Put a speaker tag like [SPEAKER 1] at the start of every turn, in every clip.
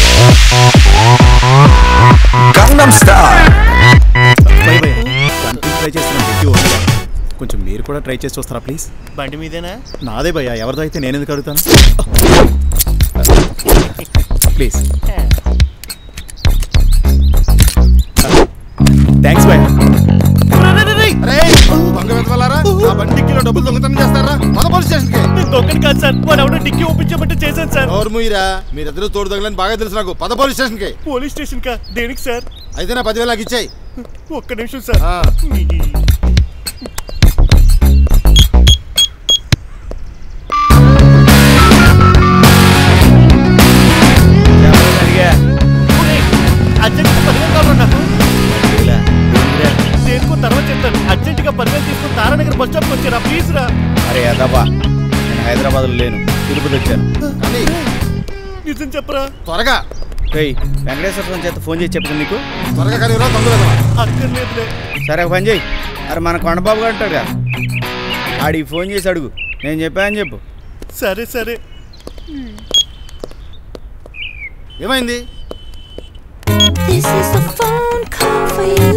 [SPEAKER 1] Gangnam Style.
[SPEAKER 2] Bye bye గంటలు try చేస్తున్నాను dicky okay కొంచెం మీరు కూడా ట్రై చేసి చూస్తారా ప్లీజ్
[SPEAKER 3] బండి మీదేనా
[SPEAKER 2] నాదే భయ్యా ఎవరిదో అయితే నేను ఎందుకు అడుగుతాను ప్లీజ్ థ్యాంక్స్ భయ్యా
[SPEAKER 4] బంగ వెతవాలారా ఆ బండికిలో డబ్బులు దొంగతనం చేస్తారా మన పోలీస్ స్టేషన్ కి
[SPEAKER 3] దొంగని కాదు సార్ వాడు ఎవడో డిక్కీ ఒప్పించమంటే చేశాను సార్
[SPEAKER 4] ఎవరు ముయ్యరా మీరిద్దరు తోడు తగలని బాగా తెలుసు నాకు పద పోలీస్ స్టేషన్ కి
[SPEAKER 3] పోలీస్ స్టేషన్ కా దేనికి సార్
[SPEAKER 4] అయితే నా పదివేలు నాకు ఇచ్చాయి
[SPEAKER 3] ఒక్క నిమిషం సార్ అర్జెంట్గా పదివేలు కావాలి నాకు దేనికో తర్వాత చెప్తాను అర్జెంటుగా పదివేలు తీసుకుని తారానగర్ బస్ స్టాప్కి వచ్చారా ప్లీజ్ రా
[SPEAKER 2] అరే అదబ్బా నేను హైదరాబాద్లో లేను తిరుపతి వచ్చాను
[SPEAKER 4] కానీ
[SPEAKER 3] నిజం చెప్పరా
[SPEAKER 4] త్వరగా
[SPEAKER 2] రేయ్ వెంకటేశ్వర స్వామి చేత ఫోన్ చేసి చెప్తాను నీకు
[SPEAKER 4] త్వరగా కానీ రా దొంగ వెతవా
[SPEAKER 3] అక్కర్లేదులే
[SPEAKER 2] సరే ఒక పని చేయి అరే మన కొండబాబు గారు ఉంటాడు కదా ఆడికి ఫోన్ చేసి అడుగు నేను చెప్పానని చెప్పు
[SPEAKER 3] సరే సరే
[SPEAKER 4] ఏమైంది
[SPEAKER 5] This is a phone call for you.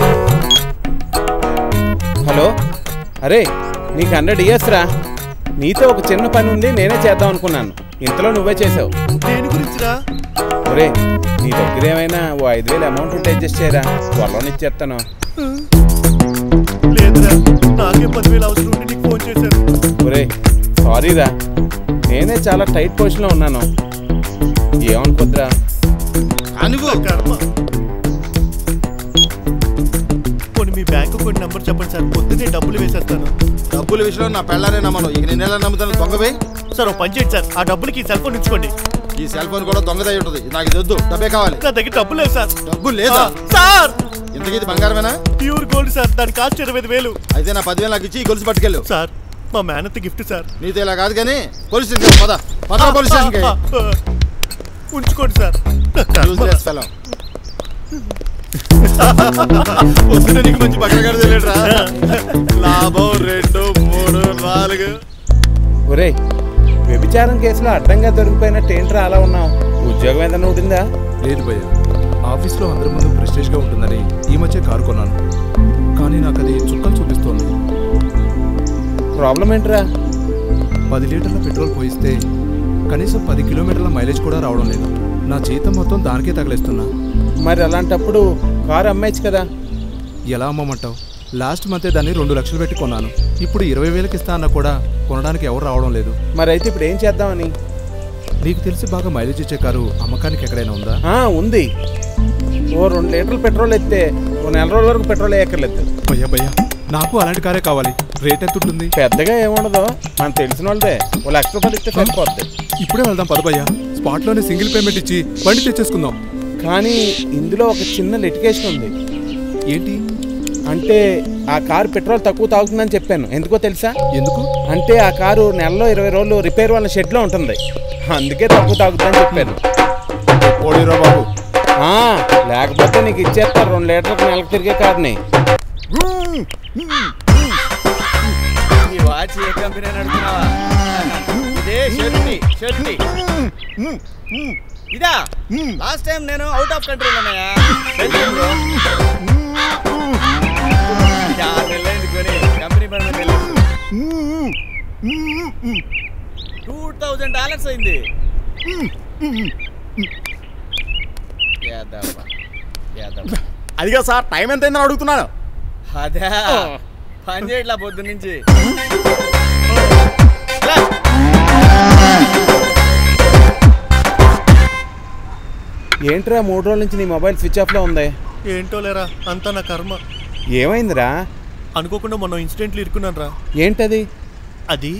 [SPEAKER 6] Hello అరే నీకు హండ్రెడ్ ఇయర్స్ రా నీతో ఒక చిన్న పని ఉంది నేనే చేద్దాం అనుకున్నాను ఇంతలో నువ్వే చేసావు
[SPEAKER 3] దేని గురించిరా
[SPEAKER 6] ఒరే నీ దగ్గర ఏమైనా ఓ ఐదు వేలు అమౌంట్ ఉంటే అడ్జస్ట్ చేయరా త్వరలో ఇచ్చేస్తాను
[SPEAKER 3] లేదురా నాకే పదివేలు అవసరం ఉంటే నీకు ఫోన్ చేశాను
[SPEAKER 6] ఒరే సారీరా నేనే చాలా టైట్ పొజిషన్లో ఉన్నాను ఏమనుకోద్దురా
[SPEAKER 4] కానివ్వు
[SPEAKER 3] నా కర్మ పోనీ మీ బ్యాంకు కొన్ని నంబర్ చెప్పండి సార్ పొద్దునే డబ్బులు వేసేస్తాను
[SPEAKER 4] డబ్బుల విషయంలో నా పెళ్ళారే నమ్మను ఇక నేను ఎలా నమ్ముతాను దొంగవే
[SPEAKER 3] సార్ ఓ పని చేయండి సార్ ఆ డబ్బులకి ఈ సెల్ ఫోన్ ఉంచుకోండి
[SPEAKER 4] ఈ సెల్ ఫోన్ కూడా దొంగదై ఉంటుంది నాకు ఇది వద్దు డబ్బే కావాలి
[SPEAKER 3] నా దగ్గర డబ్బులు లేవు సార్
[SPEAKER 4] డబ్బు లేదా
[SPEAKER 3] ఆ, సార్
[SPEAKER 4] ఇంతకీ ఇది బంగారమేనా
[SPEAKER 3] ప్యూర్ గోల్డ్ సార్ దాని కాస్ట్ ఇరవై ఐదు వేలు
[SPEAKER 4] అయితే నా పదివేలు నాకు ఇచ్చి ఈ గొలుసు పట్టుకెళ్ళు
[SPEAKER 3] సార్ మా మేనత్ గిఫ్ట్ సార్
[SPEAKER 4] నీతో ఇలా కాదు కానీ పోలీస్ స్టేషన్ పద పద పోలీస్ స్టేషన్ కి
[SPEAKER 3] ఆ, ఆ, ఉంచుకోండి సార్ నా కర్మ.
[SPEAKER 4] Useless fellow. పొద్దున నీకు మంచి బట్టగాడు తెలియట్రా లాభం రెండు మూడు నాలుగు
[SPEAKER 6] ఒరే వ్యభిచారం కేసులో అడ్డంగా దొరికిపోయినట్టు ఏంట్రా అలా ఉన్నావు ఉద్యోగం ఏదైనా ఉంటుందా
[SPEAKER 1] లేదు భయ్య ఆఫీస్లో అందరి ముందు ప్రెస్టేజ్గా ఉంటుందని ఈ మధ్య కారు కొన్నాను కానీ నాకు అది చుక్కలు చూపిస్తోంది
[SPEAKER 6] ప్రాబ్లం ఏంట్రా
[SPEAKER 1] పది లీటర్ల పెట్రోల్ పోయిస్తే కనీసం పది కిలోమీటర్ల మైలేజ్ కూడా రావడం లేదు నా జీతం మొత్తం దానికే తగిలిస్తున్నా
[SPEAKER 6] మరి అలాంటప్పుడు కారు అమ్మేయచ్చు కదా
[SPEAKER 1] ఎలా అమ్మమంటావు లాస్ట్ మంతే దాన్ని రెండు లక్షలు పెట్టి కొన్నాను ఇప్పుడు ఇరవై వేలకి ఇస్తా అన్నా కూడా కొనడానికి ఎవరు రావడం లేదు
[SPEAKER 6] మరి అయితే ఇప్పుడు ఏం చేద్దామని
[SPEAKER 1] నీకు తెలిసి బాగా మైలేజ్ ఇచ్చే కారు అమ్మకానికి ఎక్కడైనా ఉందా
[SPEAKER 6] ఆ, ఉంది ఓ రెండు లీటర్లు పెట్రోల్ ఎత్తే ఓ నెల రోజుల వరకు పెట్రోల్ వేయక్కర్లేదు
[SPEAKER 1] భయ్యా భయ్యా నాకు అలాంటి కారే కావాలి రేట్ ఎంత ఉంటుంది
[SPEAKER 6] పెద్దగా ఏముండదు మనకు తెలిసిన వాళ్ళదే ఓ లక్ష రూపాయలు ఇస్తే సరిపోద్ది
[SPEAKER 1] ఇప్పుడే వెళ్దాం పద భయ్యా స్పాట్లోనే సింగిల్ పేమెంట్ ఇచ్చి బండి తెచ్చేసుకుందాం
[SPEAKER 6] కానీ ఇందులో ఒక చిన్న లిటికేషన్ ఉంది
[SPEAKER 1] ఏంటి
[SPEAKER 6] అంటే ఆ కారు పెట్రోల్ తక్కువ తాగుతుందని చెప్పాను ఎందుకో తెలుసా
[SPEAKER 1] ఎందుకు
[SPEAKER 6] అంటే ఆ కారు నెలలో ఇరవై రోజులు రిపేర్ వాళ్ళ షెడ్లో ఉంటుంది అందుకే తక్కువ తాగుతుందని చెప్పాను
[SPEAKER 4] ఓడిరో బాబు
[SPEAKER 6] ఆ, లేకపోతే నీకు ఇచ్చేస్తారు రెండు లీటర్లకు నెలకు తిరిగే కార్ని
[SPEAKER 2] ఈ వాచ్ ఏ కంపెనీ నడుపుతున్నావా ఇదే షర్టీ షర్టీ ఇదా లాస్ట్ టైం నేను అవుట్ ఆఫ్ కంట్రీలో ఉన్నాయా కంపెనీ పని మీద వెళ్ళాను టూ థౌజండ్ డాలర్స్ అయింది యాదవ్వ, యాదవ్వ. అదిగా సార్ టైం ఎంత అయిందని అడుగుతున్నాను అదే పని చేయట్లా పొద్దు నుంచి
[SPEAKER 6] ఏంట్రా మూడు రోజుల నుంచి నీ మొబైల్ స్విచ్ ఆఫ్లో ఉంది
[SPEAKER 3] ఏంటో లేరా అంతా నా కర్మ
[SPEAKER 6] ఏమైందిరా
[SPEAKER 3] అనుకోకుండా మొన్న ఇన్సిడెంట్లు ఇరుకున్నాను రా
[SPEAKER 6] ఏంటది
[SPEAKER 3] అది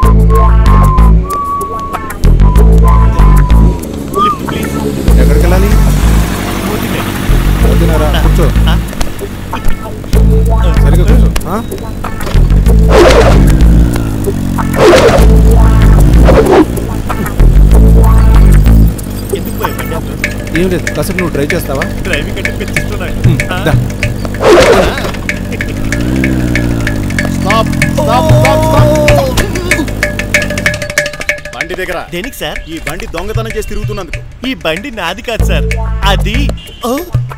[SPEAKER 3] లిఫ్ట్ ప్లీజ్
[SPEAKER 1] ఎక్కడికి వెళ్ళాలి
[SPEAKER 3] మోతినే.
[SPEAKER 1] వద్దునారా కూర్చో
[SPEAKER 3] ఆ?
[SPEAKER 1] సరిగా కూర్చో ఆ?
[SPEAKER 3] ఎందుకు పోయా బండి అప్పుడు?
[SPEAKER 1] ఏం లేదు కాసేపు నువ్వు ట్రై చేస్తావా
[SPEAKER 3] డ్రైవింగ్ అంటే పెంచిస్తున్నాయి
[SPEAKER 1] దా.
[SPEAKER 4] స్టాప్ స్టాప్ స్టాప్ స్టాప్
[SPEAKER 2] బండి
[SPEAKER 4] దగ్గర
[SPEAKER 3] దేనికి సార్
[SPEAKER 4] ఈ బండి దొంగతనం చేసి తిరుగుతున్నందుకు
[SPEAKER 3] ఈ బండి నాది కాదు సార్ అది ఓ,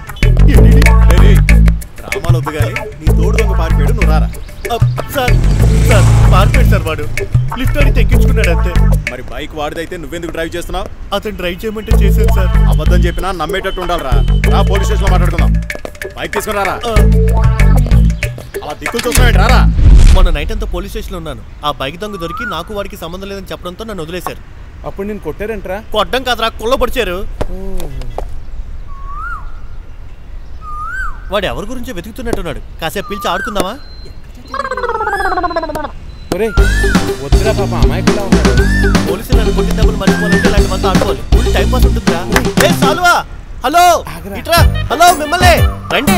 [SPEAKER 4] డ్రామాలు వద్దు కానీ నీ తోడు దొంగ పారిపోయాడు నువ్వు రారా
[SPEAKER 3] అప్, సార్ సార్ పారిపోయాడు సార్ వాడు లిఫ్ట్ అని తెక్కించుకున్నాడు అంతే
[SPEAKER 4] మరి బైక్ వాడిదైతే నువ్వెందుకు డ్రైవ్ చేస్తున్నావు
[SPEAKER 3] అతను డ్రైవ్ చేయమంటే చేశాను సారా
[SPEAKER 4] అబద్ధం చెప్పినా నమ్మేటట్టు ఉండాలిరా రా పోలీస్ స్టేషన్ లో మాట్లాడుకుందాం బైక్ తీసుకుని రారా అలా దిక్కులు చూస్తున్నాడు రారా
[SPEAKER 3] మొన్న నైట్ అంతా పోలీస్ స్టేషన్లో ఉన్నాను ఆ బైక్ దొంగ దొరికి నాకు వాడికి సంబంధం లేదని చెప్పడంతో నన్ను వదిలేశారు
[SPEAKER 6] అప్పుడు నేను కొట్టారంట్రా
[SPEAKER 3] కొట్టడం కాదురా కుళ్ళ పొడిచారు వాడు ఎవరి గురించో వెతుకుతున్నట్టున్నాడు కాసేపు పిలిచి ఆడుకుందామా
[SPEAKER 6] ఒరే వద్దురా పాప అమాయకులా ఉన్నాడు
[SPEAKER 3] పోలీసులు నన్ను కొట్టిన డబ్బులు మర్చిపోవాలంటే ఇలాంటి మంది ఆడుకోవాలి ఫుల్ టైం పాస్ ఉంటుందిరా ఏ సాలువా హలో
[SPEAKER 6] ఆగరా.
[SPEAKER 3] ఇట్రా హలో మిమ్మల్ని రండి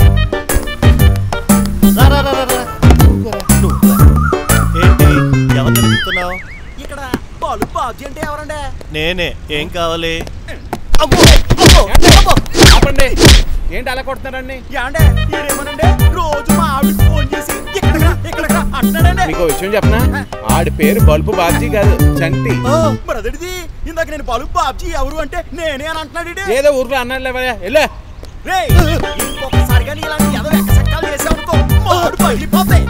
[SPEAKER 3] రా రా రా రా, రా నువ్వు రా. ఏంటి ఎవరిని వెతుకుతున్నావు
[SPEAKER 2] ఇక్కడ బాలు బాబ్జీ అంటే ఎవరండి
[SPEAKER 3] నేనే ఏం కావాలి అమ్మో, అమ్మో, అమ్మో.
[SPEAKER 6] ఆపండి ఏంటి అలా కొడుతున్నారండి
[SPEAKER 2] యాండే ఈడేమనండి రోజు మా ఆవిడ ఫోన్ చేసి ఇక్కడ ఇక్కడ అంటున్నాడండి
[SPEAKER 6] మీకు విషయం చెప్పనా ఆడి పేరు బల్బు బాబ్జీ కాదు చంటి
[SPEAKER 3] ఆ,
[SPEAKER 2] బ్రదర్ది ఇందాక నేను బాలు బాబ్జీ ఎవరు అంటే నేనే అని అంటున్నాడు
[SPEAKER 6] ఏదో ఊర్లో అన్నాడు లేవయ్యా వెళ్ళా
[SPEAKER 2] రేయ్ ఇంకొకసారి కానీ ఇలాంటి ఎదవ ఎక్కసెక్కాలు చేసావనుకో మాడు పగిలిపోతాయి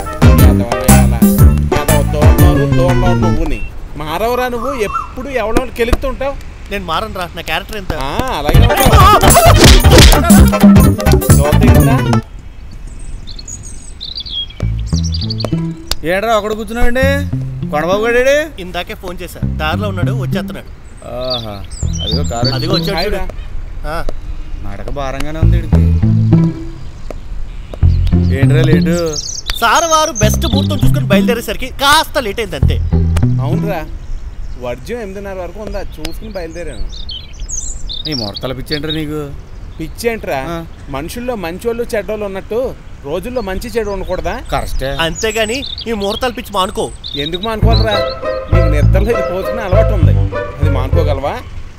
[SPEAKER 6] దూరంలో నువ్వుని మారవరా నువ్వు ఎప్పుడు ఎవడో కెలుగుతుంటావు
[SPEAKER 3] నేను మారనురా నా క్యారెక్టర్ ఎంత
[SPEAKER 6] ఆ, అలాగే ఉంటావు. దోత ఏంటా?
[SPEAKER 2] ఏడ్రా ఒకడు కూర్చున్నాడండి కొండబాబు గారు
[SPEAKER 3] ఇందాకే ఫోన్ చేశా దారిలో ఉన్నాడు వచ్చేస్తున్నాడు
[SPEAKER 2] ఆహా అదిగో కారు
[SPEAKER 3] అదిగో వచ్చాడు
[SPEAKER 6] హాయ్
[SPEAKER 3] చూడు.
[SPEAKER 6] రా.
[SPEAKER 3] ఆ,
[SPEAKER 2] నడక భారంగానే ఉంది వీడికి ఏంట్రా లేటు
[SPEAKER 3] సార్ వారు బెస్ట్ ముహూర్తం చూసుకుని బయలుదేరేసరికి కాస్త లేట్ అయింది అంతే
[SPEAKER 6] అవునరా వర్జ్యం ఎనిమిదిన్నర వరకు ఉందా చూసుకుని బయలుదేరాను
[SPEAKER 2] నీ ముహూర్తాలు పిచ్చేంట్రా నీకు
[SPEAKER 6] పిచ్చి ఏంట్రా
[SPEAKER 2] ఆ.
[SPEAKER 6] మనుషుల్లో మంచోళ్ళు చెడ్డోళ్ళు ఉన్నట్టు రోజుల్లో మంచి చెడు ఉండకూడదా
[SPEAKER 2] కరెక్టే
[SPEAKER 3] అంతేగాని ఈ ముహూర్తాలు పిచ్చి మానుకో
[SPEAKER 6] ఎందుకు మానుకోవాలరా నీకు నిద్రలో ఇది పోసుకునే అలవాటు ఉంది అది మానుకోగలవా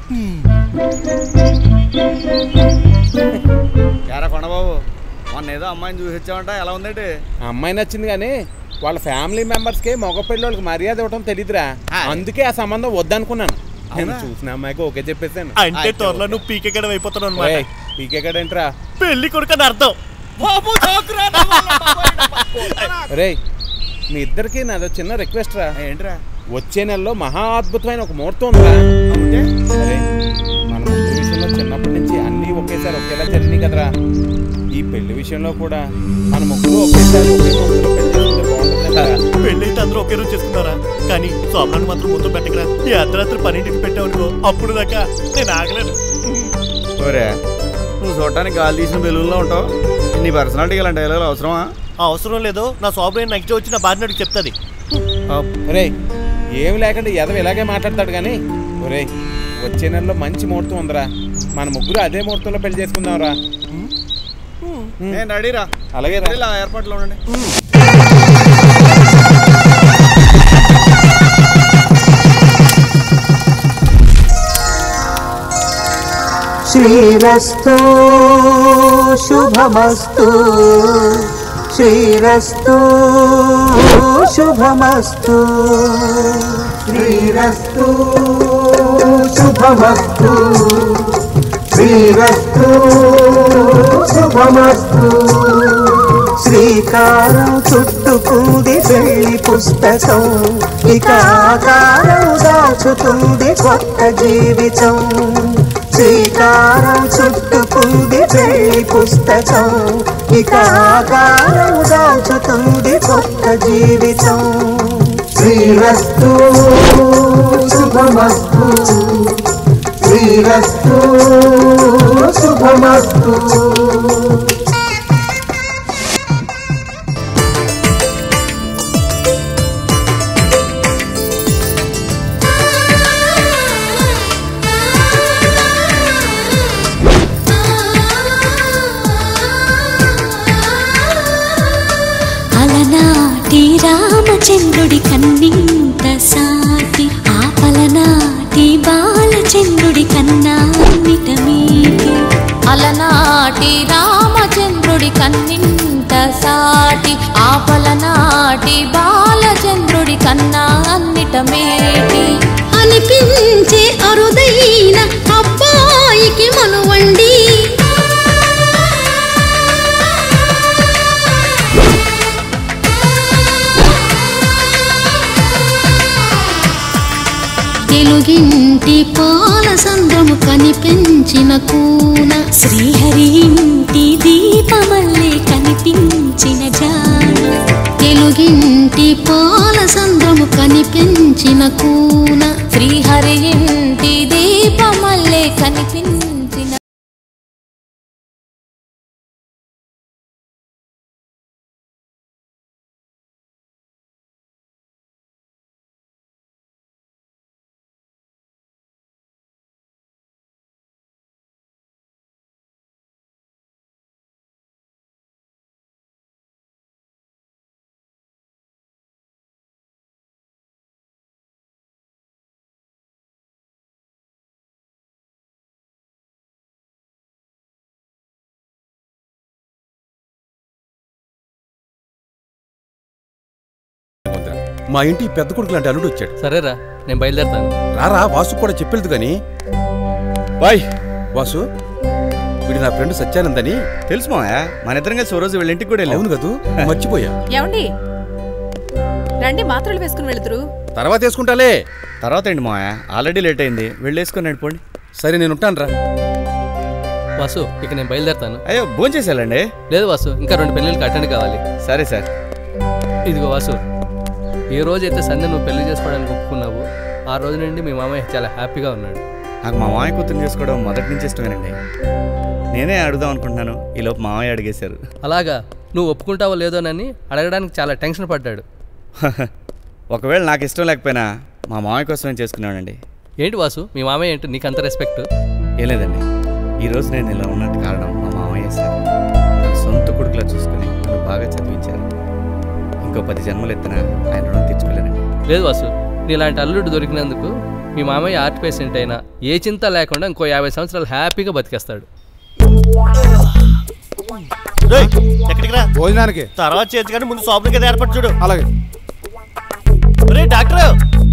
[SPEAKER 2] యారా కొండబాబు మొన్న ఏదో అమ్మాయిని చూసి వచ్చావంట ఎలా ఉందండి
[SPEAKER 6] ఆ అమ్మాయి నచ్చింది కానీ వాళ్ళ ఫ్యామిలీ మెంబర్స్కి మగ పిల్లలకి మర్యాద ఇవ్వటం తెలియదురా
[SPEAKER 2] హాయ్.
[SPEAKER 6] అందుకే ఆ సంబంధం వద్దనుకున్నాను నేను
[SPEAKER 2] అవునా?
[SPEAKER 6] చూసిన అమ్మాయికి ఓకే చెప్పేశాను
[SPEAKER 3] అంటే
[SPEAKER 2] అయితే
[SPEAKER 3] త్వరలో నువ్వు పీకెక్కడం అయిపోతున్నావు అనమాట
[SPEAKER 6] ఏయ్, పీకే కడేంట్రా
[SPEAKER 3] పెళ్లి కొడుకని అర్థం
[SPEAKER 2] బాబు చాకురా నా వల్ల బాబోయ్, నా పక్కన.
[SPEAKER 6] రే మీ ఇద్దరికి నాదో చిన్న రిక్వెస్ట్ రా
[SPEAKER 2] ఏంట్రా
[SPEAKER 6] వచ్చే నెలలో మహా అద్భుతమైన ఒక ముహూర్తం ఉందిరా
[SPEAKER 2] అవుతే
[SPEAKER 6] సరే మన ముగ్గురు విషయంలో చిన్నప్పటి నుంచి అన్నీ ఒకేసారి ఒకేలా జరిగినాయి కదరా ఈ పెళ్లి విషయంలో కూడా మన ముగ్గురు ఒకేసారి ఒకే ముహూర్తంలో పెళ్లి చేసుకుంటే బాగుంటుందంటారా
[SPEAKER 3] పెళ్లి అయితే అందరూ ఒకే రోజు చేసుకున్నారా కానీ సోమనాన్ని మాత్రం ముందు పెట్టకరా ఈ అర్ధరాత్రి పన్నెండుకి పెట్టావనుకో అప్పుడు దాకా నేను ఆగలేను
[SPEAKER 2] ఓరే నువ్వు చూడటానికి గాలి తీసిన బెలూన్లో ఉంటావు నీ పర్సనాలిటీ ఇలాంటి డైలాగులు అవసరమా
[SPEAKER 3] ఆ అవసరం లేదో నా సోబరైన నెక్స్ట్ వచ్చి నా భార్యనడికి చెప్తుంది
[SPEAKER 6] ఒరే ఏమి లేకుండా ఎదవ ఇలాగే మాట్లాడతాడు కానీ ఒరే వచ్చే నెలలో మంచి ముహూర్తం ఉందిరా మన ముగ్గురు అదే ముహూర్తంలో పెళ్లి చేసుకుందాంరా
[SPEAKER 2] నేను రెడీరా
[SPEAKER 6] అలాగే రా.
[SPEAKER 2] ఇలా ఏర్పాట్లో ఉండండి
[SPEAKER 7] శ్రీరస్తు శుభమస్తు శ్రీరస్తు శుభమస్తు శ్రీరస్తు శుభమస్తు శ్రీరస్తు శుభమస్తు శ్రీకారం చుట్టుకుంది పెళ్లి పుస్తకం ఇక ఆకారం దాచుతుంది కొత్త జీవితం శ్రీకారం చుట్టుకుంది పెళ్లి పుస్తకం ఇక ఆకారం దాచుతుంది కొత్త జీవితం శ్రీరస్తు శుభమస్తు శ్రీరస్తు శుభమస్తు
[SPEAKER 5] అలనాటి రామచంద్రుడి కన్నింత సాటి ఆపలనాటి బాలచంద్రుడి కన్నా మిటమీటి
[SPEAKER 8] అలనాటి రామచంద్రుడి కన్నింట సాటి ఆపలనాటి బాలచంద్రుడి కన్నా అన్నిట మేటి కనిపించే అరుదైన అబ్బాయికి మనువండి తెలుగింటి పాల సంద్రము కనిపించిన కూన శ్రీహరి ఇంటి దీపమల్లే కనిపించిన జాన తెలుగింటి పాల సంద్రము కనిపించిన కూన శ్రీహరి ఇంటి దీపమల్లే కనిపించిన
[SPEAKER 9] మా ఇంటి పెద్ద కొడుకు లాంటి అల్లుడు వచ్చాడు
[SPEAKER 10] సరేరా నేను బయలుదేరుతాను
[SPEAKER 9] రారా వాసు కూడా చెప్పలేదు కానీ
[SPEAKER 2] బాయ్
[SPEAKER 9] వాసు వీడు నా ఫ్రెండ్ సత్యానందని
[SPEAKER 2] తెలుసు మావయ్య మన ఇద్దరం కలిసి ఓ రోజు వీళ్ళ ఇంటికి కూడా వెళ్ళాం
[SPEAKER 9] అవును కదూ మర్చిపోయా
[SPEAKER 11] ఏమండి రండి మాత్రలు వేసుకుని వెళుతురు
[SPEAKER 9] తర్వాత వేసుకుంటాలే
[SPEAKER 2] తర్వాత ఏంటి మావయ్య ఆల్రెడీ లేట్ అయింది వెళ్ళేసుకొని నడిపోండి
[SPEAKER 9] సరే నేను ఉంటాను రా
[SPEAKER 10] వాసు ఇక నేను బయలుదేరుతాను
[SPEAKER 2] అయ్యో భోంచేసేయాలండి
[SPEAKER 10] లేదు వాసు ఇంకా రెండు పెళ్ళిళ్ళకి అటెండ్ కావాలి
[SPEAKER 2] సరే సార్
[SPEAKER 10] ఇదిగో వాసు ఏ రోజైతే సంధ్య నువ్వు పెళ్లి చేసుకోవడానికి ఒప్పుకున్నావు ఆ రోజు నుండి మీ మామయ్య చాలా హ్యాపీగా ఉన్నాడు
[SPEAKER 2] నాకు మా మామయ్య కూతురు చేసుకోవడం మొదటి నుంచి ఇష్టమేనండి నేనే అడుగుదాం అనుకుంటున్నాను ఈలోపు మామయ్య అడిగేశారు
[SPEAKER 10] అలాగా నువ్వు ఒప్పుకుంటావో లేదోనని అడగడానికి చాలా టెన్షన్ పడ్డాడు
[SPEAKER 2] ఒకవేళ నాకు ఇష్టం లేకపోయినా మా మామయ్య కోసమే చేసుకున్నానండి
[SPEAKER 10] ఏంటి వాసు మీ మామయ్య ఏంటి నీకు అంత రెస్పెక్ట్
[SPEAKER 2] ఏం లేదండి ఈరోజు నేను ఇలా ఉన్నట్టు కారణం మా మామయ్య సార్ తన సొంత కొడుకులా చూసుకుని నన్ను బాగా చదివించారు ఇంకో పది జన్మలు ఎత్తిన ఆయన రుణం తీర్చుకోలేనండి
[SPEAKER 10] లేదు వాసు నీలాంటి అల్లుడు దొరికినందుకు మీ మామయ్య ఆర్ట్ పేషెంట్ అయినా ఏ చింత లేకుండా ఇంకో యాభై సంవత్సరాలు హ్యాపీగా బతికేస్తాడు
[SPEAKER 3] రేయ్, ఎక్కడికి రా
[SPEAKER 1] భోజనానికి
[SPEAKER 3] తర్వాత చేయొచ్చు కానీ ముందు షాప్ కదా ఏర్పాటు చూడు
[SPEAKER 1] అలాగే
[SPEAKER 3] రే డాక్టర్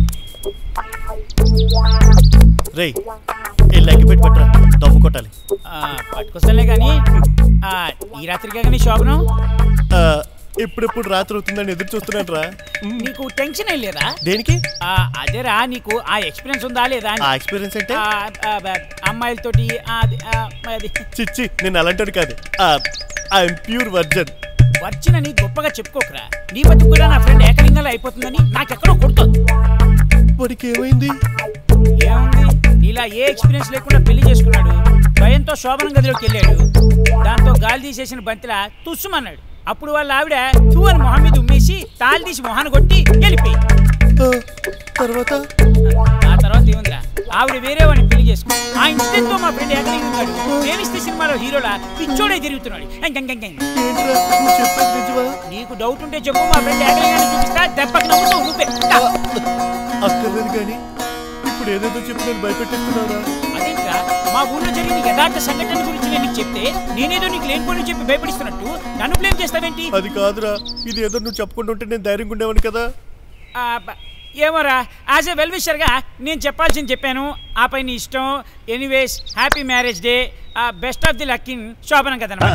[SPEAKER 3] రే వెళ్ళి అగ్గి పెట్టి పట్టురా దమ్ము కొట్టాలి
[SPEAKER 12] పట్టుకొస్తానులే కానీ ఆ, ఈ రాత్రికే కానీ శోభనం
[SPEAKER 3] ఆ, ఎప్పుడెప్పుడు రాత్రి అవుతుందని ఎదురు చూస్తున్నాను రా
[SPEAKER 12] నీకు టెన్షన్ ఏం లేదా
[SPEAKER 3] దేనికి
[SPEAKER 12] ఆ, అదేరా నీకు ఆ ఎక్స్పీరియన్స్ ఉందా లేదా అని.
[SPEAKER 3] ఆ ఎక్స్పీరియన్స్ అంటే
[SPEAKER 12] ఆ, ఆ, బ- అమ్మాయిలతోటి ఆ, అది, ఆ, అది
[SPEAKER 3] చిచ్చి నేను అలాంటి కాదు ఐఎమ్ ప్యూర్ వర్జన్
[SPEAKER 12] వర్చినని గొప్పగా చెప్పుకోకరా నీ బతుకు కూడా నా ఫ్రెండ్ ఏకలింగంలో అయిపోతుందని నాకెక్కడో కొడుతుంది
[SPEAKER 3] వాడికి ఏమైంది
[SPEAKER 12] ఏముంది ఇలా ఏ ఎక్స్పీరియన్స్ లేకుండా పెళ్లి చేసుకున్నాడు భయంతో శోభనం గదిలోకి వెళ్ళాడు దాంతో గాలి తీసేసిన బంతిలా తుస్సుమన్నాడు అప్పుడు వాళ్ళ ఆవిడ తూ అని మొహం మీద ఉమ్మేసి తాళి తీసి మొహాన్ని కొట్టి వెళ్ళిపోయి
[SPEAKER 3] తర్వాత
[SPEAKER 12] ఆ తర్వాత ఏముందిరా ఆవిడ వేరే వాడిని పెళ్లి చేసుకుని ఆ ఇన్సిడెంట్ తో మా ఫ్రెండ్ ఏకలింగం ఉన్నాడు ప్రేమిస్తే సినిమాలో హీరోలా పిచ్చోడే తిరుగుతున్నాడు ఎంగ, ఎంగ, ఎంగ, ఎంగ. నీకు డౌట్ ఉంటే చెప్పు మా ఫ్రెండ్ ఏకలింగాన్ని చూపిస్తా దెబ్బకి నవ్వుతూ నువ్వే దా.
[SPEAKER 3] అక్కర్లేదు కానీ ఇప్పుడు ఏదేదో చెప్పి నేను భయపెట్టేస్తున్నారా
[SPEAKER 12] అదేంట్రా మా ఊర్లో జరిగిన యథార్థ సంఘటన గురించి నేను నీకు చెప్తే నేనేదో నీకు లేనిపోని చెప్పి భయపడిస్తున్నట్టు నన్ను బ్లేమ్ చేస్తావేంటి
[SPEAKER 3] అది కాదురా ఇది ఏదో నువ్వు చెప్పుకుంటుంటే నేను ధైర్యంగా ఉండేవాని కదా
[SPEAKER 12] ఆ, బ- ఏమోరా యాజ్ ఎ వెల్ విషర్గా నేను చెప్పాల్సింది చెప్పాను ఆ పై నీ ఇష్టం anyways happy marriage day best of the luck in శోభనం కదనమాట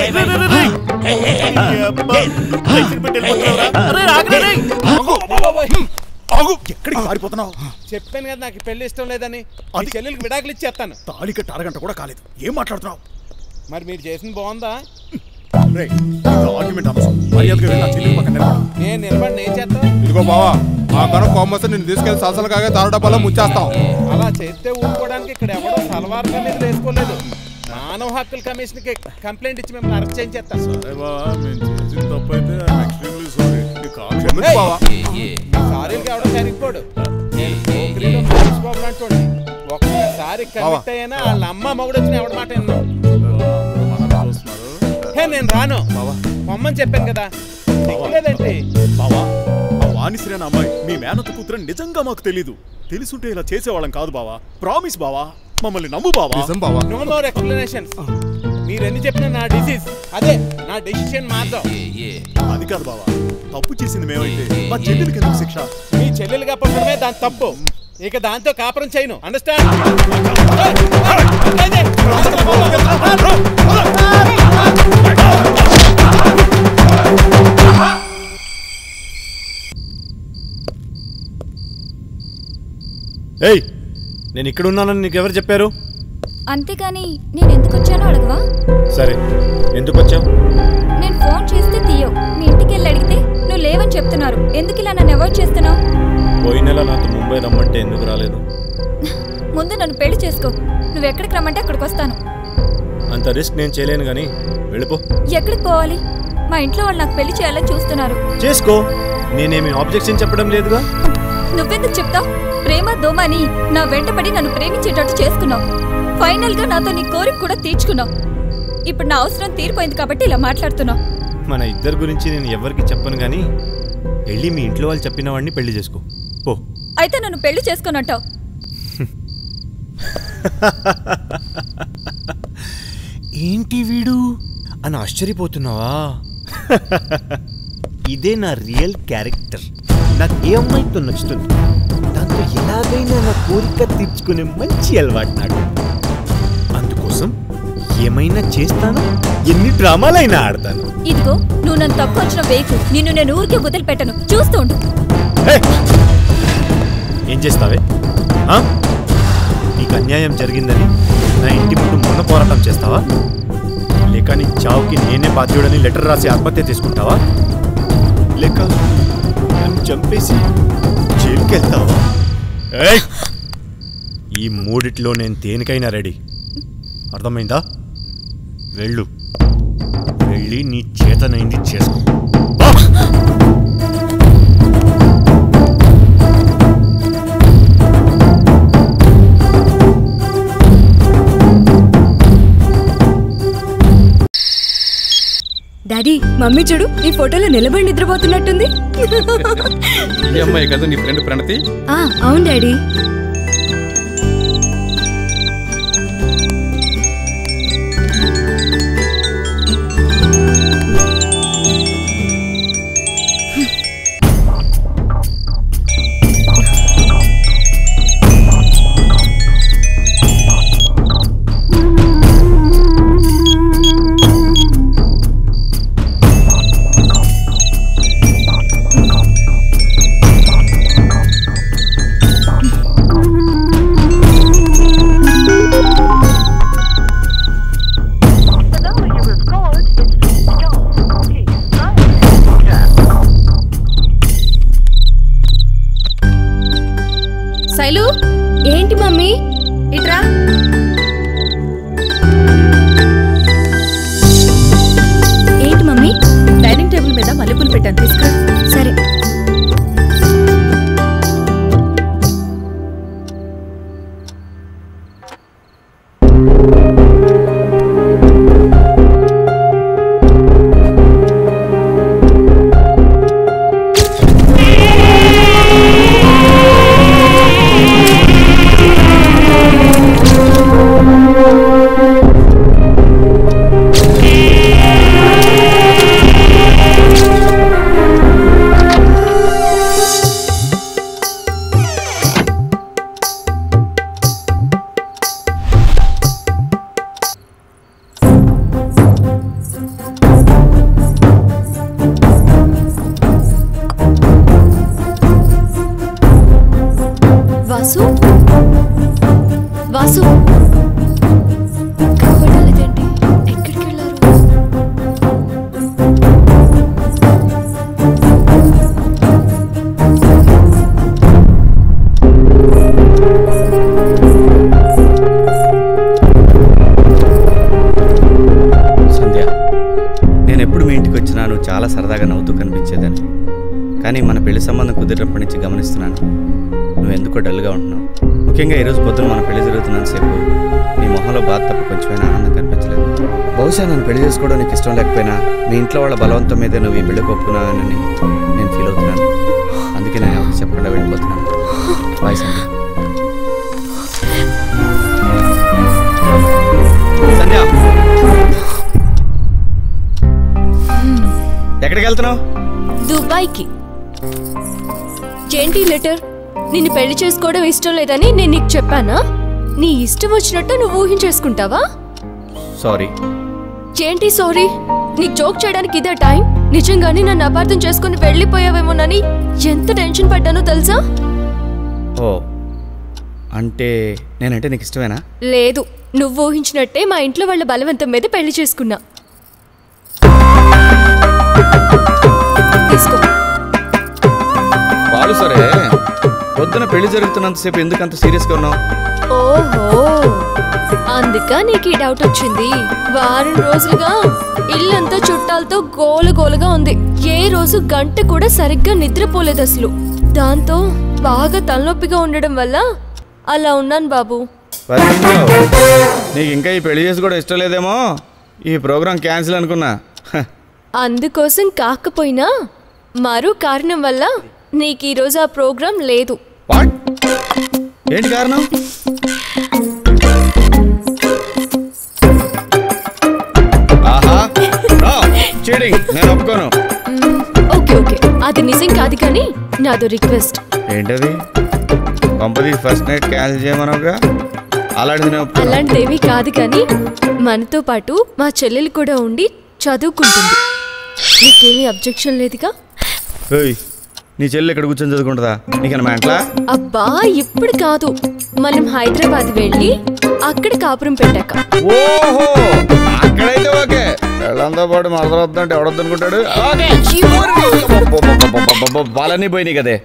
[SPEAKER 4] ఆగు ఎక్కడికి పారిపోతున్నావు
[SPEAKER 6] చెప్పాను కదా నాకు ఈ పెళ్లి ఇష్టం లేదని అది చెల్లెలకి విడాకులు ఇచ్చేస్తాను
[SPEAKER 4] తాళి కట్టి అరగంట కూడా కాలేదు ఏం మాట్లాడుతున్నావు
[SPEAKER 6] మరి మీరు చేసింది బాగుందా
[SPEAKER 4] రేయ్, ఇది ఆర్గ్యుమెంట్ అనవసరం మర్యాదగా వెళ్ళి నా చెల్లెలి పక్కన నిలబడు.
[SPEAKER 6] నేను నిలబడి ఏం చేస్తా
[SPEAKER 1] ఇదిగో బావా మా కనుక కోమస్తే నిన్ను తీసుకెళ్లి సలసలు కాగా తారు డబ్బాలో ముంచేస్తాం
[SPEAKER 6] అలా చేస్తే ఊరుకోవడానికి ఇక్కడ ఎవడో సల్వార్ కమీజ్ వేసుకోలేదు మానవ హక్కుల కమిషన్ కి కంప్లైంట్ ఇచ్చి మిమ్మల్ని అరెస్ట్ చేయించేస్తాను
[SPEAKER 1] క్షమించు బావా
[SPEAKER 6] సారీలకి ఎవడో కరిగిపోడు నేను పోకిరిలో మహేష్ బాబు లాంటోడిని. ఒక్కసారి కమిట్ అయ్యానా వాళ్ళ అమ్మ మొగుడు వచ్చిన ఎవడ మాట విన్నావు హే నేను రాను పొమ్మని చెప్పాను కదా లేదంటే
[SPEAKER 4] బావా ఆ వాణిశ్రీ అనే అమ్మాయి మీ మేనత్త కూతురు నిజంగా మాకు తెలీదు తెలుసుంటే ఇలా చేసేవాళ్ళం కాదు బావా ప్రామిస్ బావా మమ్మల్ని నమ్ము బావా
[SPEAKER 1] నిజం బావా
[SPEAKER 6] నో మోర్ ఎక్స్ప్లెనేషన్స్ మీరు ఎన్ని చెప్పినా నా డిసీజ్ అదే నా డెసిషన్ మార్దాం
[SPEAKER 4] అది కాదు బావా తప్పు చేసింది మేమైతే మా చెల్లెలకి ఎందుకు శిక్ష
[SPEAKER 6] మీ చెల్లెలుగా పుట్టడమే దాని తప్పు ఇక దాంతో కాపురం చేయను అండర్స్టాండ్
[SPEAKER 4] ఏయ్ నేను ఇక్కడ ఉన్నానని నీకు ఎవరు చెప్పారు
[SPEAKER 13] అంతేగాని నేను ఎందుకు వచ్చానో అడగవా
[SPEAKER 4] సరే ఎందుకు వచ్చావు
[SPEAKER 13] నేను ఫోన్ చేస్తే తీయవు మీ ఇంటికి వెళ్ళి అడిగితే నువ్వు లేవని చెప్తున్నారు ఎందుకు ఇలా నన్ను అవాయిడ్ చేస్తున్నావు
[SPEAKER 4] పోయిన నెల నాతో ముంబై రమ్మంటే ఎందుకు రాలేదు
[SPEAKER 13] ముందు నన్ను పెళ్లి చేసుకో నువ్వు ఎక్కడికి రమ్మంటే అక్కడికి వస్తాను
[SPEAKER 4] అంత రిస్క్ నేను చేయలేను కానీ వెళ్ళిపో
[SPEAKER 13] ఎక్కడికి పోవాలి మా ఇంట్లో వాళ్ళు నాకు పెళ్లి చేయాలని చూస్తున్నారు
[SPEAKER 4] చేసుకో నేనేమి ఆబ్జెక్షన్ చెప్పడం లేదుగా
[SPEAKER 13] నువ్వెందుకు చెప్తావు ప్రేమ దోమ అని నా వెంటపడి నన్ను ప్రేమించేటట్టు చేసుకున్నావు ఫైనల్ గా నాతో నీ కోరిక కూడా తీర్చుకున్నావు ఇప్పుడు నా అవసరం తీరిపోయింది కాబట్టి ఇలా మాట్లాడుతున్నావు
[SPEAKER 4] మన ఇద్దరి గురించి నేను ఎవరికి చెప్పను కానీ వెళ్ళి మీ ఇంట్లో వాళ్ళు చెప్పిన వాడిని పెళ్లి చేసుకో పో
[SPEAKER 13] అయితే నన్ను పెళ్లి చేసుకున్నట్టావు
[SPEAKER 4] ఏంటి వీడు అని ఆశ్చర్యపోతున్నావా ఇదే నా రియల్ క్యారెక్టర్ నాకు ఏ అమ్మాయితో నచ్చుతుంది దాంతో ఎలాగైనా నా కోరిక తీర్చుకునే మంచి అలవాటు నాకు అందుకోసం ఏమైనా చేస్తాను ఎన్ని డ్రామాలైనా ఆడతాను
[SPEAKER 13] ఇదిగో నువ్వు నన్ను తక్కువ వచ్చిన వేకు నిన్ను నేను ఊరికే వదిలిపెట్టను చూస్తూ ఉండు
[SPEAKER 4] ఏం చేస్తావే ఆ? నీకు అన్యాయం జరిగిందని నా ఇంటి ముందు మొన్న పోరాటం చేస్తావా లేక నీ చావుకి నేనే బాధ్యుడని లెటర్ రాసి ఆత్మహత్య తీసుకుంటావా లేక నన్ను చంపేసి జైలుకి వెళ్తావా ఏయ్! ఈ మూడిట్లో నేను దేనికైనా రెడీ అర్థమైందా వెళ్ళు వెళ్ళి నీ చేతనైంది చేసుకో
[SPEAKER 14] డాడీ మమ్మీ చూడు ఈ ఫోటోలో నిలబడి నిద్రపోతున్నట్టుంది
[SPEAKER 9] ఈ అమ్మాయి కదా నీ ఫ్రెండ్ ప్రణతి
[SPEAKER 14] ఆ, అవును డాడీ
[SPEAKER 11] శైలు
[SPEAKER 14] ఏంటి మమ్మీ
[SPEAKER 11] ఇట్రా
[SPEAKER 14] ఏంటి మమ్మీ
[SPEAKER 11] డైనింగ్ టేబుల్ మీద మల్లెపూలు పెట్టాను తీసుకురా
[SPEAKER 14] సరే వాసు వాసు కనపడలేదేంటి ఎక్కడికి వెళ్ళారు
[SPEAKER 2] సంధ్య నేను ఎప్పుడు మీ ఇంటికి వచ్చినా నువ్వు చాలా సరదాగా నవ్వుతూ కనిపించేదని కానీ మన పెళ్లి సంబంధం కుదిరినప్పటి నుంచి గమనిస్తున్నాను నువ్వు ఎందుకో డల్గా ఉంటున్నావు ముఖ్యంగా ఈరోజు పొద్దున మన పెళ్లి జరుగుతున్నంతసేపు నీ మొహంలో బాధ తప్ప కొంచెమైనా ఆనందం కనిపించలేదు బహుశా నన్ను పెళ్లి చేసుకోవడం నీకు ఇష్టం లేకపోయినా మీ ఇంట్లో వాళ్ళ బలవంతం మీదే నువ్వు ఈ పెళ్లికి ఒప్పుకున్నావని నేను ఫీల్ అవుతున్నాను అందుకే నేను ఎవరికి చెప్పకుండా వెళ్ళిపోతున్నాను బాయ్ సంధ్య సంధ్య ఎక్కడికి వెళ్తున్నావు
[SPEAKER 14] దుబాయ్కి ఏంటి లెటర్ నిన్ను పెళ్లి చేసుకోవడం ఇష్టం లేదని నేను నీకు చెప్పానా నీ ఇష్టం వచ్చినట్టు నువ్వు ఊహించేసుకుంటావా
[SPEAKER 2] సారీ
[SPEAKER 14] ఏంటి సారీ నీకు జోక్ చేయడానికి ఇదే టైం నిజంగానే నన్ను అపార్థం చేసుకుని వెళ్ళిపోయావేమోనని ఎంత టెన్షన్ పడ్డానో తెలుసా
[SPEAKER 2] ఓ అంటే నేనంటే నీకు ఇష్టమేనా
[SPEAKER 14] లేదు నువ్వు ఊహించినట్టే మా ఇంట్లో వాళ్ళ బలవంతం మీద పెళ్లి చేసుకున్నా తీసుకో
[SPEAKER 2] పాలు సరే పొద్దున పెళ్లి జరుగుతున్నంతసేపు ఎందుకు అంత సీరియస్గా ఉన్నావు
[SPEAKER 14] ఓహో అందుక నీకు ఈ డౌట్ వచ్చింది వారం రోజులుగా ఇల్లంతా చుట్టాలతో గోల గోలగా ఉంది ఏ రోజు గంట కూడా సరిగ్గా నిద్రపోలేదు అసలు దాంతో బాగా తలనొప్పిగా ఉండడం వల్ల అలా ఉన్నాను బాబు
[SPEAKER 2] పదింట్లో నీకు ఇంకా ఈ పెళ్లి చేసి కూడా ఇష్టం లేదేమో ఈ ప్రోగ్రాం క్యాన్సిల్ అనుకున్నా హ,
[SPEAKER 14] అందుకోసం కాకపోయినా మరో కారణం వల్ల నీకు ఈరోజు ఆ ప్రోగ్రాం లేదు
[SPEAKER 2] ఏంటి కారణం ఆహా చీటింగ్ నేను ఒప్పుకోను
[SPEAKER 14] ఓకే ఓకే అది నిజం కాదు కానీ నాదో రిక్వెస్ట్
[SPEAKER 2] ఏంటది పంపది ఫస్ట్ నైట్ క్యాన్సిల్ చేయమనవుగా అలాంటిది నేను ఒప్పుకోను.
[SPEAKER 14] అలాంటిదేమీ కాదు కానీ మనతో పాటు మా చెల్లెలు కూడా ఉండి చదువుకుంటుంది నీకేమీ అబ్జెక్షన్ లేదుగా
[SPEAKER 2] ఏయ్, నీ చెల్లి ఇక్కడ కూర్చొని చదువుకుంటుందా నీకన్నా మెంట్లా
[SPEAKER 14] అబ్బా ఇప్పుడు కాదు మనం హైదరాబాద్ వెళ్ళి అక్కడ కాపురం పెట్టాక
[SPEAKER 2] ఓహో అక్కడైతే ఓకే వెళ్ళంతో పాటు మరదలొద్దంటే ఎవడొద్దు అనుకుంటాడు ఓకే వాళ్ళన్నీ పోయినాయి కదే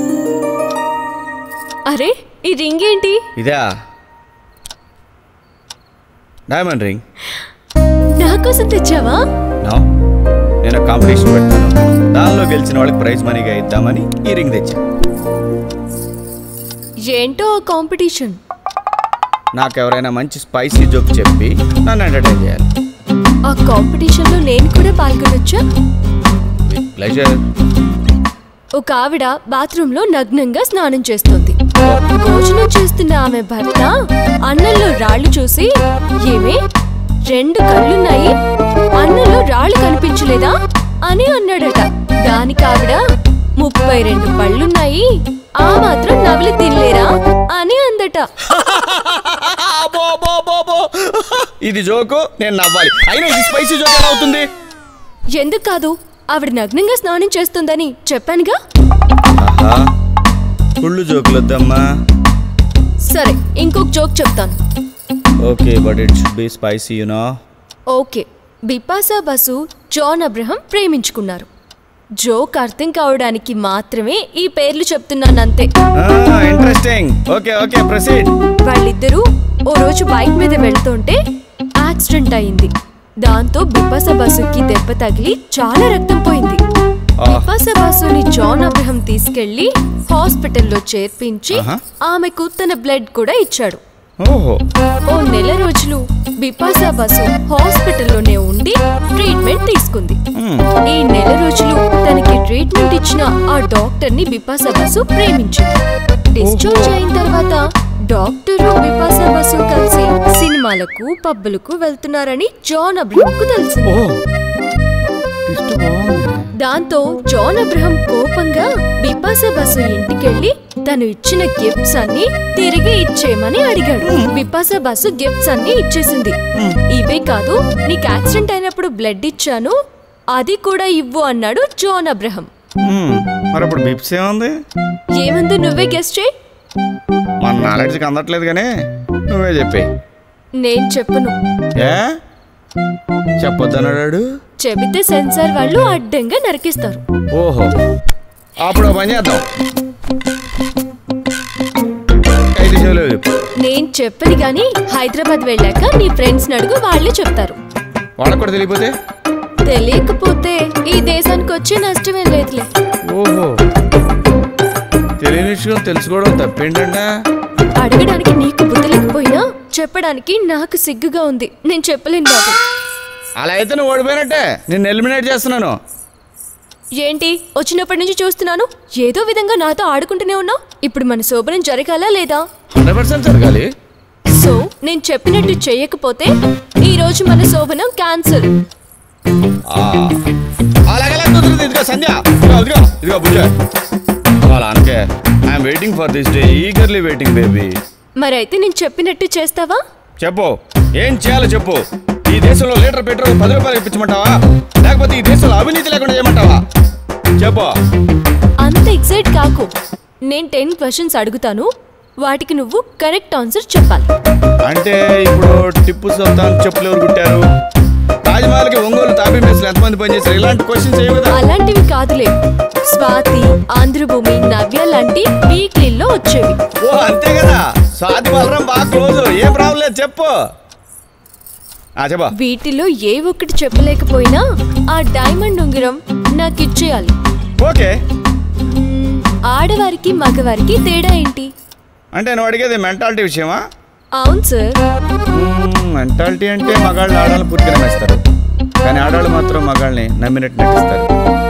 [SPEAKER 14] అరే ఈ రింగ్ ఏంటి
[SPEAKER 2] ఇదా డైమండ్ రింగ్
[SPEAKER 14] నా కోసం తెచ్చావా
[SPEAKER 2] నో నేను కాంపిటీషన్ పెడతాను దానిలో గెలిచిన వాళ్ళకి ప్రైజ్ మనీగా ఇద్దామని ఈ రింగ్ తెచ్చా
[SPEAKER 14] ఏంటో ఆ కాంపిటీషన్
[SPEAKER 2] నాకు ఎవరైనా మంచి స్పైసీ జోక్ చెప్పి నన్ను ఎంటర్టైన్ చేయాలి
[SPEAKER 14] ఆ కాంపిటీషన్ లో నేను కూడా పాల్గొనొచ్చా
[SPEAKER 2] ప్లెజర్
[SPEAKER 14] ఒక ఆవిడ బాత్రూమ్ లో నగ్నంగా స్నానం చేస్తుంది భోజనం చేస్తున్న ఆమె భర్త అన్నంలో రాళ్ళు చూసి ఏమే రెండు కళ్ళున్నాయి అన్నంలో రాళ్ళు కనిపించలేదా అని అన్నాడట దానికి ఆవిడ ముప్పై రెండు పళ్ళున్నాయి ఆ మాత్రం నవలి తినలేరా అని అందట
[SPEAKER 2] ఇది జోకు నేను నవ్వాలి అయినా ఇది స్పైసీ జోక్ ఎలా అవుతుంది
[SPEAKER 14] ఎందుకు కాదు ఆవిడ నగ్నంగా స్నానం చేస్తుందని చెప్పానుగా
[SPEAKER 2] ఆహా కుళ్ళు జోకులు వద్దమ్మా
[SPEAKER 14] సరే ఇంకొక జోక్ చెప్తాను
[SPEAKER 2] okay but it should be spicy you know
[SPEAKER 14] okay Bipasha Basu John Abraham ప్రేమించుకున్నారు జోక్ అర్థం కావడానికి మాత్రమే ఈ పేర్లు చెప్తున్నానంతే
[SPEAKER 2] ఇంట్రెస్టింగ్ ఓకే ఓకే ప్రొసీడ్
[SPEAKER 14] వాళ్ళిద్దరూ ఓ రోజు బైక్ మీద వెళ్తుంటే యాక్సిడెంట్ అయింది దాంతో బిపాస బస్సుకి దెబ్బ తగిలి చాలా రక్తం పోయింది బిపాస బస్సుని జాన్ అబ్రహం తీసుకెళ్లి హాస్పిటల్లో చేర్పించి
[SPEAKER 2] ఆహా.
[SPEAKER 14] ఆమెకు తన బ్లడ్ కూడా ఇచ్చాడు
[SPEAKER 2] ఓహో
[SPEAKER 14] ఓ నెల రోజులు బిపాసా బసు హాస్పిటల్లోనే ఉండి ట్రీట్మెంట్ తీసుకుంది ఈ నెల రోజులు తనకి ట్రీట్మెంట్ ఇచ్చిన ఆ డాక్టర్ ని బిపాసా బసు ప్రేమించింది డిశ్చార్జ్ అయిన తర్వాత డాక్టరు బిపాసా బసు కలిసి సినిమాలకు పబ్బులకు వెళ్తున్నారని జాన్ అబ్రహం కు తెలిసింది దాంతో జాన్ అబ్రహం కోపంగా బిపాసా బసు ఇంటికెళ్లి తను ఇచ్చిన గిఫ్ట్స్ అన్ని తిరిగి ఇచ్చేయమని అడిగాడు బిపాసా బసు గిఫ్ట్స్ అన్ని ఇచ్చేసింది ఇవే కాదు నీకు యాక్సిడెంట్ అయినప్పుడు బ్లడ్ ఇచ్చాను అది కూడా ఇవ్వు అన్నాడు జాన్ అబ్రహం
[SPEAKER 2] మ్మ్. మరి అప్పుడు బిప్స్ ఏముంది
[SPEAKER 14] ఏమంది నువ్వే గెస్ట్ చేయి
[SPEAKER 2] మన నాలెడ్జ్కి అందట్లేదు కానీ నువ్వే చెప్పే
[SPEAKER 14] నేను చెప్పను
[SPEAKER 2] ఏ చెప్పొద్దన్నాడు
[SPEAKER 14] చెబితే సెన్సార్ వాళ్ళు అడ్డంగా నరికిస్తారు
[SPEAKER 2] ఓహో అప్పుడు ఓ పని చేద్దాం ఐదు చెవులు చెప్పు
[SPEAKER 14] నేను చెప్పని గాని హైదరాబాద్ వెళ్ళాక నీ ఫ్రెండ్స్ అడుగు వాళ్ళే చెప్తారు
[SPEAKER 2] వాళ్ళకు కూడా తెలియపోతే
[SPEAKER 14] తెలియకపోతే ఈ దేశానికి వచ్చే నష్టమేం లేదులే
[SPEAKER 2] ఓహో తెలియని విషయం తెలుసుకోవడం తప్పేంటంటే
[SPEAKER 14] అడగడానికి నీకు బుద్ధి లేకపోయినా చెప్పడానికి నాకు సిగ్గుగా ఉంది నేను చెప్పలేను బాబు
[SPEAKER 2] అలా అయితే నువ్వు ఓడిపోయినట్టే నేను ఎలిమినేట్ చేస్తున్నాను
[SPEAKER 14] ఏంటి వచ్చినప్పటి నుంచి చూస్తున్నాను ఏదో విధంగా నాతో ఆడుకుంటూనే ఉన్నావు ఇప్పుడు మన శోభనం జరగాలా లేదా
[SPEAKER 2] హండ్రెడ్ పర్సెంట్ జరగాలి
[SPEAKER 14] సో నేను చెప్పినట్టు చేయకపోతే ఈ రోజు మన శోభనం క్యాన్సిల్
[SPEAKER 2] ఆ, అలాగలా కుదరదు ఇదిగో సంధ్య ఇదిగో ఇదిగో ఇదిగో బుజ్జ వాళ్ళ అనకే I'm I'm waiting for this day eagerly waiting baby
[SPEAKER 14] మరైతే నేను చెప్పినట్టు చేస్తావా
[SPEAKER 2] చెప్పు ఏం చేయాలో చెప్పు ఈ దేశంలో లీటర్ పెట్రోల్ పది రూపాయలు ఇప్పించమంటావా లేకపోతే ఈ దేశంలో అవినీతి లేకుండా చేయమంటావా చెప్పు
[SPEAKER 14] అంత ఎక్సైట్ కాకు నేను టెన్ క్వశ్చన్స్ అడుగుతాను వాటికి నువ్వు కరెక్ట్ ఆన్సర్ చెప్పాలి
[SPEAKER 2] అంటే ఇప్పుడు టిప్పు సుల్తాన్ చెప్పులు ఎవరు కుట్టారు తాజ్మహల్కి ఒంగోలు తాపీ మేసులు ఎంతమంది పనిచేశారు ఇలాంటి క్వశ్చన్స్ ఏమి కదా
[SPEAKER 14] అలాంటివి కాదులే స్వాతి ఆంధ్రభూమి నవ్య లాంటి వీక్లీల్లో వచ్చేవి
[SPEAKER 2] ఓ అంతే కదా స్వాతి బలరం బాగా క్లోజ్ ఏం ప్రాబ్లం లేదు చెప్పు ఆ చెప్పు
[SPEAKER 14] వీటిలో ఏ ఒక్కటి చెప్పలేకపోయినా ఆ డైమండ్ ఉంగరం నాకు ఇచ్చేయాలి
[SPEAKER 2] ఓకే
[SPEAKER 14] ఆడవారికి మగవారికి తేడా ఏంటి
[SPEAKER 2] అంటే నువ్వు అడిగేది మెంటాలిటీ విషయమా
[SPEAKER 14] అవును సార్
[SPEAKER 2] మెంటాలిటీ అంటే మగాళ్ళు ఆడాలని పూర్తిగా నమ్మేస్తారు కానీ ఆడవాళ్ళు మాత్రం మగాళ్ళని నమ్మినట్టు నటిస్తారు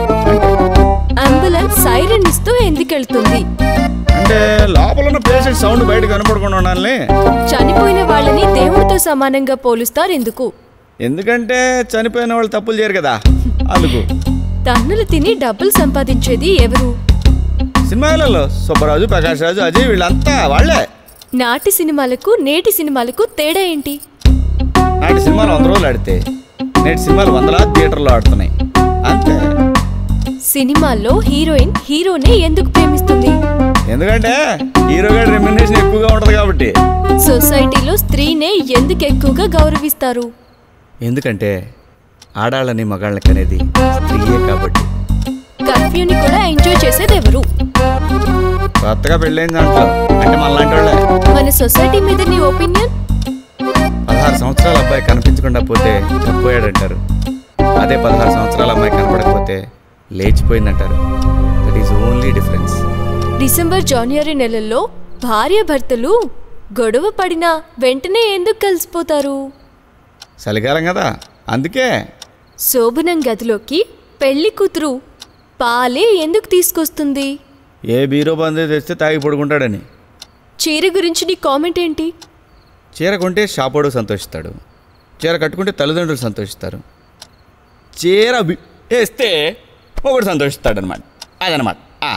[SPEAKER 14] అంబులెన్స్ సైరన్ ఇస్తూ ఎందుకెళ్తుంది
[SPEAKER 2] అంటే లోపల ఉన్న పేషెంట్ సౌండ్ బయట కనపడకుండా ఉండాలి
[SPEAKER 14] చనిపోయిన వాళ్ళని దేవుడితో సమానంగా పోలుస్తారు ఎందుకు
[SPEAKER 2] ఎందుకంటే చనిపోయిన వాళ్ళు తప్పులు చేయరు కదా అందుకు
[SPEAKER 14] తన్నులు తిని డబ్బులు సంపాదించేది ఎవరు
[SPEAKER 2] సినిమాలలో సుబ్బరాజు ప్రకాష్ రాజు అజయ్ వీళ్ళంతా వాళ్ళే
[SPEAKER 14] నాటి సినిమాలకు నేటి సినిమాలకు తేడా ఏంటి
[SPEAKER 2] నాటి సినిమాలు వంద రోజులు ఆడితే నేటి సినిమాలు వందలాది థియేటర్లో ఆడుతున్నాయి అంతే
[SPEAKER 14] సినిమాల్లో హీరోయిన్ హీరోనే ఎందుకు ప్రేమిస్తుంది
[SPEAKER 2] ఎందుకంటే హీరో గారి రెమ్యునరేషన్ ఎక్కువగా ఉంటుంది కాబట్టి
[SPEAKER 14] సొసైటీలో స్త్రీనే ఎందుకు ఎక్కువగా గౌరవిస్తారు
[SPEAKER 2] ఎందుకంటే ఆడాళ్ళని మగాళ్ళకి అనేది స్త్రీయే కాబట్టి
[SPEAKER 14] కర్ఫ్యూని కూడా ఎంజాయ్ చేసేది ఎవరు
[SPEAKER 2] కొత్తగా పెళ్ళైన దాంట్లో అంటే మనలాంటి వాళ్ళే
[SPEAKER 14] మన సొసైటీ మీద నీ ఒపీనియన్
[SPEAKER 2] పదహారు సంవత్సరాల అబ్బాయి కనిపించకుండా పోతే తప్పిపోయాడంటారు అదే పదహారు సంవత్సరాల అమ్మాయి కనపడకపోతే లేచిపోయిందంటారు that is only difference
[SPEAKER 14] December జనవరి నెలల్లో భార్య భర్తలు గొడవ పడినా వెంటనే ఎందుకు కలిసిపోతారు
[SPEAKER 2] చలికాలం కదా అందుకే
[SPEAKER 14] శోభనం గదిలోకి పెళ్లి కూతురు పాలే ఎందుకు తీసుకొస్తుంది
[SPEAKER 2] ఏ బీరో బందే తెస్తే తాగి పడుకుంటాడని
[SPEAKER 14] చీర గురించి నీ కామెంట్ ఏంటి
[SPEAKER 2] చీర కొంటే షాపోడు సంతోషిస్తాడు చీర కట్టుకుంటే తల్లిదండ్రులు సంతోషిస్తారు చీర వి- వేస్తే ఒకడు సంతోషిస్తాడనమాట అదనమాట ఆ,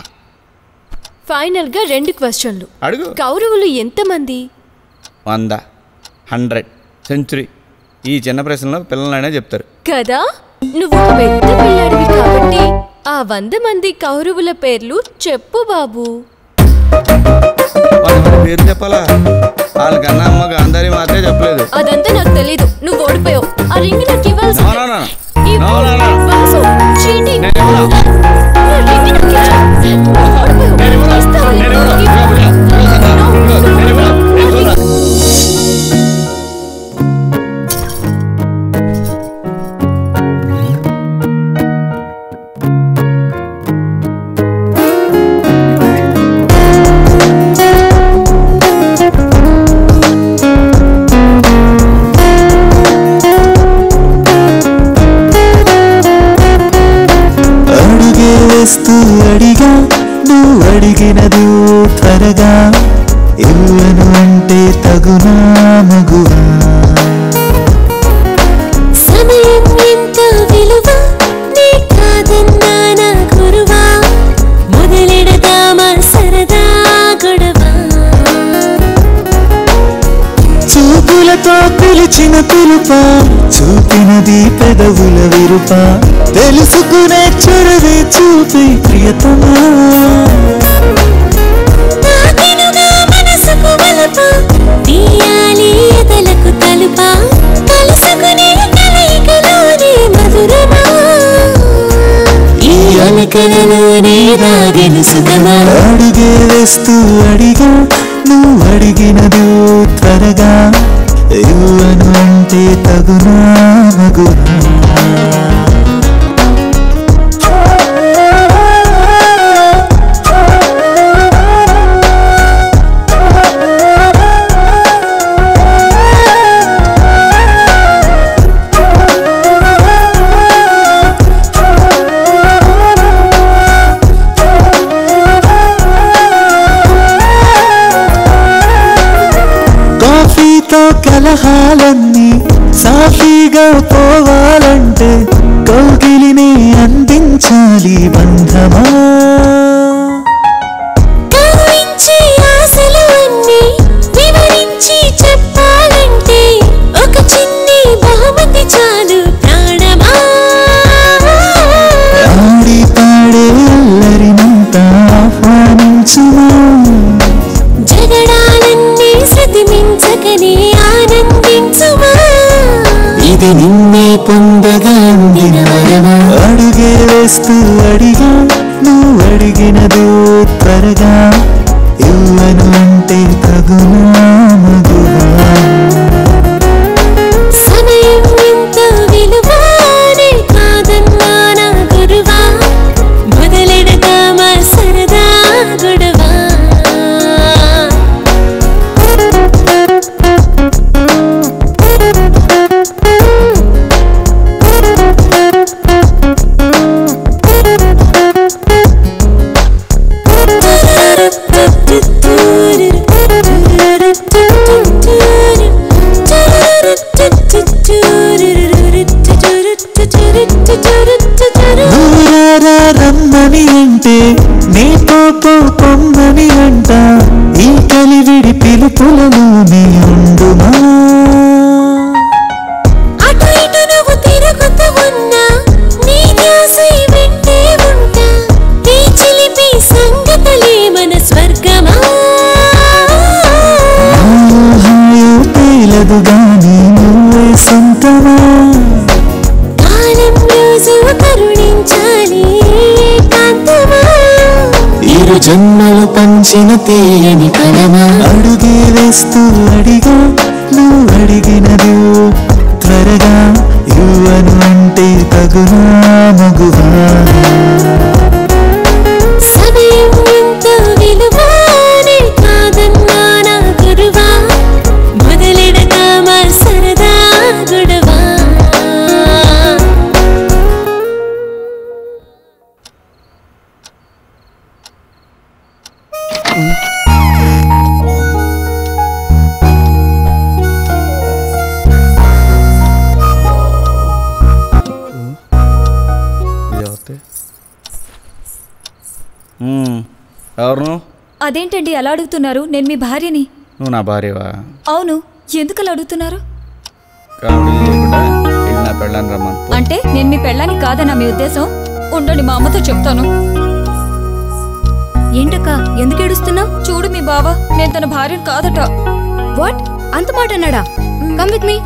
[SPEAKER 14] ఫైనల్ గా రెండు క్వశ్చన్లు
[SPEAKER 2] అడుగు
[SPEAKER 14] కౌరవులు ఎంతమంది
[SPEAKER 2] వంద హండ్రెడ్ సెంచురీ ఈ చిన్న ప్రశ్నలో పిల్లలైనా చెప్తారు
[SPEAKER 14] కదా నువ్వు ఒక పెద్ద పిల్లాడివి కాబట్టి ఆ వంద మంది కౌరవుల పేర్లు చెప్పు బాబు
[SPEAKER 2] వాళ్ళ మరి పేరు చెప్పాలా వాళ్ళకన్నా అమ్మ గాంధారి మాత్రమే చెప్పలేదు
[SPEAKER 14] అదంతా నాకు తెలీదు నువ్వు ఓడిపోయావు ఆ రింగ్ నాకు ఇవ్వాల్సి
[SPEAKER 2] No, no, no, no. No, no, no.
[SPEAKER 14] Vasu, cheating.
[SPEAKER 2] నేను ఇవ్వను.
[SPEAKER 14] నా రింగ్ నాకు ఇవ్వు. నువ్వు ఓడిపోయావు. ఇస్తావా?
[SPEAKER 7] అడుగే వేస్తూ అడిగా నువ్వు అడిగినదు త్వరగా ఇవ్వను అంటే తగునా మగువా
[SPEAKER 8] సమయం ఎంత విలువ నీ కాదన్నా నా గురువా మొదలెడదామా సరదా గొడవ
[SPEAKER 7] చూపులతో పిలిచిన పిలుప చూపినది పెదవుల విరుప తెలుసుకునే చొరవే చూపి ప్రియతమా
[SPEAKER 8] తాకినుగా మనసుకు వలప తీయాలి ఎదలకు తలుప కలుసుకునే కలయికలోనే మధురమా ఈ అలకలలోనే రాగెను సుఖమా
[SPEAKER 7] అడుగే వేస్తూ అడిగా నువ్వు అడిగినదు త్వరగా ఇవ్వను అంటే తగునా మగునా కాఫీతో కలహాలన్నీ సాఫీగా పోవాలంటే కౌగిలిని అందించాలి బంధమా
[SPEAKER 8] కవింత
[SPEAKER 7] అంటే నిన్నే పొందగా అందిన వరమా అడుగే వేస్తూ అడిగా నువ్వు అడిగినదు త్వరగా ఇవ్వను అంటే తగునా మగువా
[SPEAKER 8] సమయం ఎంత విలువానే కాదన్నా నా గురువా మొదలెడదామా సరదా గొడవా
[SPEAKER 7] దూరారా రమ్మని అంటే నీ పోపో పొమ్మని అంట ఈ కలివిడి పిలుపులలోనే ఉండుమా
[SPEAKER 8] అటు ఇటు నువ్వు తిరుగుతూ ఉన్నా నీ ధ్యాసే వెంటే ఉంటా ఈ చిలిపి సంగతులే మన స్వర్గమా
[SPEAKER 7] హాయో తేలదు గాని నువ్వే సొంతమా
[SPEAKER 8] కాలం రోజు కరుణించాలి ఏకాంతమా
[SPEAKER 7] ఇరు జన్మలు పంచిన తేయని కలమా అడుగే వేస్తూ అడిగా నువ్వు అడిగినదు త్వరగా ఇవ్వను అంటే తగునా మగువా
[SPEAKER 8] సమయం ఎంత విలువానే కాదన్నా నా గురువా మొదలెడదామా సరదా గొడవా
[SPEAKER 2] ఇది ఎవరిది? మ్మ్. ఎవరు నువ్వు
[SPEAKER 13] అదేంటండి అలా అడుగుతున్నారు నేను మీ భార్యని
[SPEAKER 2] నువ్వు నా భార్యవా
[SPEAKER 13] అవును ఎందుకు అలా అడుగుతున్నారు
[SPEAKER 2] కామెడీ చేయకుండా ఇది నా పెళ్ళాన్ని రమ్మను పో.
[SPEAKER 13] అంటే నేను మీ పెళ్ళాని కాదన్నా మీ ఉద్దేశం ఉండండి మా అమ్మతో చెప్తాను ఏంటక్క ఎందుకు ఏడుస్తున్నావు చూడు మీ బావ నేను తన భార్యను కాదట
[SPEAKER 14] వాట్ అంత మాట అన్నాడా కమ్ విత్ మీ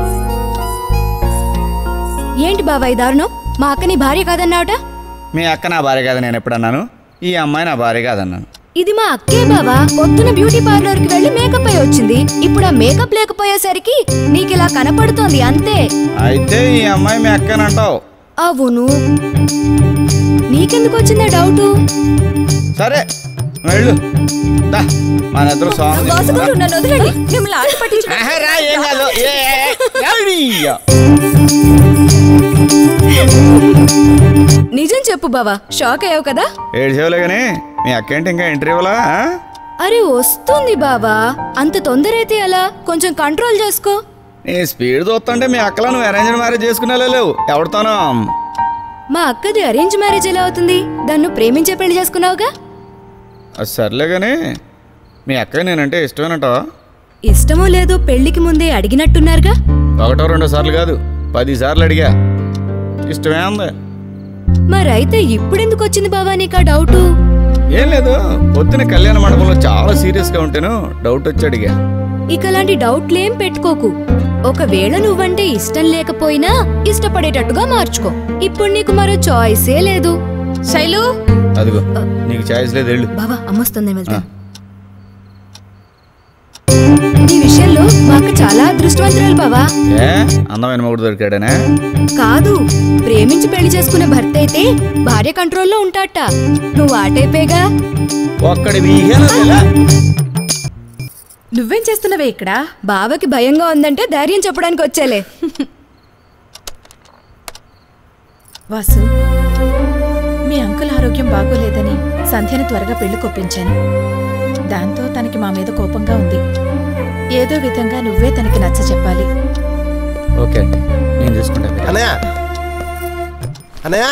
[SPEAKER 14] ఏంటి బాబా ఈ దారుణం మా అక్కని భార్య కాదన్నావట
[SPEAKER 2] మీ అక్క నా భార్య కాదు నేను ఎప్పుడు అన్నాను ఈ అమ్మాయి నా భార్య కాదన్నాను
[SPEAKER 14] ఇది మా అక్కే బావా పొద్దున బ్యూటీ పార్లర్ కి వెళ్ళి మేకప్ అయి వచ్చింది ఇప్పుడు ఆ మేకప్ లేకపోయేసరికి నీకు ఇలా కనపడుతోంది అంతే
[SPEAKER 2] అయితే ఈ అమ్మాయి మీ అక్కనంటావు
[SPEAKER 14] అవును నీకెందుకు వచ్చిందా డౌటు
[SPEAKER 2] సరే వెళ్ళు దా, మన ఇద్దరు సాంగ్
[SPEAKER 13] వాసుగారు నన్ను వదలండి మిమ్మల్ని ఆట పట్టించు
[SPEAKER 2] రా ఏం కాదు ఏ, ఏ, ఎవడీయ్య?
[SPEAKER 14] నిజం చెప్పు బావా షాక్ అయ్యావు కదా
[SPEAKER 2] ఏడు సేవలే కానీ మీ అక్క ఏంటి ఇంకా ఎంట్రీ ఇవ్వలా ఆ?
[SPEAKER 14] అరే వస్తుంది బావా అంత తొందర అయితే ఎలా కొంచెం కంట్రోల్ చేసుకో
[SPEAKER 2] నీ స్పీడ్ చూస్తుంటే మీ అక్కలో నువ్వు అరేంజ్ మ్యారేజ్ చేసుకునేలా లేవు ఎవరితోనో
[SPEAKER 14] మా అక్కది అరేంజ్ మ్యారేజ్ ఎలా అవుతుంది దాన్ని ప్రేమించే పెళ్లి చేసుకున్నావుగా
[SPEAKER 2] అది సర్లే కానీ మీ అక్క నేనంటే ఇష్టమేనటా
[SPEAKER 14] ఇష్టమో లేదో పెళ్లికి ముందే అడిగినట్టున్నారుగా
[SPEAKER 2] ఒకటో రెండో సార్లు కాదు పది సార్లు అడిగా ఇష్టమే ఉంది
[SPEAKER 14] మరైతే ఇప్పుడెందుకు వచ్చింది బావా నీకు ఆ డౌటు
[SPEAKER 2] ఏం లేదు పొద్దున కళ్యాణ మండపంలో చాలా సీరియస్గా ఉంటేను డౌట్ వచ్చి అడిగా
[SPEAKER 14] ఇక అలాంటి డౌట్లేం పెట్టుకోకు ఒకవేళ నువ్వంటే ఇష్టం లేకపోయినా ఇష్టపడేటట్టుగా మార్చుకో ఇప్పుడు నీకు మరో చాయిసే లేదు శైలు
[SPEAKER 2] అదిగో నీకు ఛాయిస్ లేదు వెళ్ళు
[SPEAKER 14] బావా అమ్మొస్తుంది వెళ్తా ఈ విషయంలో మా అక్క చాలా అదృష్టవంతురాలు బావా
[SPEAKER 2] ఏ అందమైన మొగుడు దొరికాడనే
[SPEAKER 14] కాదు ప్రేమించి పెళ్లి చేసుకునే భర్త అయితే భార్య కంట్రోల్లో ఉంటాట నువ్వు ఆ టైపేగా
[SPEAKER 2] ఒక్కడి
[SPEAKER 11] నువ్వేం చేస్తున్నావే ఇక్కడ
[SPEAKER 14] బావకి భయంగా ఉందంటే ధైర్యం చెప్పడానికి వచ్చేలే
[SPEAKER 11] వాసు మీ అంకుల్ ఆరోగ్యం బాగోలేదని సంధ్యను త్వరగా పెళ్లి కొప్పించాను దాంతో తనకి మా మీద కోపంగా ఉంది ఏదో విధంగా నువ్వే తనకి నచ్చ చెప్పాలి
[SPEAKER 2] ఓకే అండి నేను చూసుకుంటా
[SPEAKER 3] అన్నయ్య అన్నయ్య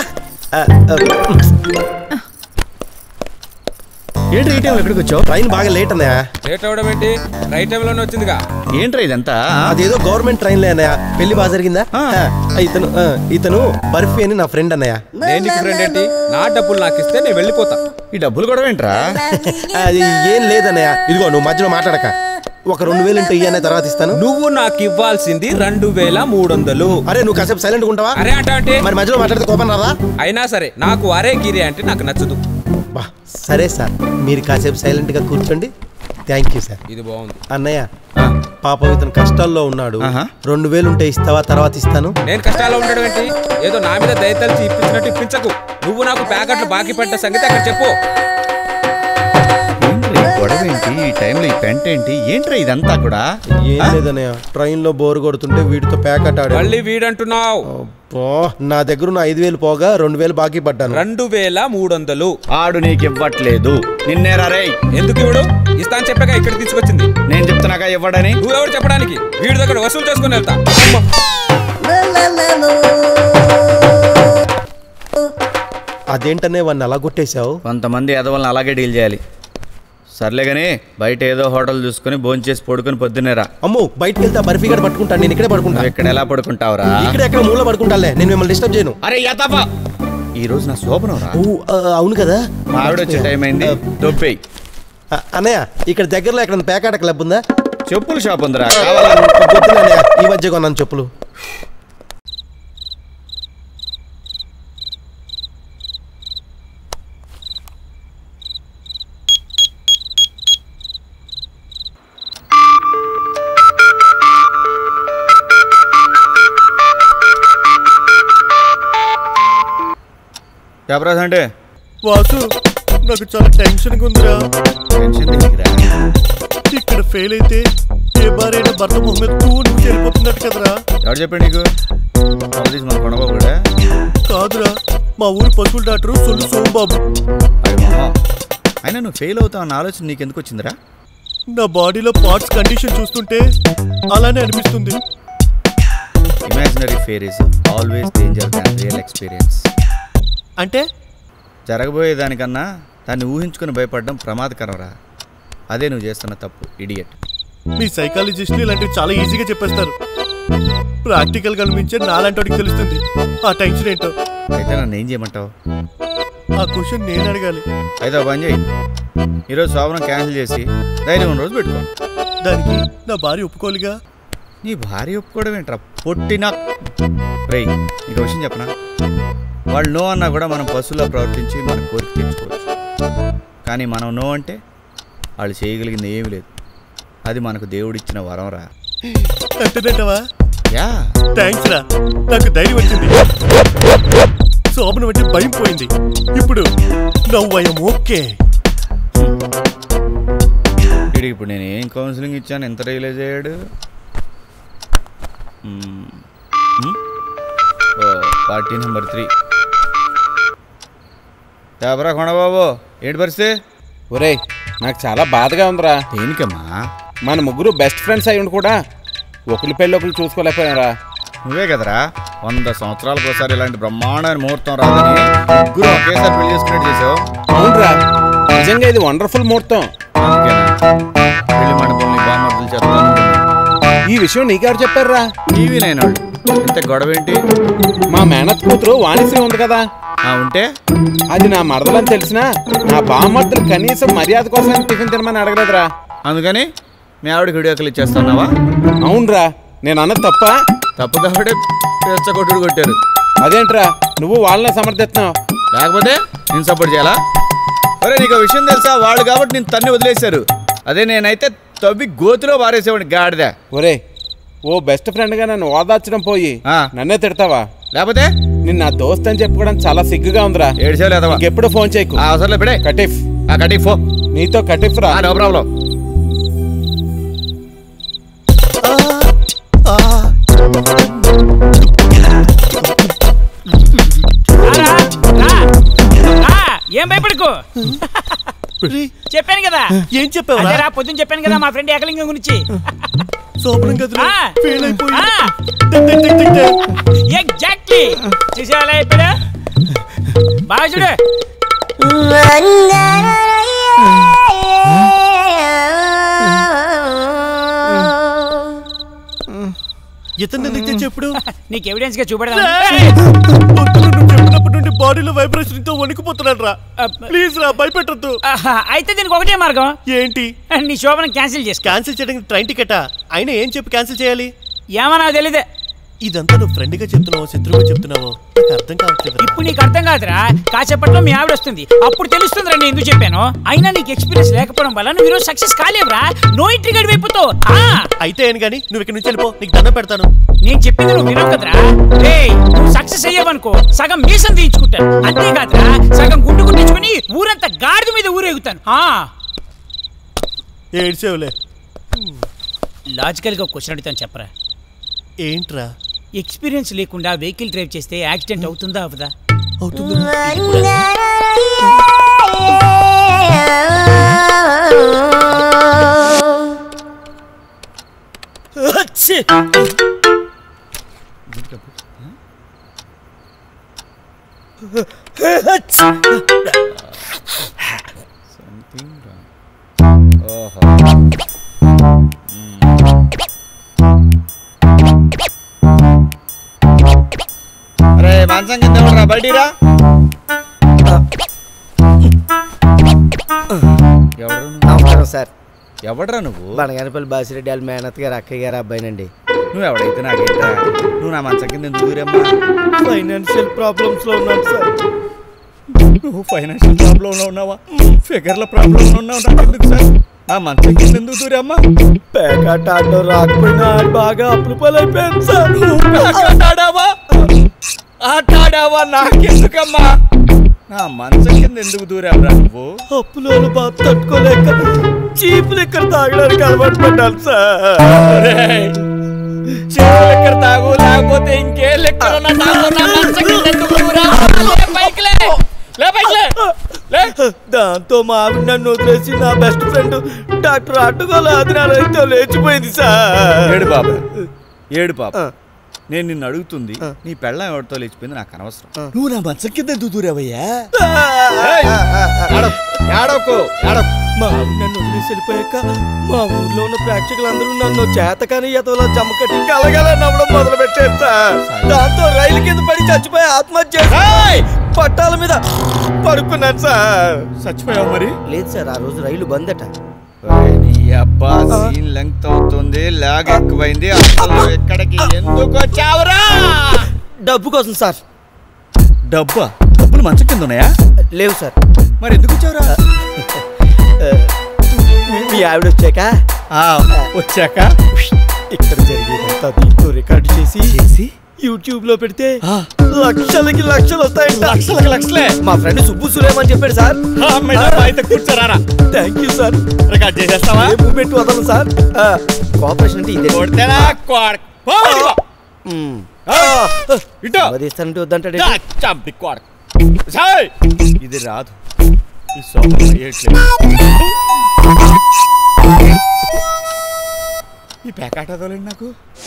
[SPEAKER 2] ఏంటి ఈ టైంలో ఎక్కడికి వచ్చావు
[SPEAKER 3] ట్రైన్ బాగా లేట్ అన్నయ్య
[SPEAKER 9] లేట్ అవడం ఏంటి రైట్ టైంలోనే వచ్చిందిగా
[SPEAKER 2] ఏంట్రా ఇదంతా
[SPEAKER 3] అదేదో గవర్నమెంట్ ట్రైన్లే అన్నయ్య పెళ్లి బాగా జరిగిందా ఆ, ఇతను ఆ, ఇతను బర్ఫీ అని నా ఫ్రెండ్ అన్నయ్య
[SPEAKER 9] నేను నీకు ఫ్రెండ్ ఏంటి నా డబ్బులు నాకు ఇస్తే నేను వెళ్ళిపోతా
[SPEAKER 2] ఈ డబ్బులు కూడా ఏంట్రా
[SPEAKER 3] అది ఏం లేదన్నయ్య ఇదిగో నువ్వు మధ్యలో మాట్లాడక
[SPEAKER 15] ఒక రెండు వేలు ఇంటూ ఇయ్యనే తర్వాత ఇస్తాను
[SPEAKER 6] నువ్వు నాకు ఇవ్వాల్సింది రెండు వేల మూడు వందలు
[SPEAKER 15] అరే నువ్వు కాసేపు సైలెంట్ ఉంటావా
[SPEAKER 6] అరే అంటే అంటే
[SPEAKER 15] మరి మధ్యలో మాట్లాడితే కోపం రాదా
[SPEAKER 6] అయినా సరే నాకు అరే గిరి అంటే నాకు నచ్చదు
[SPEAKER 15] బా సరే సార్ మీరు కాసేపు సైలెంట్ గా కూర్చోండి థ్యాంక్ యూ సార్
[SPEAKER 6] ఇది బాగుంది
[SPEAKER 15] అన్నయ్య పాపం ఇతను కష్టాల్లో ఉన్నాడు రెండు వేలు ఉంటే ఇస్తావా తర్వాత ఇస్తాను
[SPEAKER 6] నేను కష్టాల్లో ఉండడం ఏంటి ఏదో నా మీద దయతలిచి ఇప్పించినట్టు ఇప్పించకు నువ్వు నాకు ప్యాకెట్లు బాకీ పడ్డ సంగతి అక్కడ చెప్పు
[SPEAKER 2] ఏంట్రా ఈ గొడవ ఏంటి ఈ టైంలో ఈ పెంట ఏంటి ఏంట్రా ఇదంతా కూడా
[SPEAKER 15] ఏం లేదన్నయ్య ట్రైన్ లో బోర్ కొడుతుంటే వీడితో ప్యాకెట్ ఆడాడు
[SPEAKER 6] మళ్ళీ వీడంటున్నావు
[SPEAKER 15] అబ్బో, నా దగ్గర ఉన్న ఐదు వేలు పోగా రెండు వేలు బాకీ పడ్డాను
[SPEAKER 6] రెండు వేల మూడు వందలు
[SPEAKER 2] ఆడు నీకు ఇవ్వట్లేదు నిన్నేరా రే
[SPEAKER 6] ఎందుకు ఇవ్వడు ఇస్తాను చెప్పగా ఇక్కడ తీసుకొచ్చింది
[SPEAKER 2] నేను చెప్తున్నాగా ఇవ్వడని
[SPEAKER 6] నువ్వెవడు చెప్పడానికి వీడి దగ్గర వసూలు చేసుకుని వెళ్తా
[SPEAKER 15] అదేంటనే వాడిని అలా కొట్టేశావు
[SPEAKER 2] కొంతమంది ఎదవల్ని అలాగే డీల్ చేయాలి సర్లే కానీ బయట ఏదో హోటల్ చూసుకుని భోంచేసి పడుకొని పొద్దున్నేరా
[SPEAKER 15] అమ్మో బయటికి వెళ్తే బర్ఫీ గడ పట్టుకుంటాను నేను ఇక్కడే పడుకుంటా
[SPEAKER 2] ఇక్కడ ఎలా పడుకుంటావురా
[SPEAKER 15] ఇక్కడ ఎక్కడ మూల పడుకుంటాలే నేను మిమ్మల్ని డిస్టర్బ్ చేయను
[SPEAKER 2] అరే యతపా ఈ రోజు నా శోభనం రా
[SPEAKER 15] ఓ, ఆ, అవును కదా
[SPEAKER 2] మా ఆవిడ వచ్చే టైం అయింది దొబ్బేయి
[SPEAKER 15] ఆ, అన్నయ్య ఇక్కడ దగ్గరలో ఎక్కడ పేకాట క్లబ్ ఉందా
[SPEAKER 2] చెప్పుల షాప్ ఉందిరా
[SPEAKER 15] వద్దులే అన్నయ్య, ఈ మధ్య కొన్నాను చెప్పులు
[SPEAKER 2] చెప్పరాజ్ అంటే
[SPEAKER 3] వాసు నాకు చాలా టెన్షన్గా ఉందిరా
[SPEAKER 2] టెన్షన్ దేనికిరా?
[SPEAKER 3] ఇక్కడ ఫెయిల్ అయితే ఏ భార్య భర్త మొహం మీద తూని వెళ్ళిపోతున్నట్టు కదరా
[SPEAKER 2] ఎవడు చెప్పాడు నీకు కాంపిటీషన్ మన కొనబాబు కూడా
[SPEAKER 3] కాదురా మా ఊరు పశువుల డాక్టరు సొల్లు సోమబాబు
[SPEAKER 2] అయ్య మొహం. అయినా నువ్వు ఫెయిల్ అవుతావు అన్న ఆలోచన నీకు ఎందుకు వచ్చిందిరా
[SPEAKER 3] నా బాడీలో పార్ట్స్ కండిషన్ చూస్తుంటే అలానే అనిపిస్తుంది
[SPEAKER 2] imaginary fear is always danger than real experience
[SPEAKER 3] అంటే
[SPEAKER 2] జరగబోయే దానికన్నా దాన్ని ఊహించుకుని భయపడడం ప్రమాదకరంరా అదే నువ్వు చేస్తున్న తప్పు ఇడియట్
[SPEAKER 3] మీ సైకాలజిస్టులు ఇలాంటివి చాలా ఈజీగా చెప్పేస్తారు ప్రాక్టికల్ కనిపించే నాలాంటి తెలుస్తుంది ఆ టెన్షన్ ఏంటో
[SPEAKER 2] అయితే నన్ను ఏం చేయమంటావు
[SPEAKER 3] ఆ క్వశ్చన్ నేను అడగాలి
[SPEAKER 2] అయితే ఓ పని చేయి ఈరోజు శోభనం క్యాన్సిల్ చేసి ధైర్యం ఉన్న రోజు పెట్టుకో
[SPEAKER 3] దానికి నా భార్య ఒప్పుకోలిగా
[SPEAKER 2] నీ భార్య ఒప్పుకోవడం ఏంట్రా పొట్టిన రేయ్ నీకు విషయం చెప్పనా వాళ్ళు నో అన్నా కూడా మనం పశువులా ప్రవర్తించి మన కోరిక తీర్చుకోవచ్చు కానీ మనం నో అంటే వాళ్ళు చేయగలిగింది ఏమీ లేదు అది మనకు దేవుడిచ్చిన వరం రా
[SPEAKER 3] అంటేనంటవా
[SPEAKER 2] యా
[SPEAKER 3] థ్యాంక్స్ రా నాకు ధైర్యం వచ్చింది శోభన బట్టి భయం పోయింది ఇప్పుడు నవ్వయం ఓకే
[SPEAKER 2] వీడికి ఇప్పుడు నేను ఏం కౌన్సిలింగ్ ఇచ్చాను ఎంత రియలైజ్ అయ్యాడు మ్మ్. మ్మ్? ఓ పార్టీ నెంబర్ త్రీ ఎవరా కొండబాబు ఏంటి పరిస్థితి
[SPEAKER 6] ఒరేయ్ నాకు చాలా బాధగా ఉందిరా
[SPEAKER 2] దేనికమ్మా
[SPEAKER 6] మన ముగ్గురు బెస్ట్ ఫ్రెండ్స్ అయి ఉండి కూడా ఒకరి పెళ్ళి ఒకరు చూసుకోలేకపోయారా
[SPEAKER 2] నువ్వే కదరా వంద సంవత్సరాలకు ఒకసారి ఇలాంటి బ్రహ్మాండమైన ముహూర్తం రాదని ముగ్గురు ఒకేసారి పెళ్లి చేసుకున్నట్టు చేసావు
[SPEAKER 6] అవునరా నిజంగా ఇది వండర్ఫుల్ ముహూర్తం
[SPEAKER 2] అందుకేనా పెళ్లి మండపంలో నీ బామ్మర్దులు చేస్తాను
[SPEAKER 6] ఈ విషయం నీకెవరు చెప్పారురా
[SPEAKER 2] టీవీ నైన్ వాళ్ళు ఇంత గొడవ ఏంటి
[SPEAKER 6] మా మేనత్ కూతురు వాణిశ్రీ ఉంది కదా
[SPEAKER 2] ఆ ఉంటే
[SPEAKER 6] అది నా మరదలని తెలిసినా నా బామ్మర్దులు కనీసం మర్యాద కోసం టిఫిన్ తినమని అడగలేదురా
[SPEAKER 2] అందుకని మీ ఆవిడకి వీడియోకలు ఇచ్చేస్తున్నావా
[SPEAKER 6] అవునరా నేను అన్నది తప్ప
[SPEAKER 2] తప్పు కాబట్టి కొట్టుడు కొట్టారు
[SPEAKER 6] అదేంట్రా నువ్వు వాళ్ళని సమర్థిస్తున్నావు
[SPEAKER 2] లేకపోతే నేను సపోర్ట్ చేయాలా ఒరే నీకు ఒక విషయం తెలుసా వాళ్ళు కాబట్టి నేను తన్ని వదిలేశారు అదే నేనైతే తవ్వి గోతిలో పారేసేవాడిని గాడిద
[SPEAKER 6] ఒరే ఓ బెస్ట్ ఫ్రెండ్గా నన్ను ఓదార్చడం పోయి నన్నే తిడతావా
[SPEAKER 2] లేకపోతే
[SPEAKER 6] నిన్న నా దోస్త్ అని చెప్పుకోవడం చాలా సిగ్గుగా ఉందిరా
[SPEAKER 2] ఏడ్చావు లేదవా
[SPEAKER 6] ఎప్పుడు ఫోన్ చేయకు
[SPEAKER 2] అవసరం ఇప్పుడే
[SPEAKER 6] కటిఫ్
[SPEAKER 2] ఆ కటిఫ్ ఫో
[SPEAKER 6] నీతో కటిఫ్ రా
[SPEAKER 2] నో ప్రాబ్లం
[SPEAKER 12] ఏం భయపడకు చెప్పాను కదా
[SPEAKER 3] ఏం చెప్పావురా?
[SPEAKER 12] అదేరా పొద్దున్న చెప్పాను కదా మా ఫ్రెండ్ ఏకలింగం గురించి
[SPEAKER 3] శోభనం గదిలో
[SPEAKER 12] ఆ.
[SPEAKER 3] ఫెయిల్ అయిపోయి
[SPEAKER 12] ఆ.
[SPEAKER 3] Tick tick tick tick tick.
[SPEAKER 12] Exactly చూసేవాళ్ళ ఇప్పుడు బాగా చూడు
[SPEAKER 3] ఇతను ఎందుకు తెచ్చి ఎప్పుడు
[SPEAKER 12] నీకు ఎవిడెన్స్ గా చూపెడదాం
[SPEAKER 3] పొద్దున నువ్వు చెప్పినప్పటి నుండి చూస్తుంటే బాడీలో వైబ్రేషన్ తో వణికిపోతున్నాడు రా ప్లీజ్ రా భయపెట్టద్దు
[SPEAKER 12] ఆహా, అయితే దీనికి ఒకటే మార్గం
[SPEAKER 3] ఏంటి
[SPEAKER 12] నీ శోభనం క్యాన్సిల్ చేసుకో
[SPEAKER 3] క్యాన్సిల్ చేయడానికి ట్రైన్ టికెటా అయినా ఏం చెప్పి క్యాన్సిల్ చేయాలి
[SPEAKER 12] ఏమన్నా తెలీదే
[SPEAKER 3] ఇదంతా నువ్వు ఫ్రెండ్ గా చెప్తున్నావో శత్రువుగా చెప్తున్నావో నాకు అర్థం కావట్లేదు
[SPEAKER 12] ఇప్పుడు నీకు అర్థం కాదురా కాసేపట్లో మీ ఆవిడ వస్తుంది అప్పుడు తెలుస్తుంది నేను ఎందుకు చెప్పాను అయినా నీకు ఎక్స్పీరియన్స్ లేకపోవడం వల్ల నువ్వు ఈరోజు సక్సెస్ కాలేవురా నో ఎంట్రీ గడి వైపుతో
[SPEAKER 3] అయితే ఏం గానీ నువ్వు ఇక్కడ నుంచి వెళ్ళిపో నీకు దండం పెడతాను
[SPEAKER 12] నేను చెప్పింది నువ్వు వినవు కదరా ఏయ్ నువ్వు సక్సెస్ అయ్యావనుకో సగం మీసం తీయించుకుంటాను అంతేకాదురా సగం గుండు గుట్టించుకుని ఊరంతా గాడిద మీద ఊరేగుతాను ఆ
[SPEAKER 3] ఏడ్చేవులే
[SPEAKER 12] లాజికల్ గా క్వశ్చన్ అడుగుతాను చెప్పరా
[SPEAKER 3] ఏంట్రా
[SPEAKER 12] ఎక్స్పీరియన్స్ లేకుండా వెహికల్ డ్రైవ్ చేస్తే యాక్సిడెంట్ అవుతుందా అవదా
[SPEAKER 2] ఓహో అరే మంచం కింద ఎవడరా బయటిరా ఎవరు
[SPEAKER 16] నమస్కారం సార్
[SPEAKER 2] ఎవడరా నువ్వు
[SPEAKER 16] బనగానపల్లి బాసిరెడ్డి వాళ్ళ మేనత్ గారు అక్కయ్య గారు అబ్బాయినండి
[SPEAKER 2] నువ్వు ఎవడైతే నాకేంటా నువ్వు నా మంచం కింద ఎందుకు దూరమ్మా
[SPEAKER 16] ఫైనాన్షియల్ ప్రాబ్లమ్స్ లో ఉన్నాను సార్
[SPEAKER 2] నువ్వు ఫైనాన్షియల్ ప్రాబ్లం లో ఉన్నావా ఫిగర్ల ప్రాబ్లం లో ఉన్నావు నాకు ఎందుకు సార్ నా మంచం కింద ఎందుకు దూరమ్మా
[SPEAKER 16] పేకాట ఆడడం రాకపోయినా ఆడి బాగా అప్పులు పాలైపోయాను సార్
[SPEAKER 2] ఆడావా ఆట ఆడావా నాకెందుకమ్మా నా మంచం కింద ఎందుకు దూరావురా నువ్వు
[SPEAKER 16] అప్పులో బాధ తట్టుకోలేక చీపులు ఇక్కడ తాగడానికి అలవాటు పడ్డాను సార్
[SPEAKER 2] చీపు లెక్కర తాగు లేకపోతే ఇంకే లెక్కర నా తాగు నా మంచం కింద ఎందుకు దూరావు? లే పైకి లే. లే పైకి లే. లే.
[SPEAKER 16] దాంతో మా ఆవిడ నన్ను వదిలేసి నా బెస్ట్ ఫ్రెండ్ డాక్టర్ అడ్డుగోల ఆదినారాయణతో లేచిపోయింది సార్
[SPEAKER 2] ఏడు బాబు ఏడు పాప నేను నిన్ను అడుగుతుంది నీ పెళ్ళం ఎవరితో లేచిపోయింది నాకు అనవసరం నువ్వు నా మంచం కింద ఎందుకు దూరావయ్యా
[SPEAKER 16] ఏడవకు ఏడవకు మా ఆవిడ నన్ను వదిలేసి వెళ్ళిపోయాక మా ఊర్లో ఉన్న ప్రేక్షకులందరూ నన్ను చేతకాని ఎతవలా జమ్మకట్టి కలగల నవ్వడం మొదలు పెట్టారు సార్ దాంతో రైలు కింద పడి చచ్చిపోయి ఆత్మహత్య చేసి పట్టాల మీద పడుకున్నాను సార్
[SPEAKER 2] చచ్చిపోయావు మరి
[SPEAKER 16] లేదు సార్ ఆ రోజు రైలు బంద్ అట
[SPEAKER 2] ఒరేయ్, నీ అబ్బా సీన్ లెంగ్త్ అవుతుంది లాగ్ ఎక్కువైంది అసలు నువ్వు ఇక్కడికి ఎందుకు వచ్చావురా
[SPEAKER 16] డబ్బు కోసం సార్
[SPEAKER 2] డబ్బా డబ్బులు మంచం కింద ఉన్నాయా
[SPEAKER 16] లేవు సార్
[SPEAKER 2] మరి ఎందుకు వచ్చావురా
[SPEAKER 16] మీ ఆవిడ వచ్చాక
[SPEAKER 2] వచ్చాక
[SPEAKER 16] ఇక్కడ జరిగేదంతా దీంతో రికార్డు చేసి చేసి యూట్యూబ్ లో పెడితే లక్షలకి లక్షలు వస్తాయంట
[SPEAKER 2] లక్షలకి లక్షలే
[SPEAKER 16] మా ఫ్రెండ్ సుబ్బు సులేమని చెప్పాడు సార్
[SPEAKER 2] అయితే కూర్చోరారా
[SPEAKER 16] థ్యాంక్ యూ సార్
[SPEAKER 2] రికార్డ్ చేసేస్తావా
[SPEAKER 16] ఏ మూమెంట్ వదలను సార్ కోఆపరేషన్ అంటే ఇదే
[SPEAKER 2] కొడితేనా కొడక. పో ఇదిగో. ఇటో.
[SPEAKER 16] వదిస్తానంటే వద్దంటాడు
[SPEAKER 2] దా, చంపి కొడక. సాయ్. ఇది రాదు ఈ సోఫా వేయట్లేదు ఈ ప్యాకెట్ అదోలేండి నాకు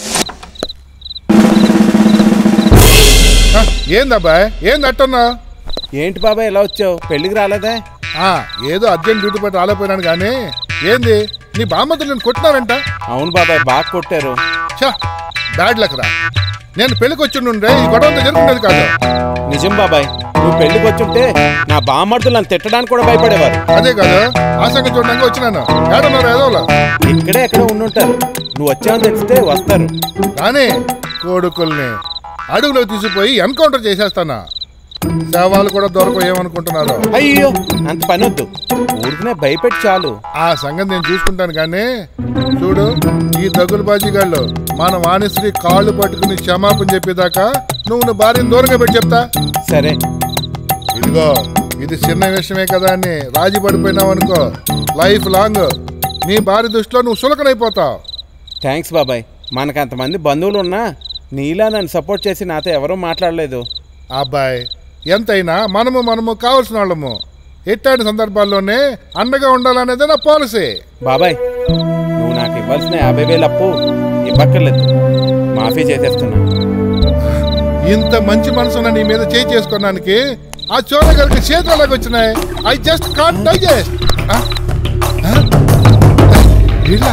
[SPEAKER 17] ఏందబ్బాయ్ ఏంది అట్టున్నా
[SPEAKER 6] ఏంటి బాబాయ్ ఎలా వచ్చావు పెళ్ళికి రాలేదా
[SPEAKER 17] ఏదో అర్జెంట్ డ్యూటీ పట్టి రాలేపోయినాను కానీ ఏంది నీ బామ్మతో నేను కొట్టినారంట
[SPEAKER 6] అవును బాబాయ్ బాగా కొట్టారు
[SPEAKER 17] చా బ్యాడ్ లక్ రా నేను పెళ్లికి వచ్చి ఉండే ఈ గొడవంతో జరుగుతుండేది కాదు
[SPEAKER 6] నిజం బాబాయ్ నువ్వు పెళ్లికి వచ్చుంటే నా బామ్మర్దులు నన్ను తిట్టడానికి కూడా భయపడేవారు
[SPEAKER 17] అదే కాదు ఆ సంగతి చూడడానికి వచ్చినాను ఏడన్నారు ఏదోలా
[SPEAKER 6] ఇక్కడే ఎక్కడ ఉండుంటారు నువ్వు వచ్చావని తెలిస్తే వస్తారు
[SPEAKER 17] కానీ కొడుకుల్ని అడుగులో తీసుకుపోయి ఎన్కౌంటర్ చేసేస్తానా శవాలు కూడా దొరకవు ఏమనుకుంటున్నారు
[SPEAKER 6] అయ్యో అంత పని వద్దు ఊరికనే భయపెట్టి చాలు
[SPEAKER 17] ఆ సంగతి నేను చూసుకుంటాను కానీ చూడు ఈ దగులు బాజీగాళ్ళు మన వాణిశ్రీ కాళ్ళు పట్టుకుని క్షమాపణ చెప్పేదాకా నువ్వు నీ భార్యను దూరంగా పెట్టి చెప్తా
[SPEAKER 6] సరే
[SPEAKER 17] ఇదిగో ఇది చిన్న విషయమే కదా అని రాజీ పడిపోయినావు అనుకో లైఫ్ లాంగ్ నీ భార్య దృష్టిలో నువ్వు సులకనైపోతావు
[SPEAKER 6] థ్యాంక్స్ బాబాయ్ మనకు అంతమంది బంధువులు ఉన్నా నీలా నన్ను సపోర్ట్ చేసి నాతో ఎవరూ మాట్లాడలేదు
[SPEAKER 17] అబ్బాయి ఎంతైనా మనము మనము కావలసిన వాళ్ళము ఎట్లాంటి సందర్భాల్లోనే అండగా ఉండాలనేది నా పాలసీ
[SPEAKER 6] బాబాయ్ నువ్వు నాకు ఇవ్వాల్సిన యాభై వేలు అప్పు ఇవ్వక్కర్లేదు మాఫీ చేసేస్తున్నా
[SPEAKER 17] ఇంత మంచి మనసున్న నీ మీద చేయి చేసుకోవడానికి ఆ చోర గారికి చేతులకు వచ్చినాయి ఐ జస్ట్ కాంట్ డైజెస్ట్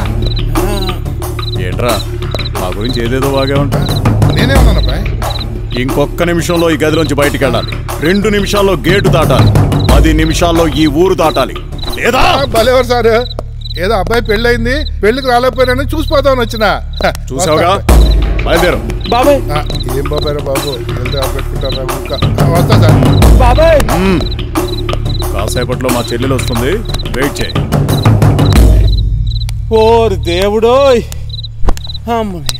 [SPEAKER 18] ఏంట్రా మా గురించి ఏదేదో బాగా ఉంటా
[SPEAKER 17] నేనేమన్నాను అబ్బాయి
[SPEAKER 18] ఇంకొక్క నిమిషంలో ఈ గదిలోంచి బయటికి వెళ్ళాలి రెండు నిమిషాల్లో గేటు దాటాలి పది నిమిషాల్లో ఈ ఊరు దాటాలి లేదా
[SPEAKER 17] భలేవారు సార్ ఏదో అబ్బాయి పెళ్ళయింది పెళ్లికి రాలేకపోయినా చూసిపోతామని వచ్చిన
[SPEAKER 18] చూసావుగా బయలుదేరు
[SPEAKER 17] బాబాయ్ ఏం బాబాయ్ రా బాబు వెళ్తే పెట్టుకుంటారా ఊరిక. ఆ, వస్తా సార్
[SPEAKER 12] బాబాయ్
[SPEAKER 18] మ్మ్. కాసేపట్లో మా చెల్లెలు వస్తుంది వెయిట్ చేయి
[SPEAKER 6] ఓరి దేవుడోయ్ అమ్మయ్య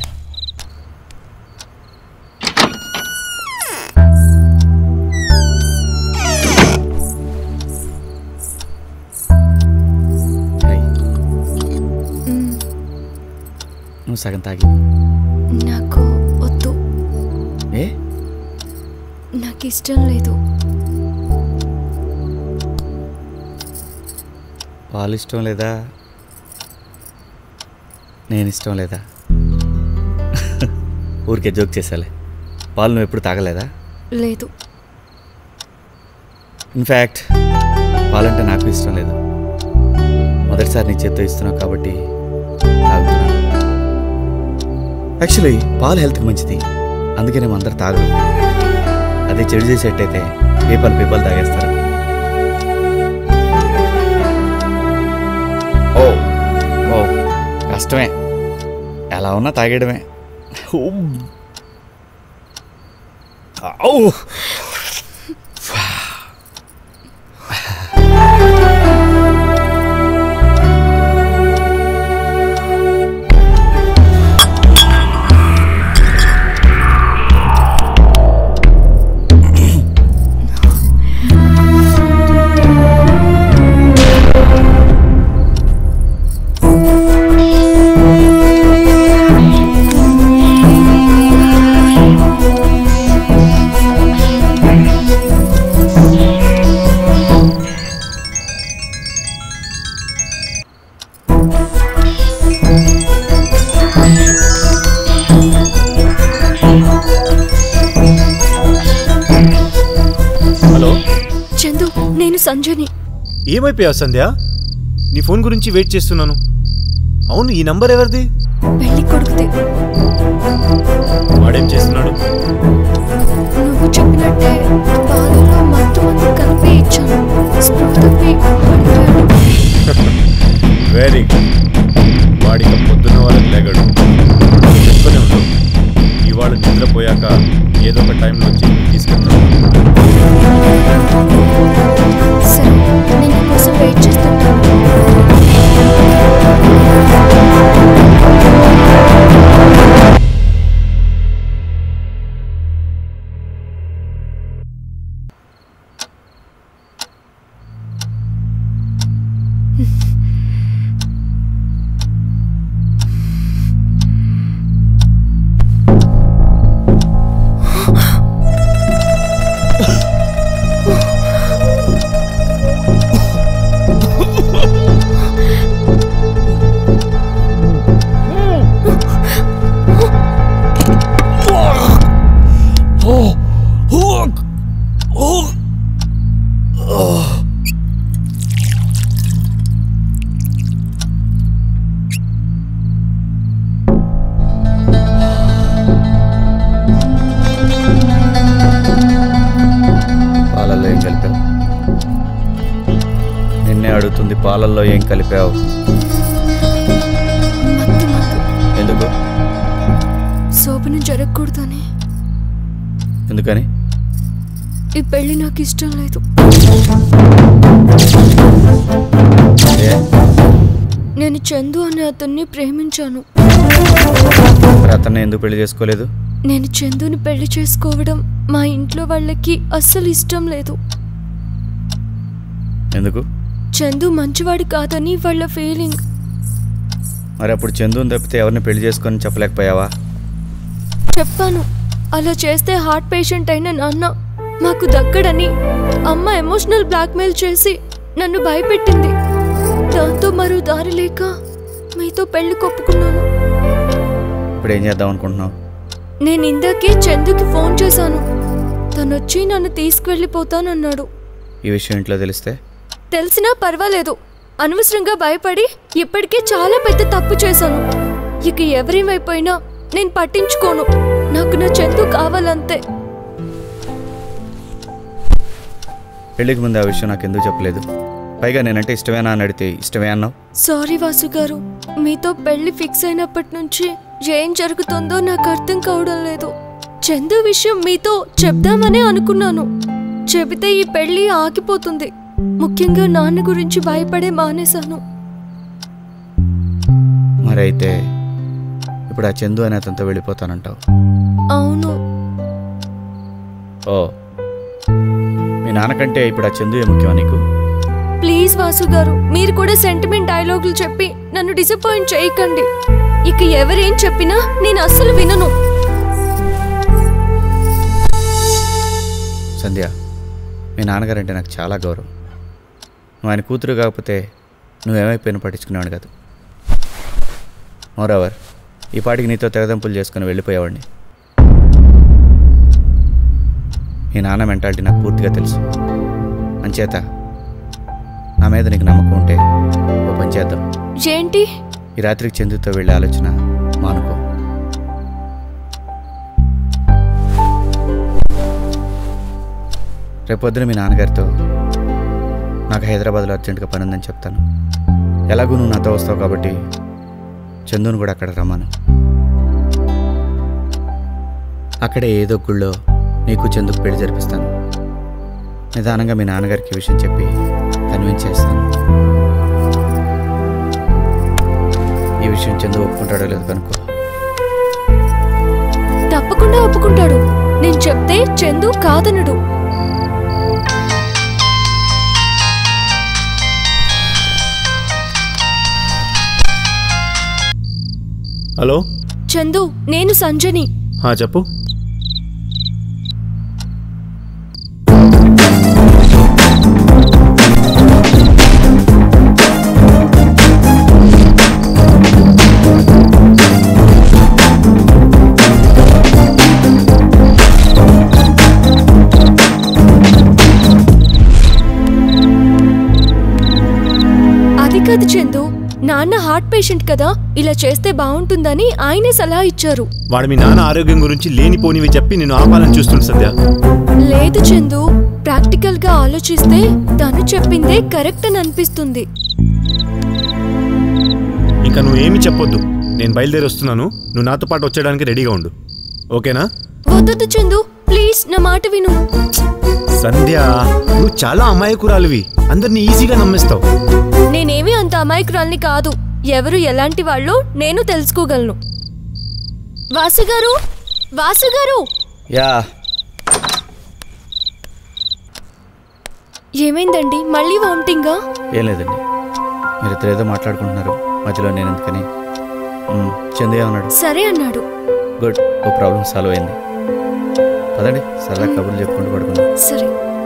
[SPEAKER 2] నువ్వు సగం తాగి
[SPEAKER 14] నాకు వద్దు
[SPEAKER 2] ఏ
[SPEAKER 14] నాకు ఇష్టం లేదు
[SPEAKER 2] పాలు ఇష్టం లేదా నేను ఇష్టం లేదా ఊరికే జోక్ చేసాలే పాలు నువ్వు ఎప్పుడు తాగలేదా
[SPEAKER 14] లేదు
[SPEAKER 2] ఇన్ఫ్యాక్ట్ పాలంటే నాకు ఇష్టం లేదు మొదటిసారి నీ చేత్తో ఇస్తున్నావు కాబట్టి తాగుతున్నాను యాక్చువల్లీ పాలు హెల్త్కి మంచిది అందుకే నేను అందరు తాగరు అదే చెడు చేసేటైతే పీపాలు పీపాలు తాగేస్తారు ఓ ఓ కష్టమే ఎలా ఉన్నా తాగేయడమే ఉమ్. ఔ!
[SPEAKER 4] హలో
[SPEAKER 14] చందు నేను సంజని
[SPEAKER 4] ఏమైపోయావు సంధ్య నీ ఫోన్ గురించి వెయిట్ చేస్తున్నాను అవును ఈ నంబర్ ఎవరిది
[SPEAKER 14] పెళ్లి కొడుకుతే
[SPEAKER 4] వాడేం చేస్తున్నాడు
[SPEAKER 14] నువ్వు చెప్పినట్టే పాలలో మత్తు మందు కలిపి ఇచ్చాను స్పృహ తప్పి పడిపోయాడు
[SPEAKER 4] వెరీ గుడ్ వాడిక పొద్దున్న వాళ్ళకి లేగడు చెప్పుకునే ఉంటావు ఇవాళ నిద్రపోయాక ఏదో ఒక టైంలో వచ్చి తీసుకెళ్తాను
[SPEAKER 14] సరే నేను నీ కోసం వెయిట్ చేస్తుంటాను
[SPEAKER 2] పాలల్లో ఏం కలిపావు నిన్నే అడుగుతుంది పాలల్లో ఏం కలిపావు ఎందుకు
[SPEAKER 14] శోభనం జరగకూడదని
[SPEAKER 2] ఎందుకని
[SPEAKER 14] ఈ పెళ్లి నాకు ఇష్టం లేదు
[SPEAKER 2] ఏ
[SPEAKER 14] నేను చందు అనే అతన్ని ప్రేమించాను
[SPEAKER 2] మరి అతన్ని ఎందుకు పెళ్లి చేసుకోలేదు
[SPEAKER 14] నేను చందుని పెళ్లి చేసుకోవడం మా ఇంట్లో వాళ్ళకి అస్సలు ఇష్టం లేదు
[SPEAKER 2] ఎందుకు
[SPEAKER 14] చందు మంచివాడు కాదని వాళ్ళ ఫీలింగ్
[SPEAKER 2] మరి అప్పుడు చందుని తప్పితే ఎవరిని పెళ్లి చేసుకొని చెప్పలేకపోయావా
[SPEAKER 14] చెప్పాను అలా చేస్తే హార్ట్ పేషెంట్ అయిన నాన్న మాకు దక్కడని అమ్మ ఎమోషనల్ బ్లాక్మెయిల్ చేసి నన్ను భయపెట్టింది దాంతో మరో దారి లేక మీతో పెళ్లి కొప్పుకున్నాను
[SPEAKER 2] ఇప్పుడు ఏం చేద్దాం అనుకుంటున్నావు
[SPEAKER 14] నేను ఇందాకే చందుకి ఫోన్ చేశాను తనొచ్చి నన్ను తీసుకువెళ్ళిపోతానన్నాడు
[SPEAKER 2] ఈ విషయం ఇంట్లో తెలిస్తే
[SPEAKER 14] తెలిసినా పర్వాలేదు అనవసరంగా భయపడి ఇప్పటికే చాలా పెద్ద తప్పు చేశాను ఇక ఎవరేమైపోయినా నేను పట్టించుకోను నాకు నా చందు కావాలంతే
[SPEAKER 2] పెళ్ళికి ముందు ఆ విషయం నాకు ఎందుకు చెప్పలేదు పైగా నేనంటే ఇష్టమేనా అని అడిగితే ఇష్టమే అన్నావు
[SPEAKER 14] సారీ వాసు గారు మీతో పెళ్లి ఫిక్స్ అయినప్పటి నుంచి ఏం జరుగుతుందో నాకు అర్థం కావడం లేదు చందు విషయం మీతో చెప్దామనే అనుకున్నాను చెబితే ఈ పెళ్లి ఆగిపోతుంది ముఖ్యంగా నాన్న గురించి భయపడే మానేశాను
[SPEAKER 2] మరి అయితే ఇప్పుడు ఆ చందు అనే అతనితో వెళ్ళిపోతానంటావు
[SPEAKER 14] అవును
[SPEAKER 2] ఓ మీ నాన్నకంటే ఇప్పుడు ఆ చందు ఏ ముఖ్యమా నీకు
[SPEAKER 14] ప్లీజ్ వాసు గారు మీరు కూడా సెంటిమెంట్ డైలాగులు చెప్పి నన్ను డిసప్పాయింట్ చేయకండి ఇక ఎవరేం చెప్పినా నేను అస్సలు వినను
[SPEAKER 2] సంధ్య మీ నాన్నగారంటే నాకు చాలా గౌరవం నువ్వు ఆయన కూతురు కాకపోతే నువ్వేమైపోయినా పట్టించుకునేవాడు కాదు మోరవర్ ఈ పాటికి నీతో తెగదంపులు చేసుకుని వెళ్ళిపోయేవాడిని మీ నాన్న మెంటాలిటీ నాకు పూర్తిగా తెలుసు అంచేత నా మీద నీకు నమ్మకం ఉంటే ఓ పని చేద్దాం
[SPEAKER 14] ఏంటి
[SPEAKER 2] ఈ రాత్రికి చందుతో వెళ్ళే ఆలోచన మానుకో రేపొద్దున మీ నాన్నగారితో నాకు హైదరాబాద్లో అర్జెంటుగా పని ఉందని చెప్తాను ఎలాగూ నువ్వు నాతో వస్తావు కాబట్టి చందును కూడా అక్కడ రమ్మను అక్కడే ఏదో గుళ్ళో నీకు చందుకు పెళ్లి జరిపిస్తాను నిదానంగా మీ నాన్నగారికి ఈ విషయం చెప్పి కన్విన్స్ చేస్తాను ఈ విషయం చందు ఒప్పుకుంటాడో లేదో కనుక్కో
[SPEAKER 14] తప్పకుండా ఒప్పుకుంటాడు నేను చెప్తే చందు కాదనడు
[SPEAKER 4] హలో
[SPEAKER 14] చందు నేను సంజని
[SPEAKER 4] హా, చెప్పు
[SPEAKER 14] అది కాదు చందు నాన్న హార్ట్ పేషెంట్ కదా ఇలా చేస్తే బాగుంటుందని ఆయనే సలహా ఇచ్చారు
[SPEAKER 4] వాడు మీ నాన్న ఆరోగ్యం గురించి లేనిపోనివి చెప్పి నేను ఆపాలని చూస్తుంది సద్య
[SPEAKER 14] లేదు చందు ప్రాక్టికల్ గా ఆలోచిస్తే తను చెప్పిందే కరెక్ట్ అని అనిపిస్తుంది
[SPEAKER 4] ఇంకా నువ్వు ఏమి చెప్పొద్దు నేను బయలుదేరి వస్తున్నాను నువ్వు నాతో పాటు వచ్చేయడానికి రెడీగా ఉండు ఓకేనా
[SPEAKER 14] వద్దొద్దు చందు ప్లీజ్ నా మాట విను
[SPEAKER 4] సంధ్య నువ్వు చాలా అమాయకురాలివి అందరినీ ఈజీగా నమ్మేస్తావు
[SPEAKER 14] నేనేమీ అంత అమాయకురాల్ని కాదు ఎవరు ఎలాంటి వాళ్ళో నేను తెలుసుకోగలను వాసు గారు వాసు గారు
[SPEAKER 2] యా
[SPEAKER 14] ఏమైందండి మళ్ళీ వామిటింగా
[SPEAKER 2] ఏం లేదండి మీరు ఇద్దరు ఏదో మాట్లాడుకుంటున్నారు మధ్యలో నేను ఎందుకని మ్, చందు ఏమన్నాడు
[SPEAKER 14] సరే అన్నాడు
[SPEAKER 2] గుడ్ ఓ ప్రాబ్లం సాల్వ్ అయింది పదండి సరదా కబుర్లు చెప్పుకుంటూ పడుకుందాం
[SPEAKER 14] సరే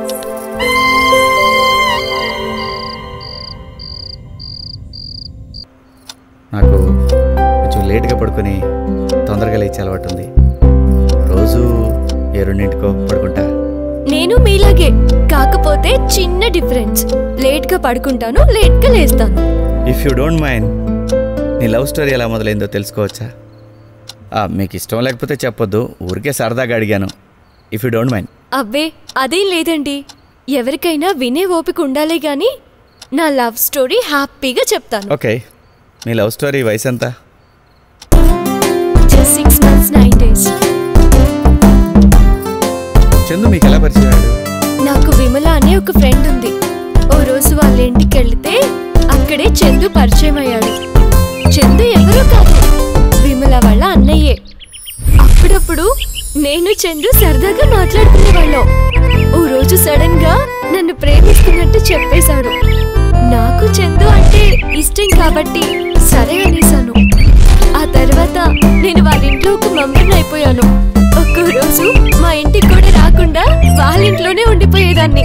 [SPEAKER 2] నాకు కొంచెం లేట్గా పడుకొని తొందరగా లేచే అలవాటు ఉంది రోజు ఏ రెండింటికో పడుకుంటా
[SPEAKER 14] నేను మీలాగే కాకపోతే చిన్న డిఫరెన్స్ లేట్ గా పడుకుంటాను లేట్ గా లేస్తాను
[SPEAKER 2] ఇఫ్ యూ డోంట్ మైండ్ నీ లవ్ స్టోరీ ఎలా మొదలైందో తెలుసుకోవచ్చా ఆ, మీకు ఇష్టం లేకపోతే చెప్పొద్దు ఊరికే సరదాగా అడిగాను ఇఫ్ యూ డోంట్ మైండ్
[SPEAKER 14] అబ్బే అదేం లేదండి ఎవరికైనా వినే ఓపిక ఉండాలే గాని నా లవ్ స్టోరీ హ్యాపీగా చెప్తాను
[SPEAKER 2] ఓకే మీ లవ్ స్టోరీ వయసు ఎంత
[SPEAKER 14] just six months nine days
[SPEAKER 2] Chandu మీకు ఎలా పరిచయం అయ్యాడు?
[SPEAKER 14] నాకు విమల అనే ఒక ఫ్రెండ్ ఉంది ఓ రోజు వాళ్ళ ఇంటికి వెళ్తే అక్కడే చందు పరిచయం అయ్యాడు చందు ఎవరో కాదు విమల వాళ్ళ అన్నయ్యే అప్పుడప్పుడు నేను చందు సరదాగా మాట్లాడుకునేవాళ్ళం ఓ రోజు సడన్ గా నన్ను ప్రేమిస్తున్నట్టు చెప్పేశాడు నాకు చందు అంటే ఇష్టం కాబట్టి సరే అనేసాను ఆ తర్వాత నేను వాళ్ళ ఇంట్లో ఒక మెంబర్ని అయిపోయాను ఒక్కో రోజు మా ఇంటికి కూడా రాకుండా వాళ్ళ ఇంట్లోనే ఉండిపోయేదాన్ని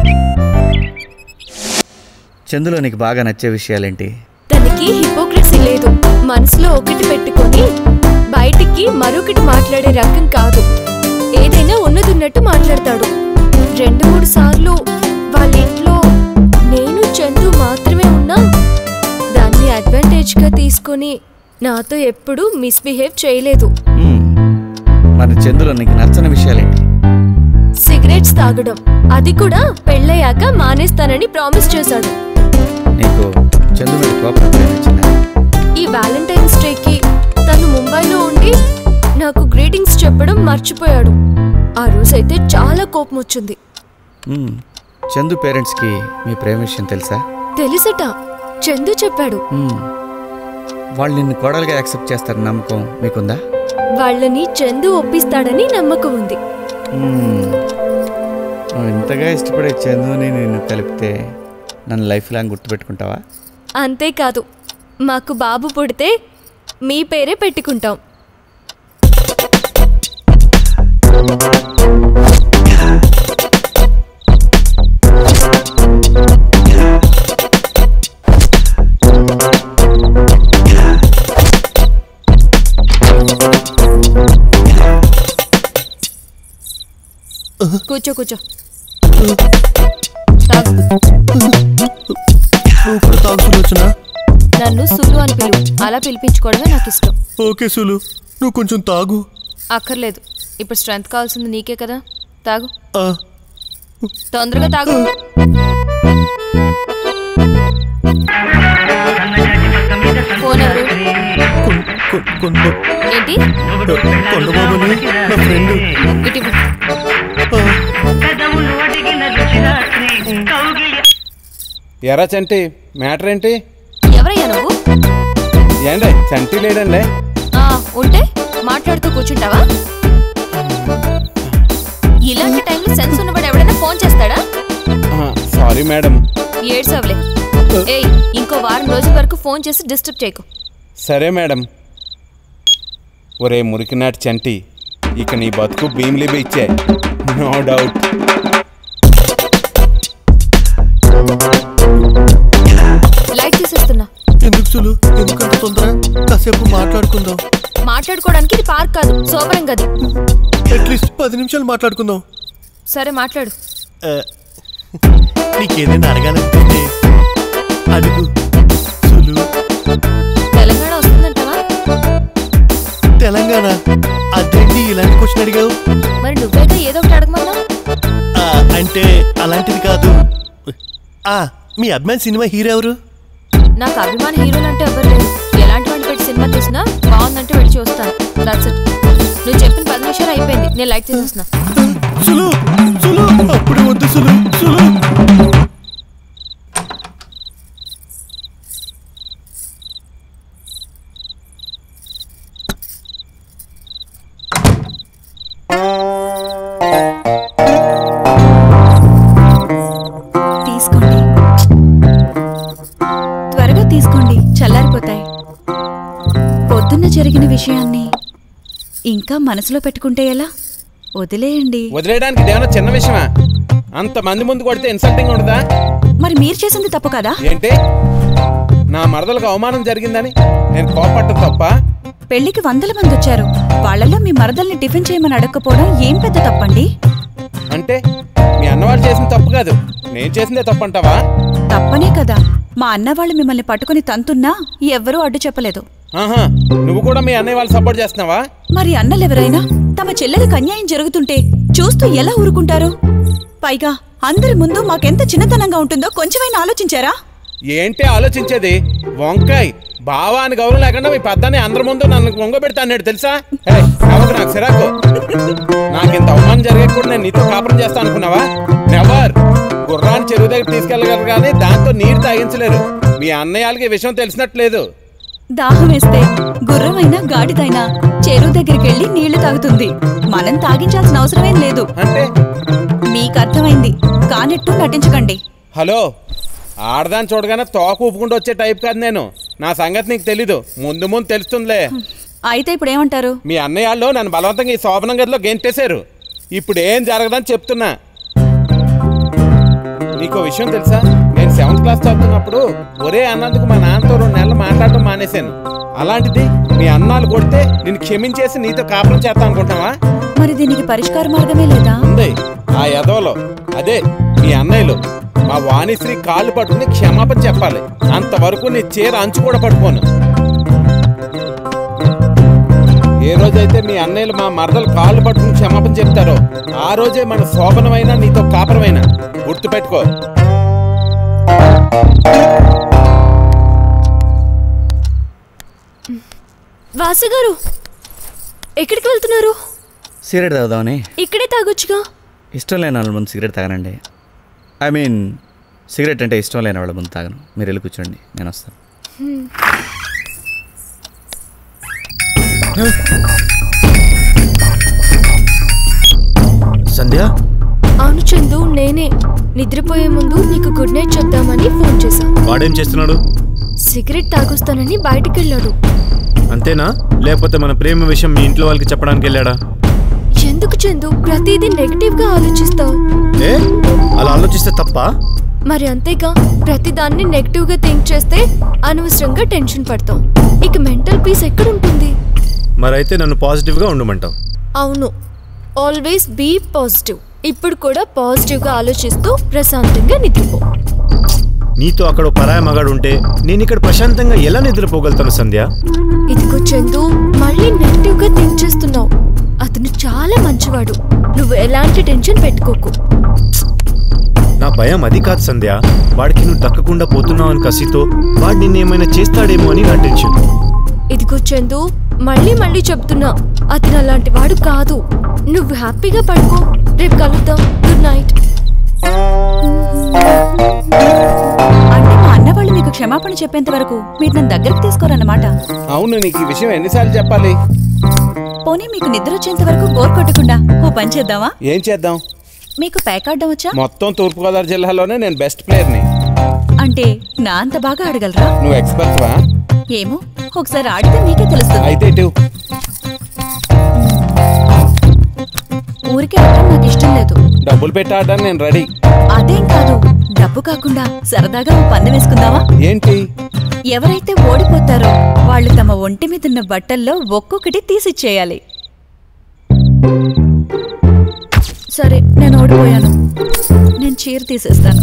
[SPEAKER 2] చందులో నీకు బాగా నచ్చే విషయాలేంటి
[SPEAKER 14] తనకి హిపోక్రసీ లేదు మనసులో ఒకటి పెట్టుకొని బయటికి మరొకటి మాట్లాడే రకం కాదు ఏదైనా ఉన్నదున్నట్టు మాట్లాడతాడు రెండు మూడు సార్లు వాళ్ళ ఇంట్లో నేను చందు మాత్రమే ఉన్నా దాన్ని అడ్వాంటేజ్ గా తీసుకొని నాతో ఎప్పుడూ మిస్బిహేవ్ చేయలేదు
[SPEAKER 2] మ్మ్. మరి చందులో నీకు నచ్చని విషయాలేంటి
[SPEAKER 14] సిగరెట్ సిగరెట్స్ తాగడం అది కూడా పెళ్ళయ్యాక మానేస్తానని ప్రామిస్ చేశాడు
[SPEAKER 2] నీకు చందు మీద కోపం ప్రేమించిందా
[SPEAKER 14] ఈ వ్యాలంటైన్స్ డేకి తను ముంబైలో ఉండి నాకు గ్రీటింగ్స్ చెప్పడం మర్చిపోయాడు ఆ రోజైతే చాలా కోపం వచ్చింది
[SPEAKER 2] మ్మ్. చందు పేరెంట్స్కి మీ ప్రేమ విషయం తెలుసా
[SPEAKER 14] తెలుసట చందు చెప్పాడు
[SPEAKER 2] మ్మ్. వాళ్ళు నిన్ను కోడలుగా యాక్సెప్ట్ చేస్తారని నమ్మకం మీకుందా
[SPEAKER 14] వాళ్ళని చందు ఒప్పిస్తాడని నమ్మకం ఉంది
[SPEAKER 2] మ్మ్. నువ్వు ఇంతగా ఇష్టపడే చందుని నిన్ను కలిపితే నన్ను లైఫ్ లాంగ్ గుర్తుపెట్టుకుంటావా
[SPEAKER 14] అంతేకాదు మాకు బాబు పుడితే మీ పేరే పెట్టుకుంటాం కూర్చో కూర్చో తాగు.
[SPEAKER 3] నువ్వు కూడా తాగు సులోచన
[SPEAKER 14] నన్ను సులు అని పిలువు అలా పిలిపించుకోవడమే నాకు ఇష్టం
[SPEAKER 3] ఓకే సులు నువ్వు కొంచెం తాగు
[SPEAKER 14] అక్కర్లేదు ఇప్పుడు స్ట్రెంత్ కావాల్సింది నీకే కదా తాగు
[SPEAKER 3] ఆ,
[SPEAKER 14] తొందరగా తాగు ఫోన్ ఎవరు
[SPEAKER 3] కొ- కొండ
[SPEAKER 14] ఏంటి
[SPEAKER 3] కొండబాబుని నా ఫ్రెండ్
[SPEAKER 14] ఇటు ఇవ్వు.
[SPEAKER 6] ఎరా చంటి మ్యాటర్ ఏంటి
[SPEAKER 14] ఎవరయ్యా నువ్వు
[SPEAKER 6] ఏండి చంటి లేడండి
[SPEAKER 14] ఆ, ఉంటే మాట్లాడుతూ కూర్చుంటావా ఇలాంటి టైంలో సెన్స్ ఉన్నవాడు ఎవడైనా ఫోన్ చేస్తాడా
[SPEAKER 6] సారీ మేడం
[SPEAKER 14] ఏడ్సవలే ఏయ్ ఇంకో వారం రోజుల వరకు ఫోన్ చేసి డిస్టర్బ్ చేయకు
[SPEAKER 6] సరే మేడం ఒరే మురికినాటి చంటి ఇక నీ బతుకు భీమిలిబి ఇచ్చే నో డౌట్
[SPEAKER 14] లైట్ తీసేస్తున్నా
[SPEAKER 3] ఎందుకు సులు ఎందుకంత తొందర కాసేపు మాట్లాడుకుందాం
[SPEAKER 14] మాట్లాడుకోవడానికి ఇది పార్క్ కాదు సోమరం గది
[SPEAKER 3] అట్లీస్ట్ పది నిమిషాలు మాట్లాడుకుందాం
[SPEAKER 14] సరే మాట్లాడు
[SPEAKER 3] ఆ, నీకేదైనా అడగాలనిపిస్తే అడుగు సులు
[SPEAKER 14] తెలంగాణ వస్తుందంటావా
[SPEAKER 3] తెలంగాణ అదేంటి ఇలాంటి క్వశ్చన్ అడిగావు
[SPEAKER 14] మరి నువ్వేగా ఏదో ఒకటి అడగమన్నా
[SPEAKER 3] ఆ, అంటే అలాంటిది కాదు ఆ మీ అభిమాన్ సినిమా హీరో ఎవరు
[SPEAKER 14] నాకు అభిమాన హీరోలు అంటే ఎవరు లేరు ఎలాంటి వాడిని పెట్టి సినిమా తీసినా బాగుందంటే వెళ్ళి చూస్తాను దట్స్ ఇట్ నువ్వు చెప్పిన పది నిమిషాలు అయిపోయింది నేను లైట్ తీసేస్తున్నా
[SPEAKER 3] సులు సులు అప్పుడు వద్దు సులు సులు
[SPEAKER 11] తీసుకోండి త్వరగా తీసుకోండి చల్లారిపోతాయి పొద్దున్న జరిగిన విషయాన్ని ఇంకా మనసులో పెట్టుకుంటే ఎలా వదిలేయండి
[SPEAKER 6] వదిలేయడానికి ఇదేమన్నా చిన్న విషయమా అంత మంది ముందు కొడితే ఇన్సల్టింగ్ ఉండదా
[SPEAKER 11] మరి మీరు చేసింది తప్పు కదా
[SPEAKER 6] ఏంటి నా మరదలకు అవమానం జరిగిందని నేను కోపట్టం తప్ప
[SPEAKER 11] పెళ్లికి వందల మంది వచ్చారు వాళ్ళలో మీ మరదల్ని టిఫిన్ చేయమని అడగకపోవడం ఏం పెద్ద తప్పండి
[SPEAKER 6] అంటే మీ అన్నవాళ్ళు చేసిన తప్పు కాదు నేను చేసిందే తప్పు అంటావా
[SPEAKER 11] తప్పనే కదా మా అన్న వాళ్ళు మిమ్మల్ని పట్టుకుని తంతున్నా ఎవ్వరూ అడ్డు చెప్పలేదు
[SPEAKER 6] ఆహా నువ్వు కూడా మీ అన్నయ్య వాళ్ళు సపోర్ట్ చేస్తున్నావా
[SPEAKER 11] మరి అన్నలెవరైనా తమ చెల్లెలకు అన్యాయం జరుగుతుంటే చూస్తూ ఎలా ఊరుకుంటారు పైగా అందరి ముందు మాకెంత చిన్నతనంగా ఉంటుందో కొంచెమైనా ఆలోచించారా
[SPEAKER 6] ఏంటి ఆలోచించేది వంకాయ్ బావా అని గౌరవం లేకుండా మీ పెద్దని అందరి ముందు నన్ను వంగబెడతా అన్నాడు తెలుసా ఏయ్, నవ్వకు నాకు సిరాకు నాకు ఇంత అవమానం జరిగే కూడా నేను నీతో కాపురం చేస్తా అనుకున్నావా నెవర్ గుర్రాన్ని చెరువు దగ్గర తీసుకెళ్ళగలరు కానీ దాంతో నీరు తాగించలేరు మీ అన్నయ్యలకి ఈ విషయం తెలిసినట్లేదు
[SPEAKER 11] దాహం వేస్తే గుర్రమైనా గాడిదైనా చెరువు దగ్గరికి వెళ్ళి నీళ్లు తాగుతుంది మనం తాగించాల్సిన అవసరమేం లేదు
[SPEAKER 6] అంటే
[SPEAKER 11] మీకు అర్థమైంది కానట్టు నటించకండి
[SPEAKER 6] హలో ఆడదాన్ని చూడగానే తోక ఊపుకుంటూ వచ్చే టైప్ కాదు నేను నా సంగతి నీకు తెలీదు ముందు ముందు తెలుస్తుందిలే
[SPEAKER 11] అయితే ఇప్పుడు ఏమంటారు
[SPEAKER 6] మీ అన్నయ్య వాళ్ళు నన్ను బలవంతంగా ఈ శోభనం గదిలో గెంటేశారు ఇప్పుడు ఏం జరగదని చెప్తున్నా నీకో విషయం తెలుసా నేను సెవెంత్ క్లాస్ చదువుతున్నప్పుడు ఒరే అన్నందుకు మా నాన్నతో రెండు నెలలు మాట్లాడటం మానేశాను అలాంటిది మీ అన్నాలు కొడితే నేను క్షమించేసి నీతో కాపురం చేస్తా అనుకుంటున్నావా
[SPEAKER 11] మరి దీనికి పరిష్కార మార్గమే లేదా
[SPEAKER 6] ఉంది ఆ యదవలో అదే మీ అన్నయ్యలు మా వాణిశ్రీ కాళ్ళు పట్టుకుని క్షమాపణ చెప్పాలి అంతవరకు నీ చీర అంచు కూడా పట్టుకోను ఏ రోజైతే మీ అన్నయ్యలు మా మరదలు కాళ్ళు పట్టుకుని క్షమాపణ చెప్తారో ఆ రోజే మన శోభనమైన నీతో కాపురమైన గుర్తుపెట్టుకో
[SPEAKER 14] వాసు గారు ఎక్కడికి వెళ్తున్నారు
[SPEAKER 2] సిగరెట్ తాగుదామని
[SPEAKER 14] ఇక్కడే తాగొచ్చుగా
[SPEAKER 2] ఇష్టం లేని వాళ్ళ ముందు సిగరెట్ తాగనండి ఐ మీన్ సిగరెట్ అంటే ఇష్టం లేని వాళ్ళ ముందు తాగను మీరు వెళ్ళి కూర్చోండి నేను వస్తాను
[SPEAKER 14] హ్మ్.
[SPEAKER 4] సంధ్య
[SPEAKER 14] అవును చందు నేనే నిద్రపోయే ముందు నీకు గుడ్ నైట్ చెప్దామని ఫోన్ చేశాను
[SPEAKER 4] వాడేం చేస్తున్నాడు
[SPEAKER 14] సిగరెట్ తాగొస్తానని బయటికి వెళ్ళాడు
[SPEAKER 4] అంతేనా లేకపోతే మన ప్రేమ విషయం మీ ఇంట్లో వాళ్ళకి చెప్పడానికి వెళ్ళాడా
[SPEAKER 14] ఎందుకు చందు ప్రతిదీ నెగటివ్ గా ఆలోచిస్తావు
[SPEAKER 4] ఏ అలా ఆలోచిస్తే తప్ప
[SPEAKER 14] మరి అంతేగా ప్రతిదాన్ని నెగటివ్ గా థింక్ చేస్తే అనవసరంగా టెన్షన్ పడతాం ఇక మెంటల్ పీస్ ఎక్కడుంటుంది
[SPEAKER 4] మరైతే నన్ను పాజిటివ్గా ఉండమంటావు
[SPEAKER 14] అవును ఆల్వేస్ బీ పాజిటివ్ ఇప్పుడు కూడా పాజిటివ్ గా ఆలోచిస్తూ ప్రశాంతంగా నిద్రపో
[SPEAKER 4] నీతో అక్కడ ఓ పరాయ మగాడు ఉంటే నేను ఇక్కడ ప్రశాంతంగా ఎలా నిద్రపోగలుగుతాను సంధ్య
[SPEAKER 14] ఇదిగో చందు మళ్ళీ నెగటివ్ గా థింక్ చేస్తున్నావు అతను చాలా మంచివాడు నువ్వు ఎలాంటి టెన్షన్ పెట్టుకోకు
[SPEAKER 4] నా భయం అది కాదు సంధ్య వాడికి నువ్వు దక్కకుండా పోతున్నావు అని కసితో వాడు నిన్నేమైనా చేస్తాడేమో అని నా టెన్షన్
[SPEAKER 14] ఇదిగో చందు మళ్ళీ మళ్ళీ చెప్తున్నా అతను అలాంటి వాడు కాదు నువ్వు హ్యాపీగా పడుకో రేపు కలుద్దాం గుడ్ నైట్
[SPEAKER 19] అంటే మా అన్న వాళ్ళు మీకు క్షమాపణ చెప్పేంత వరకు మీరు నన్ను దగ్గరికి తీసుకోరన్నమాట
[SPEAKER 6] అవును నీకు ఈ విషయం ఎన్నిసార్లు చెప్పాలి
[SPEAKER 19] పోనీ మీకు నిద్ర వచ్చేంత వరకు బోర్ కొట్టకుండా ఓ పని చేద్దామా
[SPEAKER 6] ఏం చేద్దాం
[SPEAKER 19] మీకు పేకాడడం వచ్చా
[SPEAKER 6] మొత్తం తూర్పుగోదావరి జిల్లాలోనే నేను బెస్ట్ ప్లేయర్ని
[SPEAKER 19] అంటే నా అంత బాగా ఆడగలరా
[SPEAKER 6] నువ్వు ఎక్స్పర్ట్ వా
[SPEAKER 19] ఏమో ఒకసారి ఆడితే మీకే తెలుస్తుంది
[SPEAKER 6] అయితే ఇటు
[SPEAKER 19] ఊరికే ఆడటం నాకు ఇష్టం లేదు
[SPEAKER 6] డబ్బులు పెట్టి ఆడడానికి నేను రెడీ
[SPEAKER 19] అదేం కాదు డబ్బు కాకుండా సరదాగా ఓ పందెం వేసుకుందామా
[SPEAKER 6] ఏంటి
[SPEAKER 19] ఎవరైతే ఓడిపోతారో వాళ్ళు తమ ఒంటి మీద ఉన్న బట్టల్లో ఒక్కొక్కటి తీసిచ్చేయాలి సరే నేను ఓడిపోయాను నేను చీర తీసేస్తాను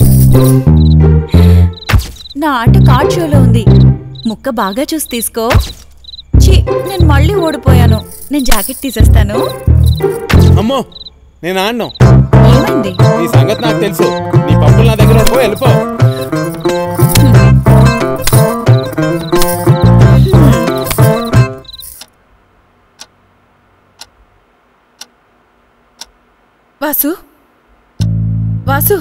[SPEAKER 19] నా ఆట కార్డ్ షోలో ఉంది ముక్క బాగా చూసి తీసుకో ఛీ నేను మళ్ళీ ఓడిపోయాను నేను జాకెట్ తీసేస్తాను
[SPEAKER 6] అమ్మో నేను ఆడను
[SPEAKER 19] ఏమైంది
[SPEAKER 6] నీ సంగతి నాకు తెలుసు నీ పప్పులు నా దగ్గర ఉండవు వెళ్ళిపో
[SPEAKER 11] వాసు వాసు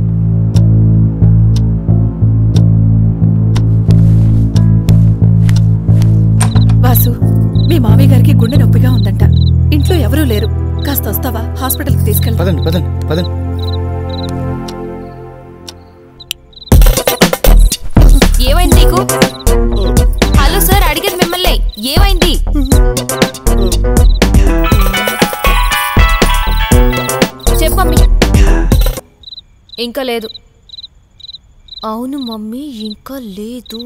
[SPEAKER 11] వాసు మీ మామయ్య గారికి గుండె నొప్పిగా ఉందంట ఇంట్లో ఎవరూ లేరు కాస్త వస్తావా హాస్పిటల్కి తీసుకెళ్తా
[SPEAKER 2] పదండి పదండి పదండి
[SPEAKER 14] ఏమైంది నీకు హలో సార్ అడిగేది మిమ్మల్ని ఏమైంది చెప్పు మమ్మీ ఇంకా లేదు అవును మమ్మీ ఇంకా లేదు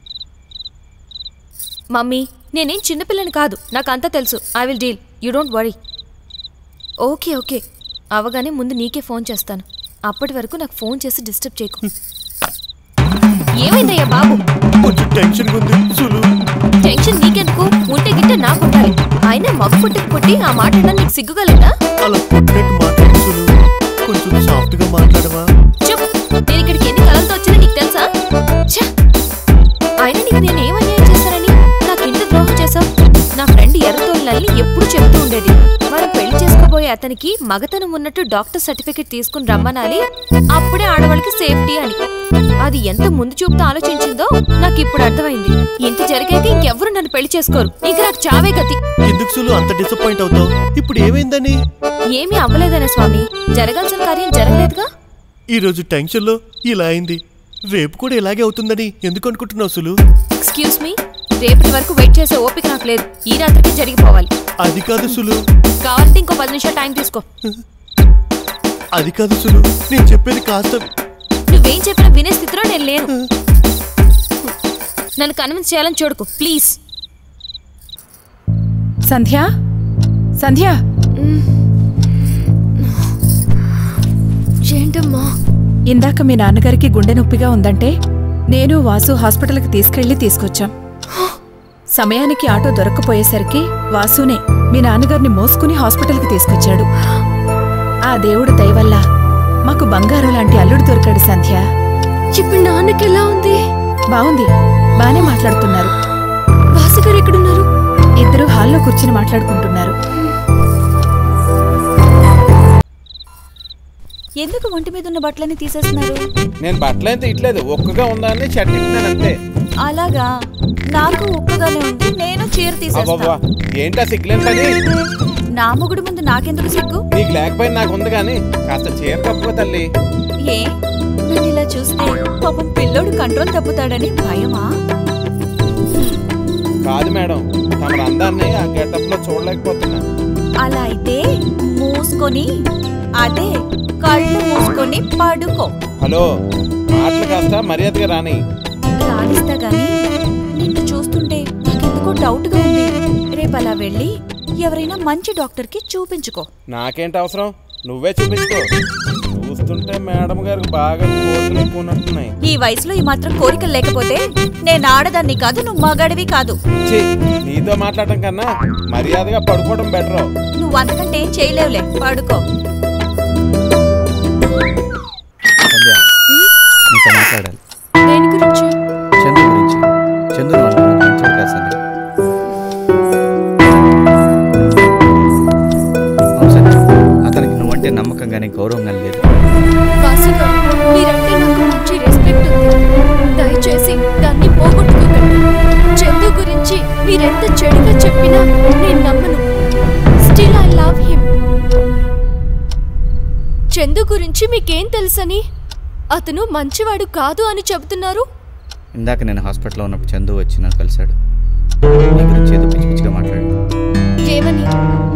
[SPEAKER 14] మమ్మీ నేనేం చిన్నపిల్లని కాదు నాకు అంతా తెలుసు I will deal you don't worry okay okay అవగానే ముందు నీకే ఫోన్ చేస్తాను అప్పటి వరకు నాకు ఫోన్ చేసి డిస్టర్బ్ చేయకు ఏమైందయ్యా బాబు
[SPEAKER 3] కొంచెం టెన్షన్ ఉంది సులు
[SPEAKER 14] టెన్షన్ నీకెందుకు ఉంటే గిట్టే నాకు ఉండాలి అయినా మగ పుట్టికి పుట్టి ఆ మాట అన్నా నీకు సిగ్గుగా లేదా
[SPEAKER 3] అలా పుట్టినట్టు మాట్లాడు సులు కొంచెం సాఫ్ట్ గా మాట్లాడవా
[SPEAKER 14] చెప్పు నేను ఇక్కడికి ఎన్ని కలలతో వచ్చానో నీకు తెలుసా ఛ! అయినా నీకు నేను ఏం అన్యాయం చేశానని నాకు ఇంత ద్రోహం చేశావు నా ఫ్రెండ్ ఎర్రతోళ్ళని ఎప్పుడు చెప్తూ ఉండేది మనం పెళ్లి చేసుకోబోయే అతనికి మగతనం ఉన్నట్టు డాక్టర్ సర్టిఫికెట్ తీసుకుని రమ్మనాలి అప్పుడే ఆడవాళ్ళకి సేఫ్టీ అని అది ఎంత ముందు చూపుతో ఆలోచించిందో నాకు ఇప్పుడు అర్థమైంది ఇంత జరిగాక ఇంకెవ్వరు నన్ను పెళ్లి చేసుకోరు ఇక నాకు చావే గతి
[SPEAKER 3] ఎందుకు సులు అంత డిసప్పాయింట్ అవుతావు ఇప్పుడు ఏమైందని
[SPEAKER 14] ఏమీ అవ్వలేదనే స్వామి జరగాల్సిన కార్యం జరగలేదుగా
[SPEAKER 3] ఈ రోజు టెన్షన్ లో ఇలా అయింది రేపు కూడా ఇలాగే అవుతుందని ఎందుకు అనుకుంటున్నావు సులు
[SPEAKER 14] ఎక్స్క్యూజ్ మీ రేపటి వరకు వెయిట్ చేసే ఓపిక నాకు లేదు ఈ రాత్రికి జరిగిపోవాలి
[SPEAKER 3] అది కాదు సులు
[SPEAKER 14] కావాలంటే ఇంకో పది నిమిషాలు టైం తీసుకో
[SPEAKER 3] అది కాదు సులు నేను చెప్పేది కాస్త
[SPEAKER 14] నువ్వేం చెప్పినా వినే స్థితిలో నేను లేను నన్ను కన్విన్స్ చేయాలని చూడకు ప్లీజ్
[SPEAKER 11] సంధ్య సంధ్య
[SPEAKER 14] ఏంటమ్మా
[SPEAKER 11] ఇందాక మీ నాన్నగారికి గుండె నొప్పిగా ఉందంటే నేను వాసు హాస్పిటల్కి తీసుకెళ్లి తీసుకొచ్చాం సమయానికి ఆటో దొరక్కపోయేసరికి వాసునే మీ నాన్నగారిని మోసుకుని హాస్పిటల్కి తీసుకొచ్చాడు ఆ దేవుడు దయవల్ల మాకు బంగారం లాంటి అల్లుడు దొరికాడు సంధ్య
[SPEAKER 14] ఇప్పుడు నాన్నకి ఎలా ఉంది
[SPEAKER 11] బాగుంది బానే మాట్లాడుతున్నారు
[SPEAKER 14] వాసుగారు ఎక్కడున్నారు
[SPEAKER 11] ఇద్దరు హాల్లో కూర్చుని మాట్లాడుకుంటున్నారు
[SPEAKER 19] ఎందుకు ఒంటి మీద ఉన్న బట్టలన్నీ తీసేస్తున్నారు
[SPEAKER 6] నేను బట్టలేం తీయట్లేదు ఒక్కగా ఉందని షర్ట్ ఇస్తున్నాను అంతే
[SPEAKER 19] అలాగా నాకు ఉప్పుగానే ఉంది నేను చీర
[SPEAKER 6] అబ్బబ్బా
[SPEAKER 19] తీసేస్తా
[SPEAKER 6] ఏంటా సిగ్గులేని పని
[SPEAKER 19] నా మొగుడు ముందు నాకెందుకు సిగ్గు
[SPEAKER 6] నీకు లేకపోయినా నాకు ఉంది కానీ కాస్త చీర కప్పుకో తల్లి
[SPEAKER 19] ఏ నన్ను ఇలా చూస్తే పాపం పిల్లోడు కంట్రోల్ తప్పుతాడని భయమా
[SPEAKER 6] కాదు మేడం తమ అందాన్ని ఆ గెటప్ లో చూడలేకపోతున్నా
[SPEAKER 19] అలా అయితే మూసుకొని అదే కళ్ళు మూసుకొని పడుకో
[SPEAKER 6] హలో మాటలు కాస్త మర్యాదగా రాని
[SPEAKER 19] రాణిస్తా గాని నిన్ను చూస్తుంటే నాకెందుకో డౌట్ గా ఉంది రేపు అలా వెళ్ళి ఎవరైనా మంచి డాక్టర్ కి చూపించుకో
[SPEAKER 6] నాకేంటి అవసరం నువ్వే చూపించుకో చూస్తుంటే మేడం గారికి బాగా కోరికలు ఎక్కువ ఉన్నట్టున్నాయి
[SPEAKER 19] ఈ వయసులో ఈ మాత్రం కోరికలు లేకపోతే నేను ఆడదాన్ని కాదు నువ్వు మగాడివి కాదు
[SPEAKER 6] ఛీ, నీతో మాట్లాడటం కన్నా మర్యాదగా పడుకోవడం బెటర్
[SPEAKER 19] నువ్వు అంతకంటే ఏం చేయలేవులే పడుకో
[SPEAKER 2] సంధ్య నీతో మాట్లాడాలి
[SPEAKER 14] దేని గురించి
[SPEAKER 2] చందు గురించి చందు నువ్వు అనుకున్నది మంచివాడు కాదు సంధ్య అవును సంధ్య అతనికి నువ్వంటే నమ్మకం కానీ గౌరవం కానీ లేదు
[SPEAKER 14] వాసుగారు మీరంటే నాకు మంచి రెస్పెక్ట్ ఉంది దయచేసి దాన్ని పోగొట్టుకోకండి చందు గురించి మీరెంత చెడుగా చెప్పినా నేను నమ్మను still I love him Chandu గురించి మీకేం తెలుసని అతను మంచివాడు కాదు అని చెబుతున్నారు
[SPEAKER 2] ఇందాక నేను హాస్పిటల్లో ఉన్నప్పుడు చందు వచ్చి నన్ను కలిశాడు నీ గురించి ఏదో పిచ్చి పిచ్చిగా మాట్లాడు
[SPEAKER 14] ఏమని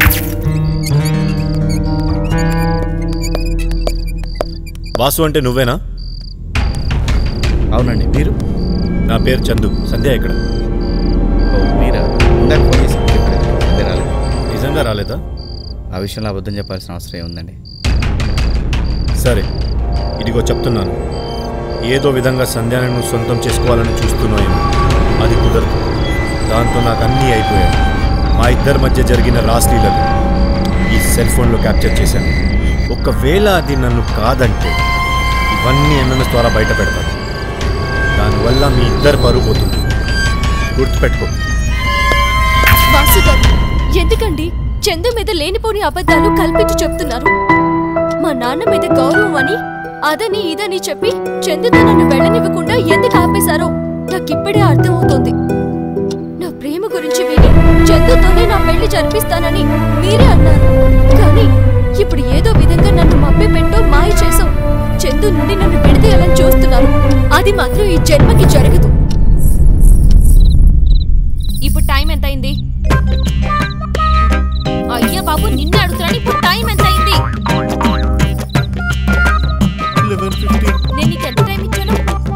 [SPEAKER 4] వాసు అంటే నువ్వేనా
[SPEAKER 2] అవునండి మీరు
[SPEAKER 4] నా పేరు చందు సంధ్య ఇక్కడ
[SPEAKER 2] ఓ మీరా ఇందాక ఫోన్ చేసి చెప్పారు కదా, సంధ్య రాలేదు
[SPEAKER 4] నిజంగా రాలేదా
[SPEAKER 2] ఆ విషయంలో అబద్ధం చెప్పాల్సిన అవసరం ఏముందండి
[SPEAKER 4] సరే ఇదిగో చెప్తున్నాను ఏదో విధంగా సంధ్యాన్ని నువ్వు సొంతం చేసుకోవాలని చూస్తున్నాయేమో అది కుదరదు దాంతో నాకు అన్నీ అయిపోయాయి మా ఇద్దరి మధ్య జరిగిన రాస్లీలను ఈ సెల్ ఫోన్లో క్యాప్చర్ చేశాను ఒకవేళ అది నన్ను కాదంటే ఇవన్నీ ఎంఎంఎస్ ద్వారా బయట పెడతాను దానివల్ల మీ ఇద్దరు పరుగు పోతుంది గుర్తుపెట్టుకో
[SPEAKER 14] వాసు గారు ఎందుకండి చందు మీద లేనిపోని అబద్ధాలు కల్పించి చెప్తున్నారు మా నాన్న మీద గౌరవం అని అదని ఇదని చెప్పి చందుతో నన్ను వెళ్ళనివ్వకుండా ఎందుకు ఆపేశారో నాకిప్పుడే అర్థమవుతోంది నా ప్రేమ గురించి విని చందుతోనే నా పెళ్లి జరిపిస్తానని మీరే అన్నారు కానీ ఇప్పుడు ఏదో విధంగా నన్ను మభ్య పెట్టో మాయ చేసాం చందు నుండి నన్ను విడదీయాలని చూస్తున్నారు అది మాత్రం ఈ జన్మకి జరగదు ఇప్పుడు టైం ఎంత అయింది అయ్యా బాబు నిన్నే అడుగుతున్నాను ఇప్పుడు టైం ఎంత అయింది నేను నీకు ఎంత టైం ఇచ్చాను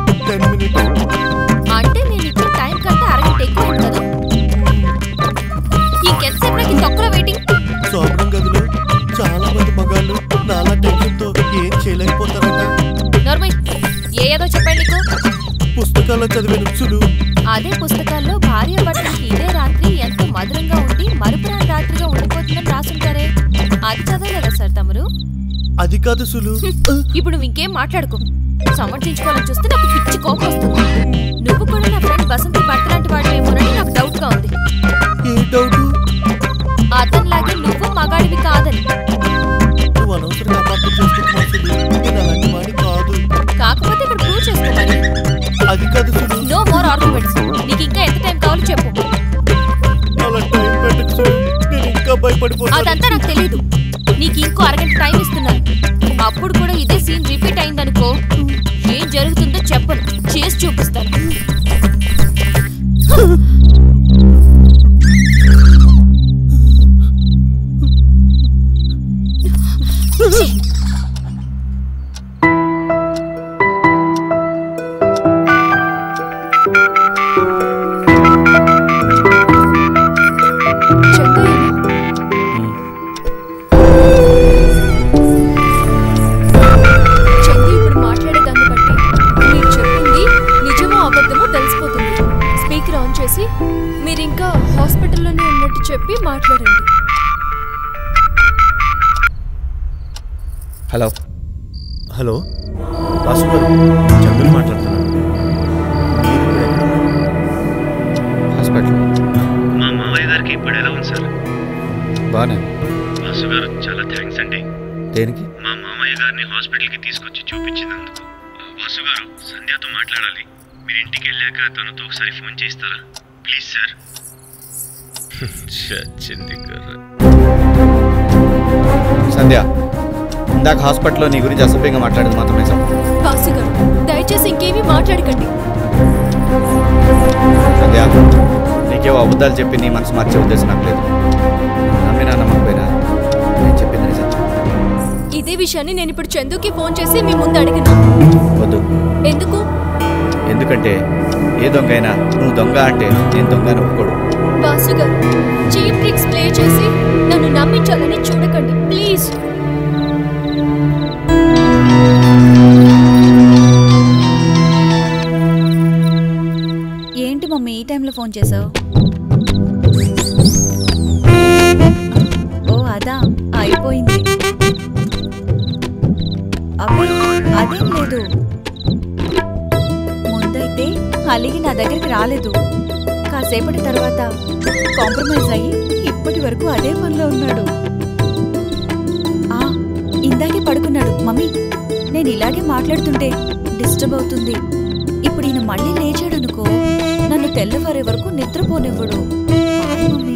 [SPEAKER 14] అంటే నేను ఇచ్చిన టైం కంటే అరగంట ఎక్కువ అయింది కదా ఇంకెంతసేపు నాకు ఈ తొక్కలో వెయిటింగ్
[SPEAKER 3] శోభనం గదిలో చాలా మంది మగాళ్ళు నాలా టెన్షన్తో ఏం చేయలేకపోతారట
[SPEAKER 14] నర్మయ్ ఏ ఏదో చెప్పండి నీకు
[SPEAKER 3] పుస్తకాల్లో చదివిన సులు
[SPEAKER 14] అదే పుస్తకాల్లో భార్య భర్తలకి ఇదే రాత్రి ఎంతో మధురంగా ఉండి మరుపురాని రాత్రిగా ఉండిపోతుందని రాసుంటారే అది చదవలేదా సార్ తమరు
[SPEAKER 3] అది కాదు సులు
[SPEAKER 14] ఇప్పుడు నువ్వు ఇంకేం మాట్లాడుకో సమర్థించుకోవాలని చూస్తే నాకు పిచ్చి కోపం వస్తుంది నువ్వు కూడా నా ఫ్రెండ్ బసంతి భర్త లాంటి వాడేమోనని నాకు డౌట్ గా ఉంది
[SPEAKER 3] ఏ డౌట్
[SPEAKER 14] అతనిలాగే నువ్వు మగాడివి కాదని
[SPEAKER 3] నువ్వు అనవసరంగా అపార్థం చేసుకుంటున్నావు సులు నేను అలాంటి వాడి కాదు
[SPEAKER 14] కాకపోతే ఇక్కడ ప్రూవ్ చేసుకోవాలి
[SPEAKER 3] అది కాదు సులు
[SPEAKER 14] నో మోర్ ఆర్గ్యుమెంట్స్ నీకు ఇంకా ఎంత టైం కావాలో చెప్పు
[SPEAKER 3] అలా టైం పెట్టకు సులు నేను ఇంకా భయపడిపోతాను
[SPEAKER 14] అదంతా నాకు తెలియదు నీకు ఇంకో అరగంట టైం ఇస్తున్నాను అప్పుడు కూడా ఇదే సీన్ రిపీట్ అయిందనుకో ఏం జరుగుతుందో చెప్పను చేసి చూపిస్తాను చందు ఇప్పుడు మాట్లాడేదాన్ని బట్టి మీరు చెప్పింది నిజమో అబద్ధమో తెలిసిపోతుంది స్పీకర్ ఆన్ చేసి మీరు ఇంకా
[SPEAKER 2] హలో
[SPEAKER 4] హలో వాసు గారు చందుని మాట్లాడుతున్నాను మీరు ఇప్పుడు ఎక్కడ ఉన్నారు?
[SPEAKER 2] హాస్పిటల్
[SPEAKER 4] మా మామయ్య గారికి ఇప్పుడు ఎలా ఉంది సార్
[SPEAKER 2] బాగానే
[SPEAKER 4] వాసు గారు చాలా థ్యాంక్స్ అండి
[SPEAKER 2] దేనికి
[SPEAKER 4] మా మామయ్య గారిని హాస్పిటల్కి తీసుకొచ్చి చూపించినందుకు వాసు గారు సంధ్యతో మాట్లాడాలి మీరు ఇంటికి వెళ్ళాక తనతో ఒకసారి ఫోన్ చేస్తారా ప్లీజ్ సార్ చచ్చింది కర్ర
[SPEAKER 2] సంధ్య ఇందాక హాస్పిటల్లో నీ గురించి అసభ్యంగా మాట్లాడింది మాత్రం నిజం
[SPEAKER 14] వాసు గారు దయచేసి ఇంకేమీ మాట్లాడకండి
[SPEAKER 2] సంధ్య నీకేవో అబద్ధాలు చెప్పి నీ మనసు మార్చే ఉద్దేశం నాకు లేదు నమ్మినా నమ్మకపోయినా నేను చెప్పింది నిజం
[SPEAKER 14] ఇదే విషయాన్ని నేను ఇప్పుడు చందుకి ఫోన్ చేసి మీ ముందు అడిగినా
[SPEAKER 2] వద్దు
[SPEAKER 14] ఎందుకు
[SPEAKER 2] ఎందుకంటే ఏ దొంగ అయినా నువ్వు దొంగ అంటే నేను దొంగ అని ఒప్పుకోడు
[SPEAKER 14] వాసు గారు చీప్ ట్రిక్స్ ప్లే చేసి నన్ను నమ్మించాలని చూడకండి ప్లీజ్
[SPEAKER 19] ఏంటి మమ్మీ ఈ టైంలో ఫోన్ చేసావు ఓ అదా అయిపోయింది అబ్బే అదేం లేదు ముందైతే అలిగి నా దగ్గరికి రాలేదు కాసేపటి తర్వాత కాంప్రమైజ్ అయ్యి ఇప్పటి వరకు అదే పనిలో ఉన్నాడు ఆ ఇందాకే పడుకున్నాడు మమ్మీ నేను ఇలాగే మాట్లాడుతుంటే డిస్టర్బ్ అవుతుంది ఇప్పుడు ఈయన మళ్ళీ లేచాడనుకో నన్ను తెల్లవారే వరకు నిద్రపోనివ్వడు బాయ్ మమ్మీ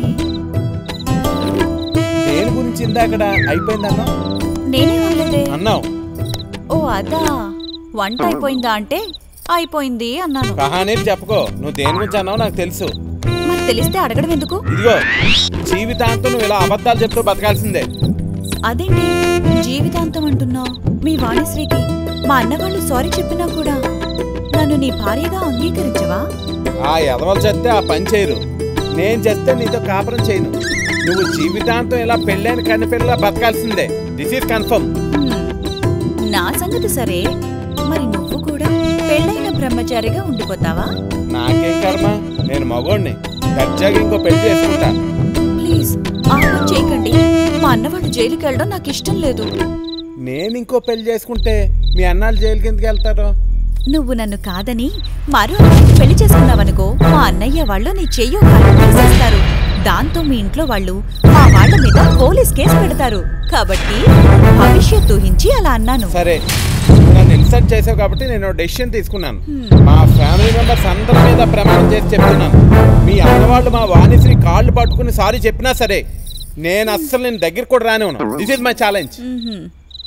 [SPEAKER 6] దేని గురించి ఇందాకడ అయిపోయిందన్నా
[SPEAKER 19] నేనే అనలేదే
[SPEAKER 6] అన్నావు
[SPEAKER 19] ఓ అదా వంట అయిపోయిందా అంటే అయిపోయింది అన్నాను
[SPEAKER 6] కహానీలు చెప్పుకో నువ్వు దేని గురించి అన్నావు నాకు తెలుసు
[SPEAKER 19] మరి తెలిస్తే అడగడం ఎందుకు
[SPEAKER 6] ఇదిగో జీవితాంతం నువ్వు ఇలా అబద్ధాలు చెప్తూ బతకాల్సిందే
[SPEAKER 19] అదేంటి జీవితాంతం అంటున్నావు మీ వాణిశ్రీకి మా అన్నవాళ్ళు సారీ చెప్పినా కూడా నన్ను నీ భార్యగా అంగీకరించవా
[SPEAKER 6] ఆ ఎదవలు చేస్తే ఆ పని చేయరు నేను చేస్తే నీతో కాపురం చేయను నువ్వు జీవితాంతం ఇలా పెళ్ళైన కన్నపిల్లలా బతకాల్సిందే దిస్ ఈస్ కన్ఫర్మ్
[SPEAKER 19] నా సంగతి సరే మరి నువ్వు కూడా పెళ్ళైన బ్రహ్మచారిగా ఉండిపోతావా
[SPEAKER 6] నాకేం కర్మ నేను మగోడిని దర్జాగా ఇంకో పెళ్లి చేసుకుంటా
[SPEAKER 19] ప్లీజ్ ఆ పని చేయకండి మా అన్నవాళ్ళు జైలుకి వెళ్ళడం నాకు ఇష్టం లేదు
[SPEAKER 6] నేను ఇంకో పెళ్లి చేసుకుంటే మీ అన్నాళ్ళు జైలుకి ఎందుకు వెళ్తారు
[SPEAKER 19] నువ్వు నన్ను కాదని మరో అమ్మాయిని పెళ్లి చేసుకున్నావనుకో మా అన్నయ్య వాళ్ళు నీ చెయ్యో కాలం తీసేస్తారు దాంతో మీ ఇంట్లో వాళ్ళు మా వాళ్ళ మీద పోలీస్ కేసు పెడతారు కాబట్టి భవిష్యత్తు ఊహించి అలా అన్నాను
[SPEAKER 6] సరే నువ్వు నన్ను ఇన్సల్ట్ చేసావు కాబట్టి నేను డెసిషన్ తీసుకున్నాను మా ఫ్యామిలీ మెంబర్స్ అందరి మీద ప్రమాణం చేసి చెప్తున్నాను మీ అన్నవాళ్ళు మా వాణిశ్రీ కాళ్ళు పట్టుకుని సారీ చెప్పినా సరే నేను అస్సలు నేను దగ్గర కూడా రానే ఉన్నాను this is my challenge
[SPEAKER 19] hmm.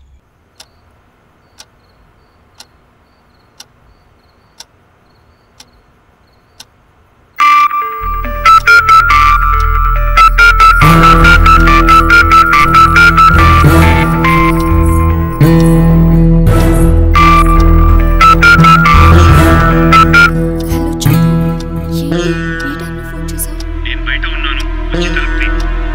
[SPEAKER 4] నేను బయట ఉన్నాను వచ్చి తలుపు తీ.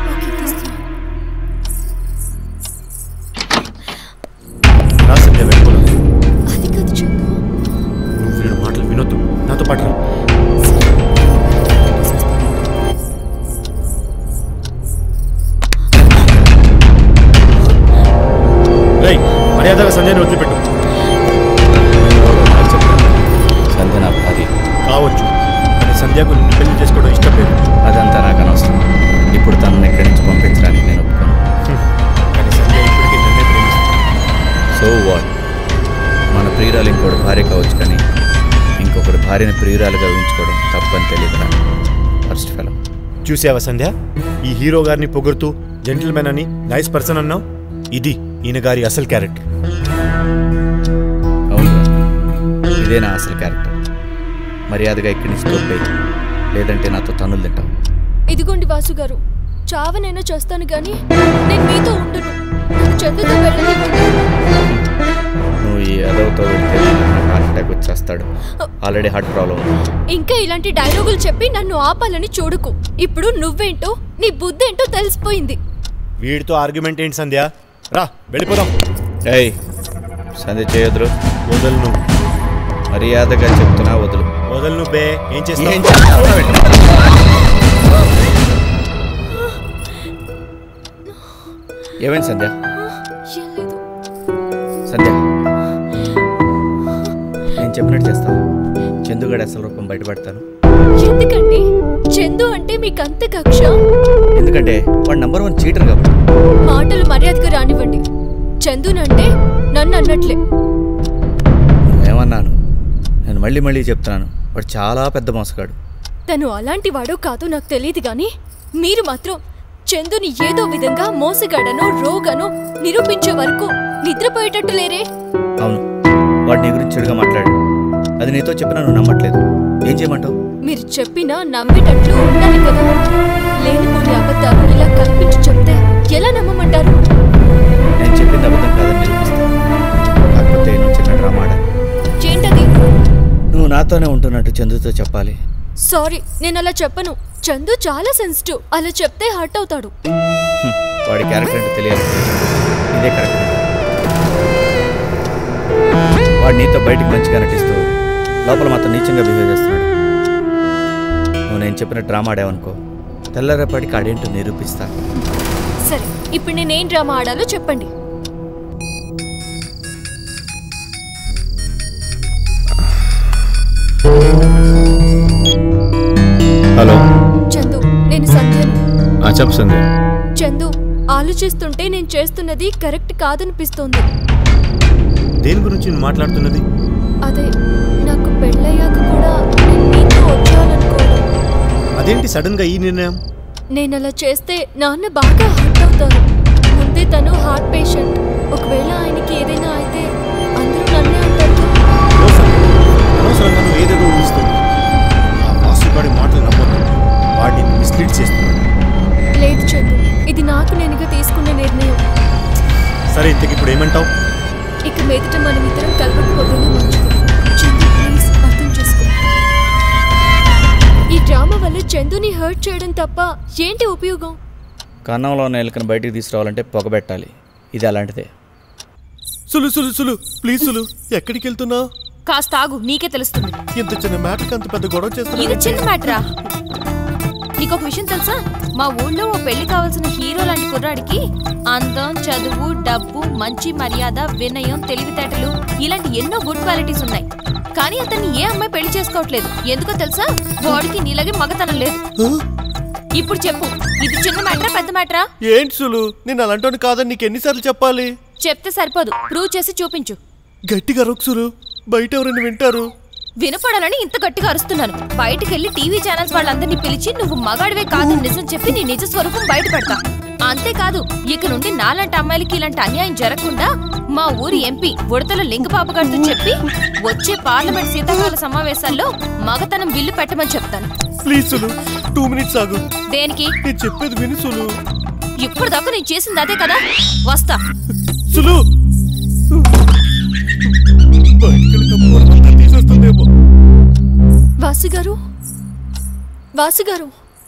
[SPEAKER 4] రా సంధ్య వెళ్ళిపోదాం నువ్వు వీడు మాటలు వినొద్దు నాతో పాటు రా. రేయ్ మర్యాదగా సంధ్యని వదిలిపెట్టు
[SPEAKER 2] సంధ్య నా భార్య
[SPEAKER 4] కావచ్చు కానీ సంధ్యకు నిన్ను పెళ్లి చేసుకోవడం ఇష్టం లేదు
[SPEAKER 2] అదంతా నాకు అనవసరం ఇప్పుడు తనని ఇక్కడి నుంచి పంపించడానికి నేను ఒప్పుకోను
[SPEAKER 4] కానీ సంధ్య ఇప్పటికీ నన్నే ప్రేమిస్తుంది
[SPEAKER 2] సో వాట్ మన ప్రియురాలు ఇంకోటి భార్య కావచ్చు కానీ ఇంకొకటి భార్యని ప్రియురాలుగా ఊహించుకోవడం తప్పని తెలియదురా ఫస్ట్ ఫెలో
[SPEAKER 4] చూసావా సంధ్య ఈ హీరో గారిని పొగుడుతూ జెంటిల్మెన్ అని నైస్ పర్సన్ అన్నావు ఇది ఈయన గారి అసలు క్యారెక్టర్
[SPEAKER 2] అవును ఇదే నా అసలు క్యారెక్టర్ మర్యాదగా ఇక్కడి నుంచి తోపే లేదంటే నాతో తన్నులు తింటావు
[SPEAKER 14] ఇదిగోండి వాసు గారు చావనైనా చేస్తాను గాని నేను మీతో ఉండను నన్ను చందుతో వెళ్ళనివ్వండి
[SPEAKER 2] నువ్వు ఈ అదవుతో వెళ్తే నాకు హార్ట్ అటాక్ వచ్చేస్తాడు ఆల్రెడీ హార్ట్ ప్రాబ్లం ఉంది
[SPEAKER 14] ఇంకా ఇలాంటి డైలాగులు చెప్పి నన్ను ఆపాలని చూడకు ఇప్పుడు నువ్వేంటో నీ బుద్ధి ఏంటో తెలిసిపోయింది
[SPEAKER 4] వీడితో ఆర్గ్యుమెంట్ ఏంటి సంధ్య రా వెళ్ళిపోదాం
[SPEAKER 2] ఏయ్ సంధి చేయొద్దు
[SPEAKER 4] వదలు నువ్వు
[SPEAKER 2] మర్యాదగా చెప్తున్నా వదులు
[SPEAKER 4] వదలు నువ్వే ఏం చేస్తావు
[SPEAKER 2] ఏం చేస్తావు? ఏమైంది సంధ్య సంధ్య నేను చెప్పినట్టు చేస్తాను చందుగడ అసలు రూపం బయటపడతాను
[SPEAKER 14] ఎందుకండి చందు అంటే మీకు అంత కక్ష
[SPEAKER 2] ఎందుకంటే వాడు నంబర్ వన్ చీటర్ కాబట్టి
[SPEAKER 14] మాటలు మర్యాదగా రానివ్వండి చందునంటే నన్ను అన్నట్లే
[SPEAKER 2] ఏమన్నాను నేను మళ్ళీ మళ్ళీ చెప్తున్నాను వాడు చాలా పెద్ద మోసగాడు
[SPEAKER 14] తను అలాంటి వాడో కాదో నాకు తెలియదు గాని మీరు మాత్రం చందుని ఏదో విధంగా మోసగాడనో రోగనో నిరూపించే వరకు నిద్రపోయేటట్టు లేరే
[SPEAKER 2] అవును వాడు నీ గురించి చెడుగా మాట్లాడాడు అది నీతో చెప్పినా నువ్వు నమ్మట్లేదు ఏం చేయమంటావు
[SPEAKER 14] మీరు చెప్పినా నమ్మేటట్లు ఉండాలి కదా లేనిపోని అబద్ధాలు ఇలా కల్పించి చెప్తే ఎలా నమ్మమంటారు
[SPEAKER 2] నేను చెప్పింది అబద్ధం కాదని నిరూపిస్తాను కాకపోతే నువ్వు చిన్న డ్రామా ఆడాలి
[SPEAKER 14] ఏంటది
[SPEAKER 2] నువ్వు నాతోనే ఉంటున్నట్టు చందుతో చెప్పాలి
[SPEAKER 14] సారీ నేను అలా చెప్పను చందు చాలా సెన్సిటివ్ అలా చెప్తే హర్ట్ అవుతాడు
[SPEAKER 2] హ్మ్, వాడి క్యారెక్టర్ అంటే తెలియాలి ఇదే కరెక్ట్ వాడు నీతో బయటికి మంచిగా నటిస్తూ లోపల మాత్రం నీచంగా బిహేవ్ చేస్తున్నాడు నువ్వు నేను చెప్పిన డ్రామా ఆడావనుకో తెల్లరేపటికి ఆడేంటో నిరూపిస్తా
[SPEAKER 14] సరే ఇప్పుడు నేనేం డ్రామా ఆడాలో చెప్పండి
[SPEAKER 4] హలో
[SPEAKER 14] చందు నేను సంధ్యను
[SPEAKER 4] చెప్పు సంధ్య
[SPEAKER 14] చందు ఆలోచిస్తుంటే నేను చేస్తున్నది కరెక్ట్ కాదనిపిస్తోంది
[SPEAKER 4] దేని గురించి నువ్వు మాట్లాడుతున్నది
[SPEAKER 14] అదే నాకు పెళ్ళయ్యాక కూడా నేను నీతో వచ్చాననుకోవడం
[SPEAKER 4] అదేంటి సడన్ గా ఈ నిర్ణయం
[SPEAKER 14] నేను అలా చేస్తే నాన్న బాగా హర్ట్ అవుతారు ముందే తను హార్ట్ పేషెంట్ ఒకవేళ ఆయనకి ఏదైనా అయితే అందరూ నన్నే అంటారు
[SPEAKER 4] అనవసరంగా నువ్వు ఏదేదో ఊహిస్తుంది ఆ వాసుగాడి మాటలు నమ్మొద్దు వాడిని మిస్లీడ్ చేస్తున్నాడు
[SPEAKER 14] లేదు చందు ఇది నాకు నేనుగా తీసుకున్న నిర్ణయం
[SPEAKER 4] సరే ఇంతకి ఇప్పుడు ఏమంటావు
[SPEAKER 14] ఇక మీదట మనం ఇద్దరం కలవకపోతేనే మంచిది చందు ప్లీజ్ అర్థం చేసుకో ఈ డ్రామా వల్ల చందుని హర్ట్ చేయడం తప్ప ఏంటి ఉపయోగం
[SPEAKER 2] కన్నంలో ఉన్న ఎలుకను బయటికి తీసుకురావాలంటే పొగబెట్టాలి ఇది అలాంటిదే
[SPEAKER 3] సులు సులు సులు ప్లీజ్ సులు ఎక్కడికి వెళ్తున్నావు
[SPEAKER 19] కాస్త ఆగు నీకే తెలుస్తుంది
[SPEAKER 3] ఇంత చిన్న మ్యాటర్కి అంత పెద్ద గొడవ
[SPEAKER 19] ఇది
[SPEAKER 3] చేస్తున్నా
[SPEAKER 19] చిన్న మ్యాటరా నీకు ఒక విషయం తెలుసా మా ఊళ్ళో ఓ పెళ్లి కావాల్సిన హీరో లాంటి కుర్రాడికి అందం చదువు డబ్బు మంచి మర్యాద వినయం తెలివితేటలు ఇలాంటి ఎన్నో గుడ్ క్వాలిటీస్ ఉన్నాయి కానీ అతన్ని ఏ అమ్మాయి పెళ్లి చేసుకోవట్లేదు ఎందుకో తెలుసా వాడికి నీలాగే మగతనం లేదు ఇప్పుడు చెప్పు ఇది చిన్న మ్యాటరా పెద్ద మ్యాటరా
[SPEAKER 3] ఏంటి సులు నేను అలాంటి కాదని నీకు ఎన్నిసార్లు చెప్పాలి
[SPEAKER 19] చెప్తే సరిపోదు ప్రూవ్ చేసి చూపించు
[SPEAKER 3] గట్టిగా రొక్కు సులు బయట ఎవరైనా వింటారు
[SPEAKER 19] వినపడాలని ఇంత గట్టిగా అరుస్తున్నాను బయటికి వెళ్ళి టీవీ ఛానల్స్ వాళ్ళందరినీ పిలిచి నువ్వు మగాడివే కాదని నిజం చెప్పి నీ నిజ స్వరూపం బయటపెడతా అంతేకాదు ఇక నుండి నాలాంటి అమ్మాయిలకి ఇలాంటి అన్యాయం జరగకుండా మా ఊరి ఎంపీ ఉడతల లింగపాప గారితో చెప్పి వచ్చే పార్లమెంట్ శీతాకాల సమావేశాల్లో మగతనం బిల్లు పెట్టమని చెప్తాను
[SPEAKER 3] ప్లీజ్ సులు టూ మినిట్స్ ఆగు
[SPEAKER 19] దేనికి
[SPEAKER 3] నేను చెప్పేది విను సులు
[SPEAKER 19] ఇప్పుడు దాకా నేను చేసింది అదే కదా వస్తా
[SPEAKER 3] సులు బయటికి వెళ్ళి పూర్వంతా తీసేస్తుందేమో
[SPEAKER 14] వాసు గారు వాసు గారు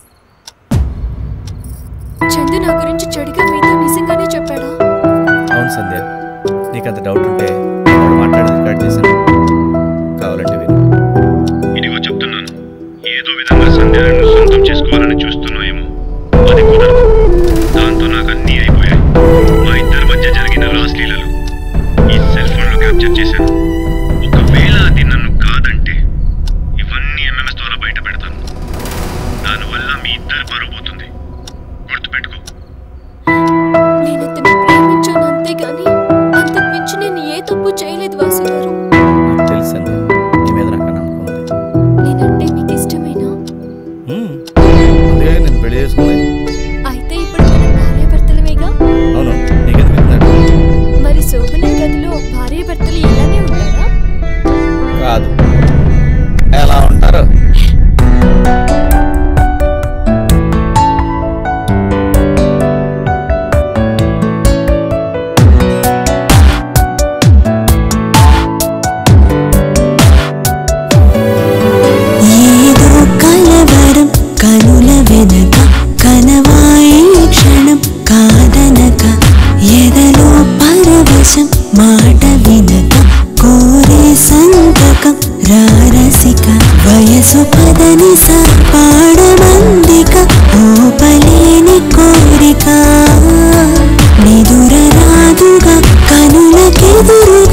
[SPEAKER 14] చందు నా గురించి చెడుగా మీతో నిజంగానే చెప్పాడా
[SPEAKER 2] అవును సంధ్య నీకు అంత డౌట్ ఉంటే వాడు మాట్లాడేది రికార్డ్ చేశాను కావాలంటే విను
[SPEAKER 4] ఇదిగో చెప్తున్నాను ఏదో విధంగా సంధ్యాలను సొంతం చేసుకోవాలని చూస్తున్నాయేమో అది కుదరదు దాంతో నాకు అన్నీ అయిపోయాయి మా ఇద్దరి మధ్య జరిగిన రాస్లీలలు ఈ సెల్ ఫోన్ లో క్యాప్చర్ చేశాను ఒకవేళ అది నన్ను కాదంటే ఇవన్నీ ఎంఎంఎస్ ద్వారా బయట పెడతాను దానివల్ల మీ ఇద్దరు పరువు పోతుంది గుర్తుపెట్టుకో
[SPEAKER 14] నేను అతన్ని ప్రేమించాను అంతేగాని అంతకు మించి నేను ఏ తప్పు చేయలేదు వాసు గారు
[SPEAKER 2] నాకు తెలుసు సంధ్య నీ మీద నాకు నమ్మకం ఉంది
[SPEAKER 14] నేనంటే మీకు ఇష్టమేనా
[SPEAKER 2] హ్మ్. అందుకే నేను పెళ్లి చేసుకున్నాను
[SPEAKER 14] అయితే ఇప్పుడు మనం భార్యాభర్తలమేగా
[SPEAKER 2] అవును నీకెందుకు చెప్తున్నాడు
[SPEAKER 14] మరి శోభన గదిలో భార్యాభర్తలు ఇలానే ఉంటారా
[SPEAKER 2] కాదు ఎలా ఉంటారు
[SPEAKER 8] ఏదో కలవరం కనుల వెనక కనవాయి క్షణం కాదనక ఎదలో పరవశం మాట వినక కోరే సంతకం రారసిక వయసు పదని పాడమందిక ఓపలేని కోరిక నిదుర రాదుగా కనులకెదురు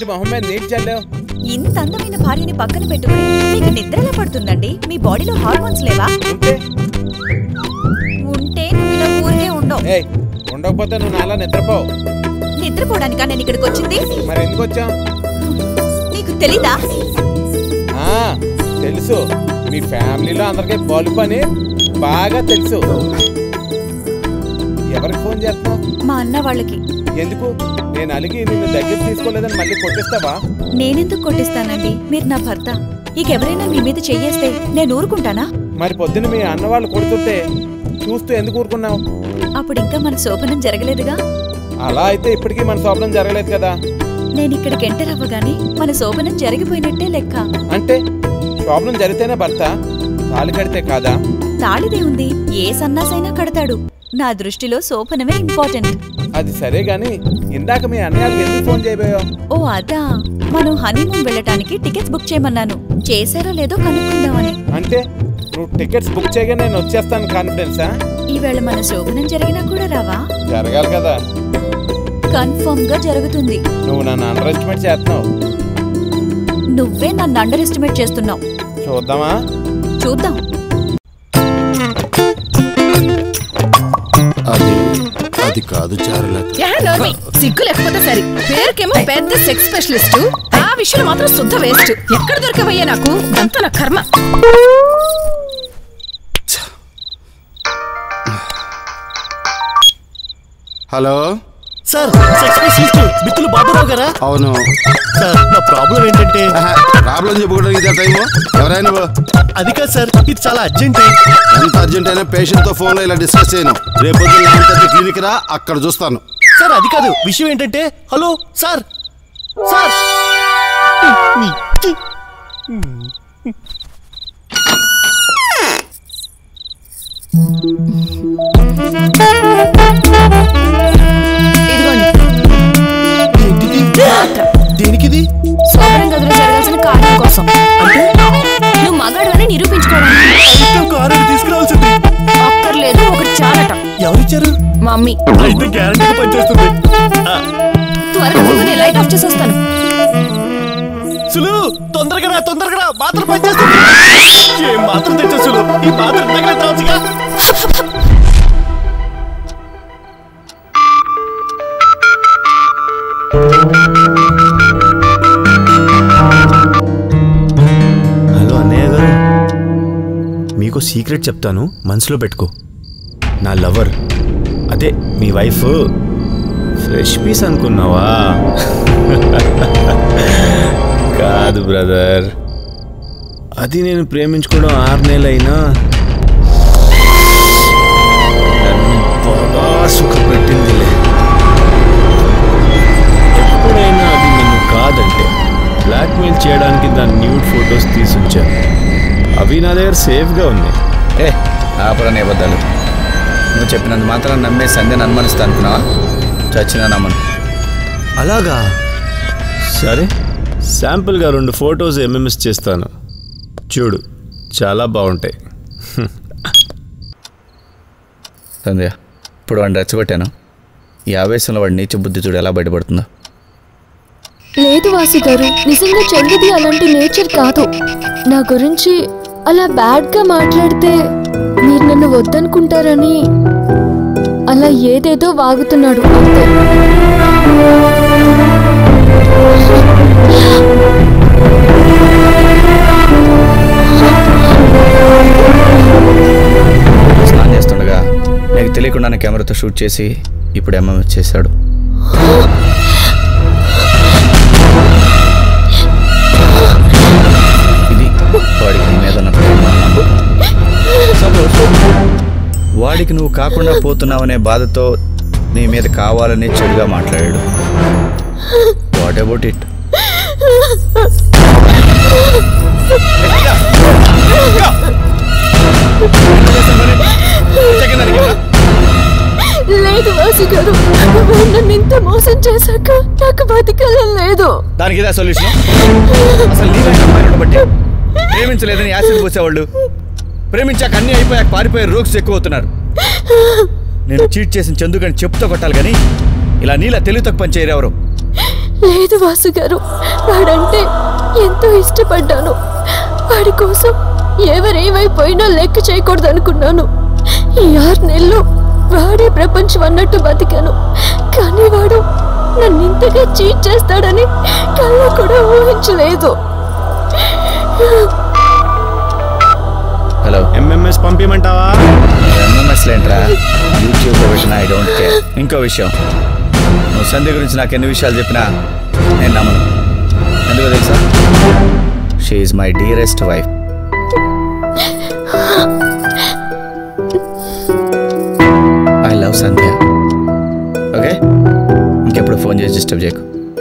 [SPEAKER 6] ఏంటి మొహం మీద నీటి చల్లావు
[SPEAKER 19] ఇంత అందమైన భార్యని పక్కన పెట్టుకుని మీకు నిద్ర ఎలా పడుతుందండి మీ బాడీలో హార్మోన్స్ లేవా ఉంటే నువ్వు ఇలా ఊరికే ఉండవు
[SPEAKER 6] ఏయ్ ఉండకపోతే నువ్వు నాలా నిద్రపోవు
[SPEAKER 19] నిద్రపోవడానికా నేను ఇక్కడికి వచ్చింది
[SPEAKER 6] మరి ఎందుకు వచ్చావు
[SPEAKER 19] నీకు తెలీదా
[SPEAKER 6] ఆ, తెలుసు మీ ఫ్యామిలీలో అందరికీ బల్బ్ అని బాగా తెలుసు ఎవరికి ఫోన్ చేస్తున్నావు
[SPEAKER 19] మా అన్న వాళ్ళకి
[SPEAKER 6] ఎందుకు నేను అలిగి నిన్ను దగ్గర తీసుకోలేదని మళ్ళీ కొట్టిస్తావా
[SPEAKER 19] నేనెందుకు కొట్టిస్తానండి మీరు నా భర్త ఇక ఎవరైనా మీ మీద చెయ్యేస్తే నేను ఊరుకుంటానా
[SPEAKER 6] మరి పొద్దున్న మీ అన్న వాళ్ళు కొడుతుంటే చూస్తూ ఎందుకు ఊరుకున్నావు
[SPEAKER 19] అప్పుడు ఇంకా మన శోభనం జరగలేదుగా
[SPEAKER 6] అలా అయితే ఇప్పటికీ మన శోభనం జరగలేదు కదా
[SPEAKER 19] నేను ఇక్కడికి ఎంటర్ అవ్వగానే మన శోభనం జరిగిపోయినట్టే లెక్క
[SPEAKER 6] అంటే శోభనం జరిగితేనే భర్త తాళి కడితే కాదా
[SPEAKER 19] తాళిదే ఉంది ఏ సన్నాసైనా కడతాడు నా దృష్టిలో శోభనమే ఇంపార్టెంట్
[SPEAKER 6] అది సరే గాని ఇందాక మీ అన్నయ్యకి ఎందుకు ఫోన్ చేయబోయావు
[SPEAKER 19] ఓ అదా మనం హనీమూన్ వెళ్ళటానికి టికెట్స్ బుక్ చేయమన్నాను చేశారో లేదో కనుక్కుందామని
[SPEAKER 6] అంటే నువ్వు టికెట్స్ బుక్ చేయగా నేను వచ్చేస్తాను కాన్ఫిడెన్సా
[SPEAKER 19] ఈవేళ మన శోభనం జరిగినా కూడా రావా
[SPEAKER 6] జరగాలి కదా
[SPEAKER 19] కన్ఫర్మ్ గా జరుగుతుంది
[SPEAKER 6] నువ్వు నన్ను అండర్ ఎస్టిమేట్ చేస్తున్నావు
[SPEAKER 19] నువ్వే నన్ను అండర్ ఎస్టిమేట్ చేస్తున్నావు
[SPEAKER 6] చూద్దామా
[SPEAKER 19] చూద్దాం
[SPEAKER 20] అది అది కాదు చారులత
[SPEAKER 11] యా, నోర్మి. సిగ్గు లేకపోతే సరి పేరుకేమో పెద్ద సెక్స్ స్పెషలిస్ట్ ఆ విషయంలో మాత్రం శుద్ధ వేస్ట్ ఎక్కడ దొరకవయ్యా నాకు అంతా నా కర్మ
[SPEAKER 20] హలో
[SPEAKER 3] సార్ సెక్స్ స్పెషలిస్ట్ మిత్రులు బాబురావు గారా
[SPEAKER 20] అవును
[SPEAKER 3] సార్ నా ప్రాబ్లం ఏంటంటే
[SPEAKER 20] ప్రాబ్లం చెప్పుకోవడానికి ఇదే టైము ఎవరైనా
[SPEAKER 3] అది కాదు సార్ ఇది చాలా అర్జెంట్
[SPEAKER 20] ఎంత అర్జెంట్ అయినా పేషెంట్ తో ఫోన్ లో ఇలా డిస్కస్ చేయను రేపు పొద్దున్న నైన్ థర్టీ క్లినిక్ రా అక్కడ చూస్తాను
[SPEAKER 3] సార్ అది కాదు విషయం ఏంటంటే హలో సార్ సార్ దేనికిది
[SPEAKER 14] శోభనం గదిలో జరగాల్సిన కార్యం కోసం నువ్వు మగాడు అని నిరూపించుకోవడానికి
[SPEAKER 3] కారు తీసుకురావాల్సింది
[SPEAKER 14] అక్కర్లేదు ఒకటి చాలట
[SPEAKER 3] ఎవరిచ్చారు
[SPEAKER 14] మమ్మీ
[SPEAKER 3] అయితే గ్యారంటీగా పనిచేస్తుంది ఆ,
[SPEAKER 14] త్వరగా దిగు, నేను లైట్ ఆఫ్ చేసి వస్తాను
[SPEAKER 3] సులు తొందరగా రా తొందరగా రా మాత్రం పనిచేస్తుంది ఏం మాత్రం తెచ్చా సులు ఈ మాత్రం దగ్గర తేవచ్చుగా
[SPEAKER 4] హలో అన్నయ్య గారు మీకు సీక్రెట్ చెప్తాను మనసులో పెట్టుకో నా లవర్ అదే మీ వైఫ్ ఫ్రెష్ పీస్ అనుకున్నావా కాదు బ్రదర్ అది నేను ప్రేమించుకోవడం ఆరు నెలలైనా నన్ను బాగా సుఖపెట్టిందిలే ఎప్పుడైనా అది నన్ను కాదంటే బ్లాక్మెయిల్ చేయడానికి దాని న్యూడ్ ఫొటోస్ తీసుంచాను అవి నా దగ్గర సేఫ్గా ఉన్నాయి
[SPEAKER 2] ఏ ఆపరని అబద్ధాలు నువ్వు చెప్పినంత మాత్రం నమ్మే సంధ్యను అనుమానిస్తా అనుకున్నావా చచ్చినా నమ్మను
[SPEAKER 4] అలాగా సరే శాంపుల్గా రెండు ఫొటోస్ ఎంఎంఎస్ చేస్తాను చూడు చాలా బాగుంటాయి
[SPEAKER 2] సంధ్య ఇప్పుడు వాడిని రెచ్చగొట్టాను ఈ ఆవేశంలో వాడి నీచ బుద్ధి చూడు ఎలా బయటపడుతుందో
[SPEAKER 14] లేదు వాసు గారు నిజంగా చంద్రది అలాంటి నేచర్ కాదు నా గురించి అలా బ్యాడ్గా మాట్లాడితే మీరు నన్ను వద్దనుకుంటారని అలా ఏదేదో వాగుతున్నాడు అంతే
[SPEAKER 2] స్నానం చేస్తుండగా నీకు తెలియకుండానే కెమెరాతో షూట్ చేసి ఇప్పుడు ఎంఎంఎస్ చేశాడు ఇది వాడికి నీ మీద ఉన్న ప్రేమ. Suppose వాడికి నువ్వు కాకుండా పోతున్నావనే బాధతో నీ మీద కావాలని చెడుగా మాట్లాడాడు వాట్ అబౌట్ ఇట్
[SPEAKER 14] లేదు వాసు గారు నన్ను ఇంత మోసం చేశాక నాకు బతికాలం లేదు
[SPEAKER 2] దానికి ఇదే సొల్యూషన్ అసలు నీలాంటి అమ్మాయిని బట్టి ప్రేమించలేదని యాసిడ్ పోసేవాళ్ళు ప్రేమించాక అన్నీ అయిపోయాక పారిపోయే రోగ్స్ ఎక్కువ అవుతున్నారు నేను చీట్ చేసిన చందుకని చెప్పుతో కొట్టాలి కానీ ఇలా నీలా తెలివి తక్కువ పని చేయరు ఎవరు
[SPEAKER 14] లేదు వాసు గారు వాడంటే ఎంతో ఇష్టపడ్డాను వాడి కోసం ఎవరేమైపోయినా లెక్క చేయకూడదు అనుకున్నాను ఈ ఆరు నెలలు వాడే ప్రపంచం అన్నట్టు బతికాను కానీ వాడు నన్ను ఇంతగా చీట్ చేస్తాడని కళ్ళు కూడా ఊహించలేదు
[SPEAKER 2] హలో
[SPEAKER 4] ఎంఎంఎస్ పంపించమంటావా
[SPEAKER 2] ఎంఎంఎస్ లేంట్రా యూట్యూబ్లో పెట్టిన ఐ డోంట్ కేర్ ఇంకో విషయం నువ్వు సంధ్య గురించి నాకు ఎన్ని విషయాలు చెప్పినా నేను నమ్మను ఎందుకో తెలుసా she my dearest wife I love Sandhya okay ఇంకెప్పుడు ఫోన్ చేసి డిస్టర్బ్ చేయకు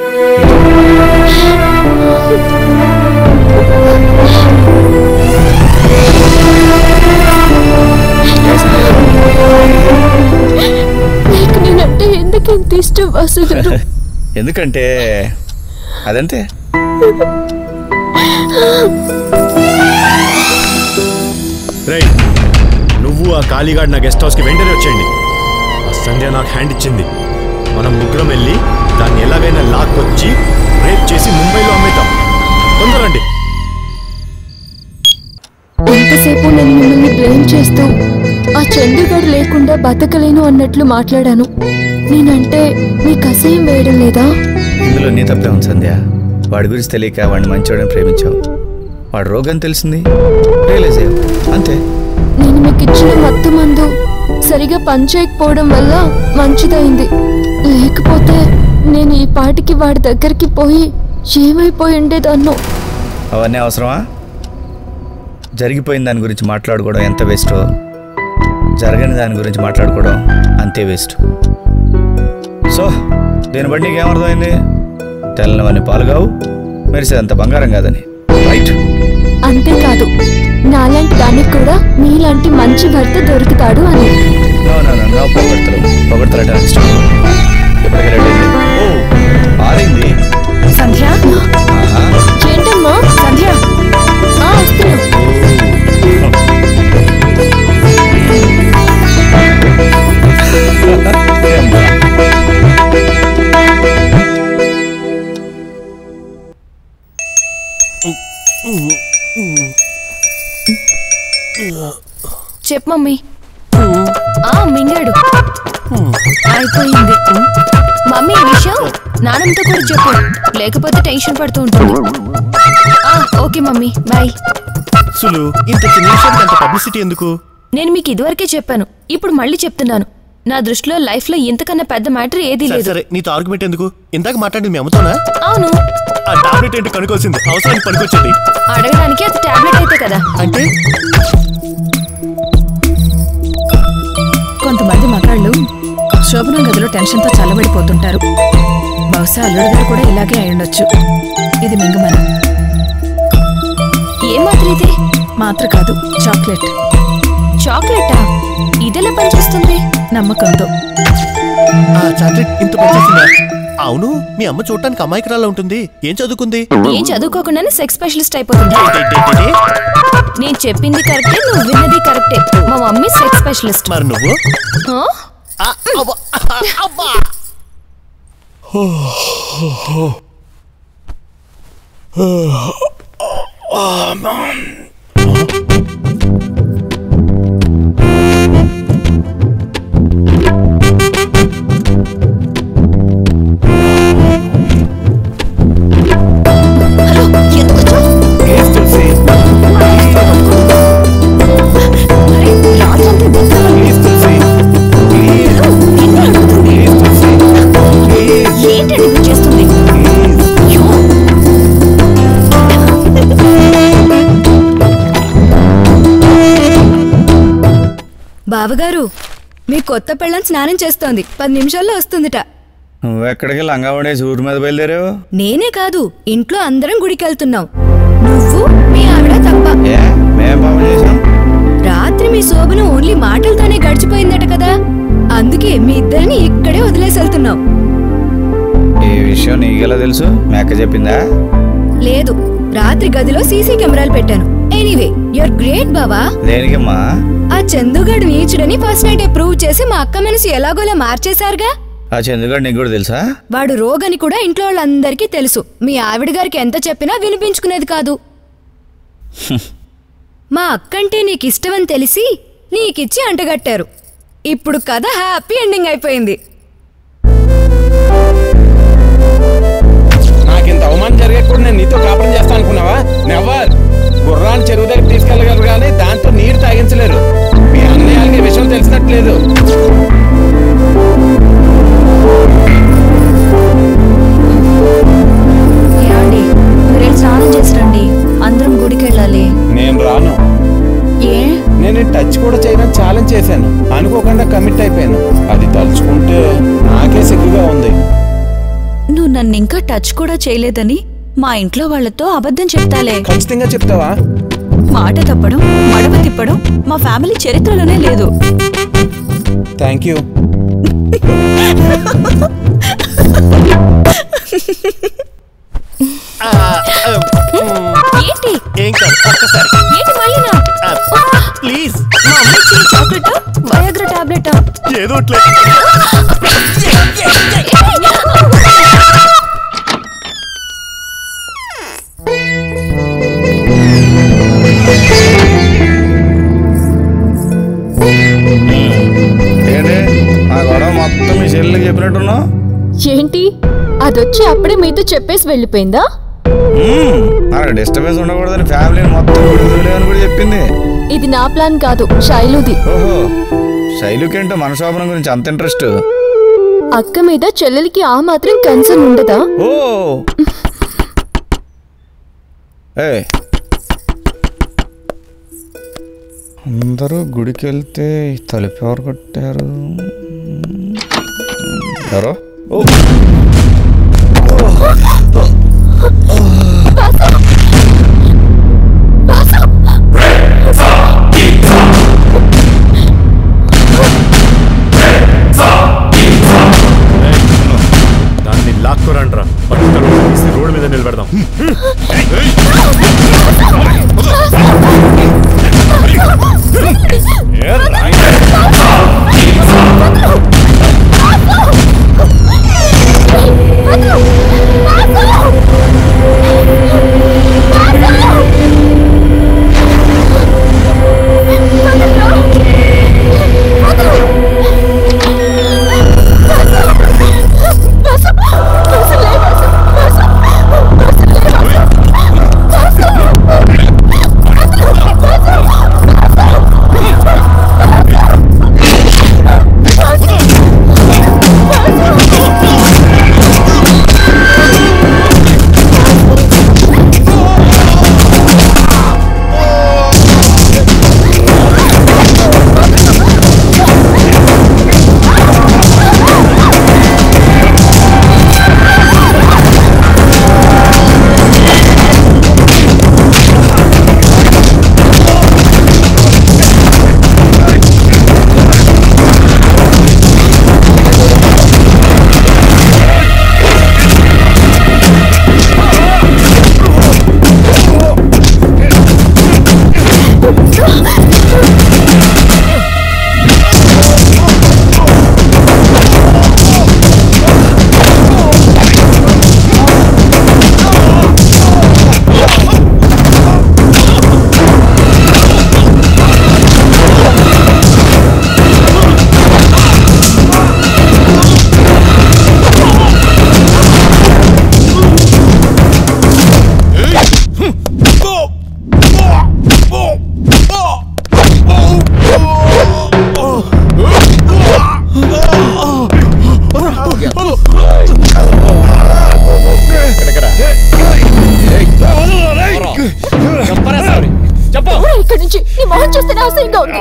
[SPEAKER 14] నీకు నేనంటే ఎందుకు ఇంత ఇష్టం వాసు గారు
[SPEAKER 2] ఎందుకంటే అదంతే
[SPEAKER 4] రేయ్ నువ్వు ఆ కాళీగాడ్ నా గెస్ట్ హౌస్కి వెంటనే వచ్చేయండి ఆ సంధ్య నాకు హ్యాండ్ ఇచ్చింది మనం ముగ్గురం వెళ్ళి దాన్ని ఎలాగైనా లాక్కొచ్చి రేప్ చేసి ముంబైలో అమ్మేద్దాం తొందరండి
[SPEAKER 14] ఎంతసేపు నేను మిమ్మల్ని బ్లేమ్ చేస్తూ ఆ చందుగాడు లేకుండా బతకలేను అన్నట్లు మాట్లాడాను నేనంటే మీకు అసహ్యం వేయడం లేదా
[SPEAKER 2] ఇందులో నీ తప్పే ఉంది సంధ్య వాడి గురించి తెలియక వాడిని మంచివాడని ప్రేమించావు వాడు రోగం తెలిసింది రియలైజ్ అయ్యావు అంతే
[SPEAKER 14] నేను మీకు ఇచ్చిన మత్తు మందు సరిగా పనిచేయకపోవడం వల్ల మంచిదైంది లేకపోతే నేను ఈ పాటికి వాడి దగ్గరికి పోయి ఏమైపోయి ఉండేదన్నో
[SPEAKER 2] అవన్నీ అవసరమా జరిగిపోయిన దాని గురించి మాట్లాడుకోవడం ఎంత వేస్టో జరగని దాని గురించి మాట్లాడుకోవడం అంతే వేస్ట్ సో దీన్ని బట్టి నీకేమర్థమైంది తెల్లవన్నీ పాలు కావు మెరిసేదంత బంగారం కాదని రైట్
[SPEAKER 14] అంతేకాదు నాలాంటి దానికి కూడా మీలాంటి మంచి భర్త దొరుకుతాడు అని
[SPEAKER 2] నో నో నో నో పొగడతలు పొగడతలు అంటే నాకు ఇష్టం ఎప్పటికీ రెడీ అయింది ఓ ఆరింది
[SPEAKER 11] సంధ్య
[SPEAKER 14] ఏంటమ్మా
[SPEAKER 11] సంధ్య
[SPEAKER 14] ఆ, వస్తున్నా
[SPEAKER 11] చెప్పు మమ్మీ ఆ మింగాడు అయిపోయింది మమ్మీ ఈ విషయం నాన్నమ్మతో కూడా చెప్పు లేకపోతే టెన్షన్ పడుతూ ఉంటుంది ఆ, ఓకే మమ్మీ బాయ్
[SPEAKER 3] సులు ఇంత చిన్న విషయానికి అంత పబ్లిసిటీ ఎందుకు
[SPEAKER 11] నేను మీకు ఇదివరకే చెప్పాను ఇప్పుడు మళ్ళీ చెప్తున్నాను నా దృష్టిలో లైఫ్ లో ఇంతకన్నా పెద్ద మ్యాటర్ ఏదీ
[SPEAKER 3] సరే
[SPEAKER 11] లేదు
[SPEAKER 3] సరే నీతో ఆర్గ్యుమెంట్ ఎందుకు ఇందాక మాట్లాడింది మీ అమ్ముతానా
[SPEAKER 11] అవును
[SPEAKER 3] ఆ టాబ్లెట్ ఏంటి కనుకోవాల్సింది అవసరానికి పనికొచ్చింది
[SPEAKER 11] అడగడానికి అది టాబ్లెట్ అయితే కదా
[SPEAKER 3] అంటే
[SPEAKER 11] కొంతమంది మగాళ్ళు శోభనం గదిలో టెన్షన్తో చల్లబడిపోతుంటారు బహుశా అల్లుడు గారు కూడా ఇలాగే అయ్యుండొచ్చు ఇది మింగమన
[SPEAKER 13] ఏం మాత్రం ఇది
[SPEAKER 11] మాత్ర కాదు చాక్లెట్
[SPEAKER 13] చాక్లెటా ఇదెలా పనిచేస్తుంది
[SPEAKER 11] నమ్మకంతో
[SPEAKER 3] ఆ చాక్లెట్ ఇంత పనిచేసిందా అవును మీ అమ్మ చూడటానికి అమాయకురాలా ఉంటుంది ఏం చదువుకుంది
[SPEAKER 13] ఏం చదువుకోకుండానే సెక్స్ స్పెషలిస్ట్ అయిపోతుంది
[SPEAKER 3] ఏంటేంటేంటి?
[SPEAKER 13] నేను చెప్పింది కరెక్టే నువ్వు విన్నది కరెక్టే మా మమ్మీ సెక్స్ స్పెషలిస్ట్
[SPEAKER 3] మరి నువ్వు
[SPEAKER 13] ఆ? ఏంటండి నువ్వు చేస్తుంది అయ్యో.
[SPEAKER 21] బావగారు మీ కొత్త పెళ్ళం స్నానం చేస్తోంది పది నిమిషాల్లో వస్తుందిట
[SPEAKER 2] నువ్వు ఎక్కడికి లంగా పడేసి ఊరి మీద బయలుదేరావు
[SPEAKER 21] నేనే కాదు ఇంట్లో అందరం గుడికి వెళ్తున్నాం నువ్వు మీ ఆవిడ తప్ప
[SPEAKER 2] ఏ మేం పాపం చేసాం
[SPEAKER 21] రాత్రి మీ శోభను ఓన్లీ మాటలతోనే గడిచిపోయిందట కదా అందుకే మీ ఇద్దరిని ఇక్కడే వదిలేసి వెళ్తున్నాం
[SPEAKER 2] ఈ విషయం నీకెలా తెలుసు మేక చెప్పిందా
[SPEAKER 21] లేదు రాత్రి గదిలో సీసీ కెమెరాలు పెట్టాను ఎనీవే యువర్ గ్రేట్ బావా
[SPEAKER 2] దేనికమ్మా
[SPEAKER 21] ఆ చందుగాడు నీచుడని ఫస్ట్ నైట్ ప్రూవ్ చేసి మా అక్క మనసు ఎలాగోలా మార్చేశారుగా
[SPEAKER 2] ఆ చంద్రగాడు నీకు కూడా తెలుసా
[SPEAKER 21] వాడు రోగని కూడా ఇంట్లో వాళ్ళందరికీ తెలుసు మీ ఆవిడ గారికి ఎంత చెప్పినా వినిపించుకునేది కాదు మా అక్కంటే నీకు ఇష్టమని తెలిసి నీకిచ్చి అంటగట్టారు ఇప్పుడు కథ హ్యాపీ ఎండింగ్ అయిపోయింది
[SPEAKER 6] నాకింత అవమానం జరిగేప్పుడు నేను నీతో కాపురం చేస్తాను అనుకున్నావా నెవర్ గుర్రాన్ని చెరువు దగ్గర తీసుకెళ్ళగలరు కానీ దాంతో నీరు తాగించలేరు మీ అన్నయ్యకి ఈ విషయం తెలిసినట్లేదు
[SPEAKER 19] ఏమండి మీరు స్నానం చేసి రండి అందరం గుడికి వెళ్ళాలి
[SPEAKER 6] నేను రాను
[SPEAKER 19] ఏ
[SPEAKER 6] నేను ఈ టచ్ కూడా చేయడానికి ఛాలెంజ్ చేశాను అనుకోకుండా కమిట్ అయిపోయాను అది తలుచుకుంటే నాకే సిగ్గుగా ఉంది
[SPEAKER 19] నువ్వు నన్ను ఇంకా టచ్ కూడా చేయలేదని మా ఇంట్లో వాళ్ళతో అబద్ధం చెప్తాలే
[SPEAKER 6] ఖచ్చితంగా చెప్తావా
[SPEAKER 19] మాట తప్పడం మడమ తిప్పడం మా ఫ్యామిలీ చరిత్రలోనే లేదు
[SPEAKER 6] థ్యాంక్ యూ
[SPEAKER 19] ఏంటి
[SPEAKER 3] ఏం కాదు ఒక్కసారి
[SPEAKER 19] ఏంటి మళ్ళీనా
[SPEAKER 3] ప్లీజ్
[SPEAKER 19] మా అమ్మ ఇచ్చిన చాక్లెట్ వయాగ్రా టాబ్లెట్
[SPEAKER 3] ఏదో అట్లే
[SPEAKER 2] ఏంటి ఆ గొడవ మొత్తం మీ చెల్లెలకి చెప్పినట్టున్నావు
[SPEAKER 14] ఏంటి అదొచ్చి అప్పుడే మీతో చెప్పేసి వెళ్ళిపోయిందా
[SPEAKER 2] నాకు డిస్టర్బెన్స్ ఉండకూడదని ఫ్యామిలీని మొత్తం విడుదలని కూడా చెప్పింది
[SPEAKER 14] ఇది నా ప్లాన్ కాదు శైలుది
[SPEAKER 2] ఓహో శైలుకేంటో మన శోభనం గురించి అంత ఇంట్రెస్ట్
[SPEAKER 14] అక్క మీద చెల్లెలికి ఆ మాత్రం కన్సర్న్ ఉండదా
[SPEAKER 2] ఓ ఏ అందరూ గుడికి వెళ్తే ఈ తలుపు ఎవరు కొట్టారు ఎవరో ఓ
[SPEAKER 4] దాన్ని లాక్కురండ్రా పట్టుకొని తీసి రోడ్డు మీద నిలబెడదాం
[SPEAKER 14] ఊరా ఇక్కడి నుంచి నీ మొహం చూస్తేనే అసహ్యంగా ఉంది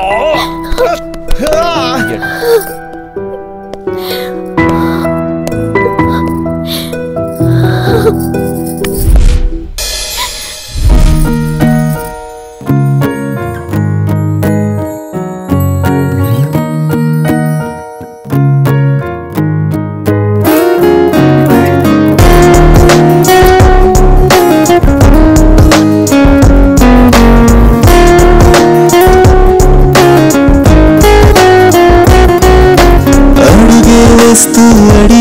[SPEAKER 7] అడుగే వేస్తూ అడిగే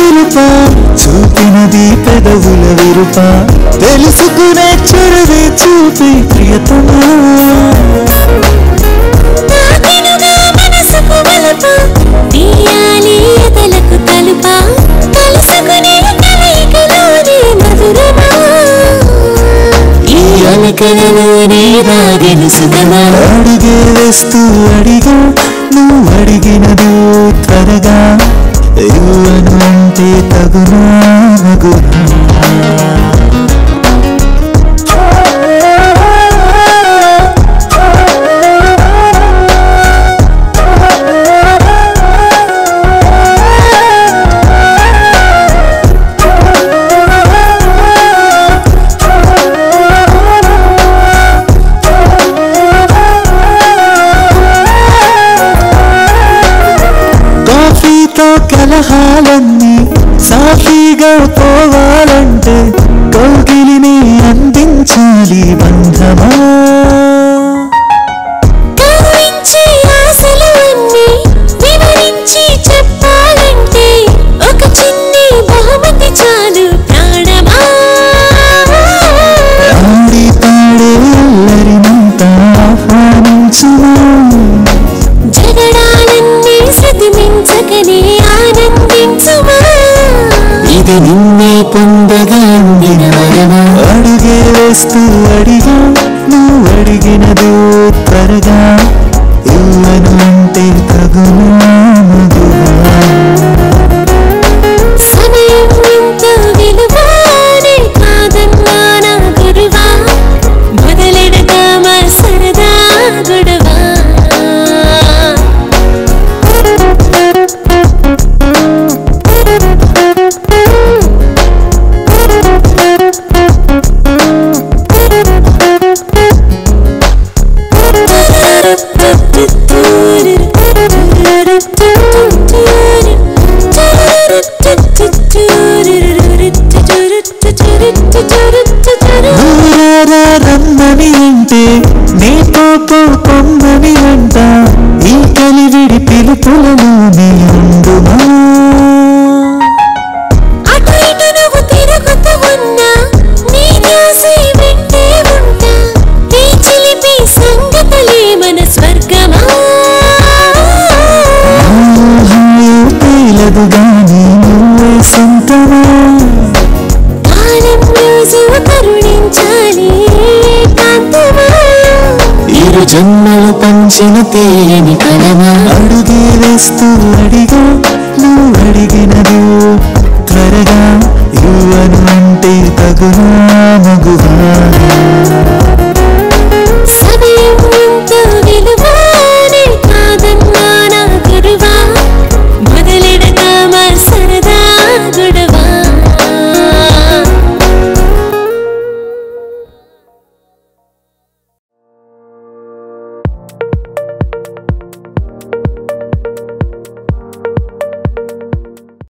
[SPEAKER 7] పిలుప చూపినది పెదవుల విరుప తెలుసుకునే చెరువే చూపి ప్రియతమా
[SPEAKER 8] తాకినుగా మనసుకు వలప, తీయాలి ఎదలకు తలుప, కలుసుకునే కలయికలోనే మధురమా.
[SPEAKER 7] ఈ అలకలలోనే రాగెను సుఖమా అడిగే వేస్తూ అడిగా నువ్వు అడిగినదు త్వరగా ఇవ్వను అంటే తగునా మగునా కాఫీతో కలహాలన్నీ సాఫీగా పోవాలంటే కౌగిలిని అందించాలి బంధమా
[SPEAKER 8] కవ్వించే ఆశలు అన్నీ వివరించి చెప్పాలంటే ఒక చిన్ని బహుమతి చాలు ప్రాణమా
[SPEAKER 7] ఆడి పాడే అల్లరినంతా ఆహ్వానించుమా
[SPEAKER 8] జగడాలన్నీ శతిమించకనే ఆనందించుమా
[SPEAKER 7] ఇది నిన్నే పొందగా అందిన వరమా అడుగే వేస్తూ అడిగా నువ్వు అడిగినదు త్వరగా ఇవ్వను అంటే తగునా మగువా
[SPEAKER 8] సమయం ఎంత విలువానే కాదన్నా నా గురువా మొదలెడదామా సరదా గొడవా
[SPEAKER 7] ఊరారా రమ్మని అంటే నీ కోపం పొమ్మని అంట ఈ కలివిడి పిలుపులలోనే ఉండుమా
[SPEAKER 8] అటు ఇటు నువ్వు తిరుగుతూ ఉన్నా నీ ధ్యాసే వెంటే ఉంటా ఈ చిలిపి సంగతులే మన స్వర్గమా
[SPEAKER 7] మోహంలో తేలదు గాని నువ్వే సొంతమా
[SPEAKER 8] కాలం రోజు కరుణించాలి ఏకాంతమా
[SPEAKER 7] ఇరు జన్మలు పంచిన తేని కలమా అడుగే వేస్తూ అడిగా నువ్వు అడిగినదు త్వరగా ఇవ్వను అంటే తగునా మగువా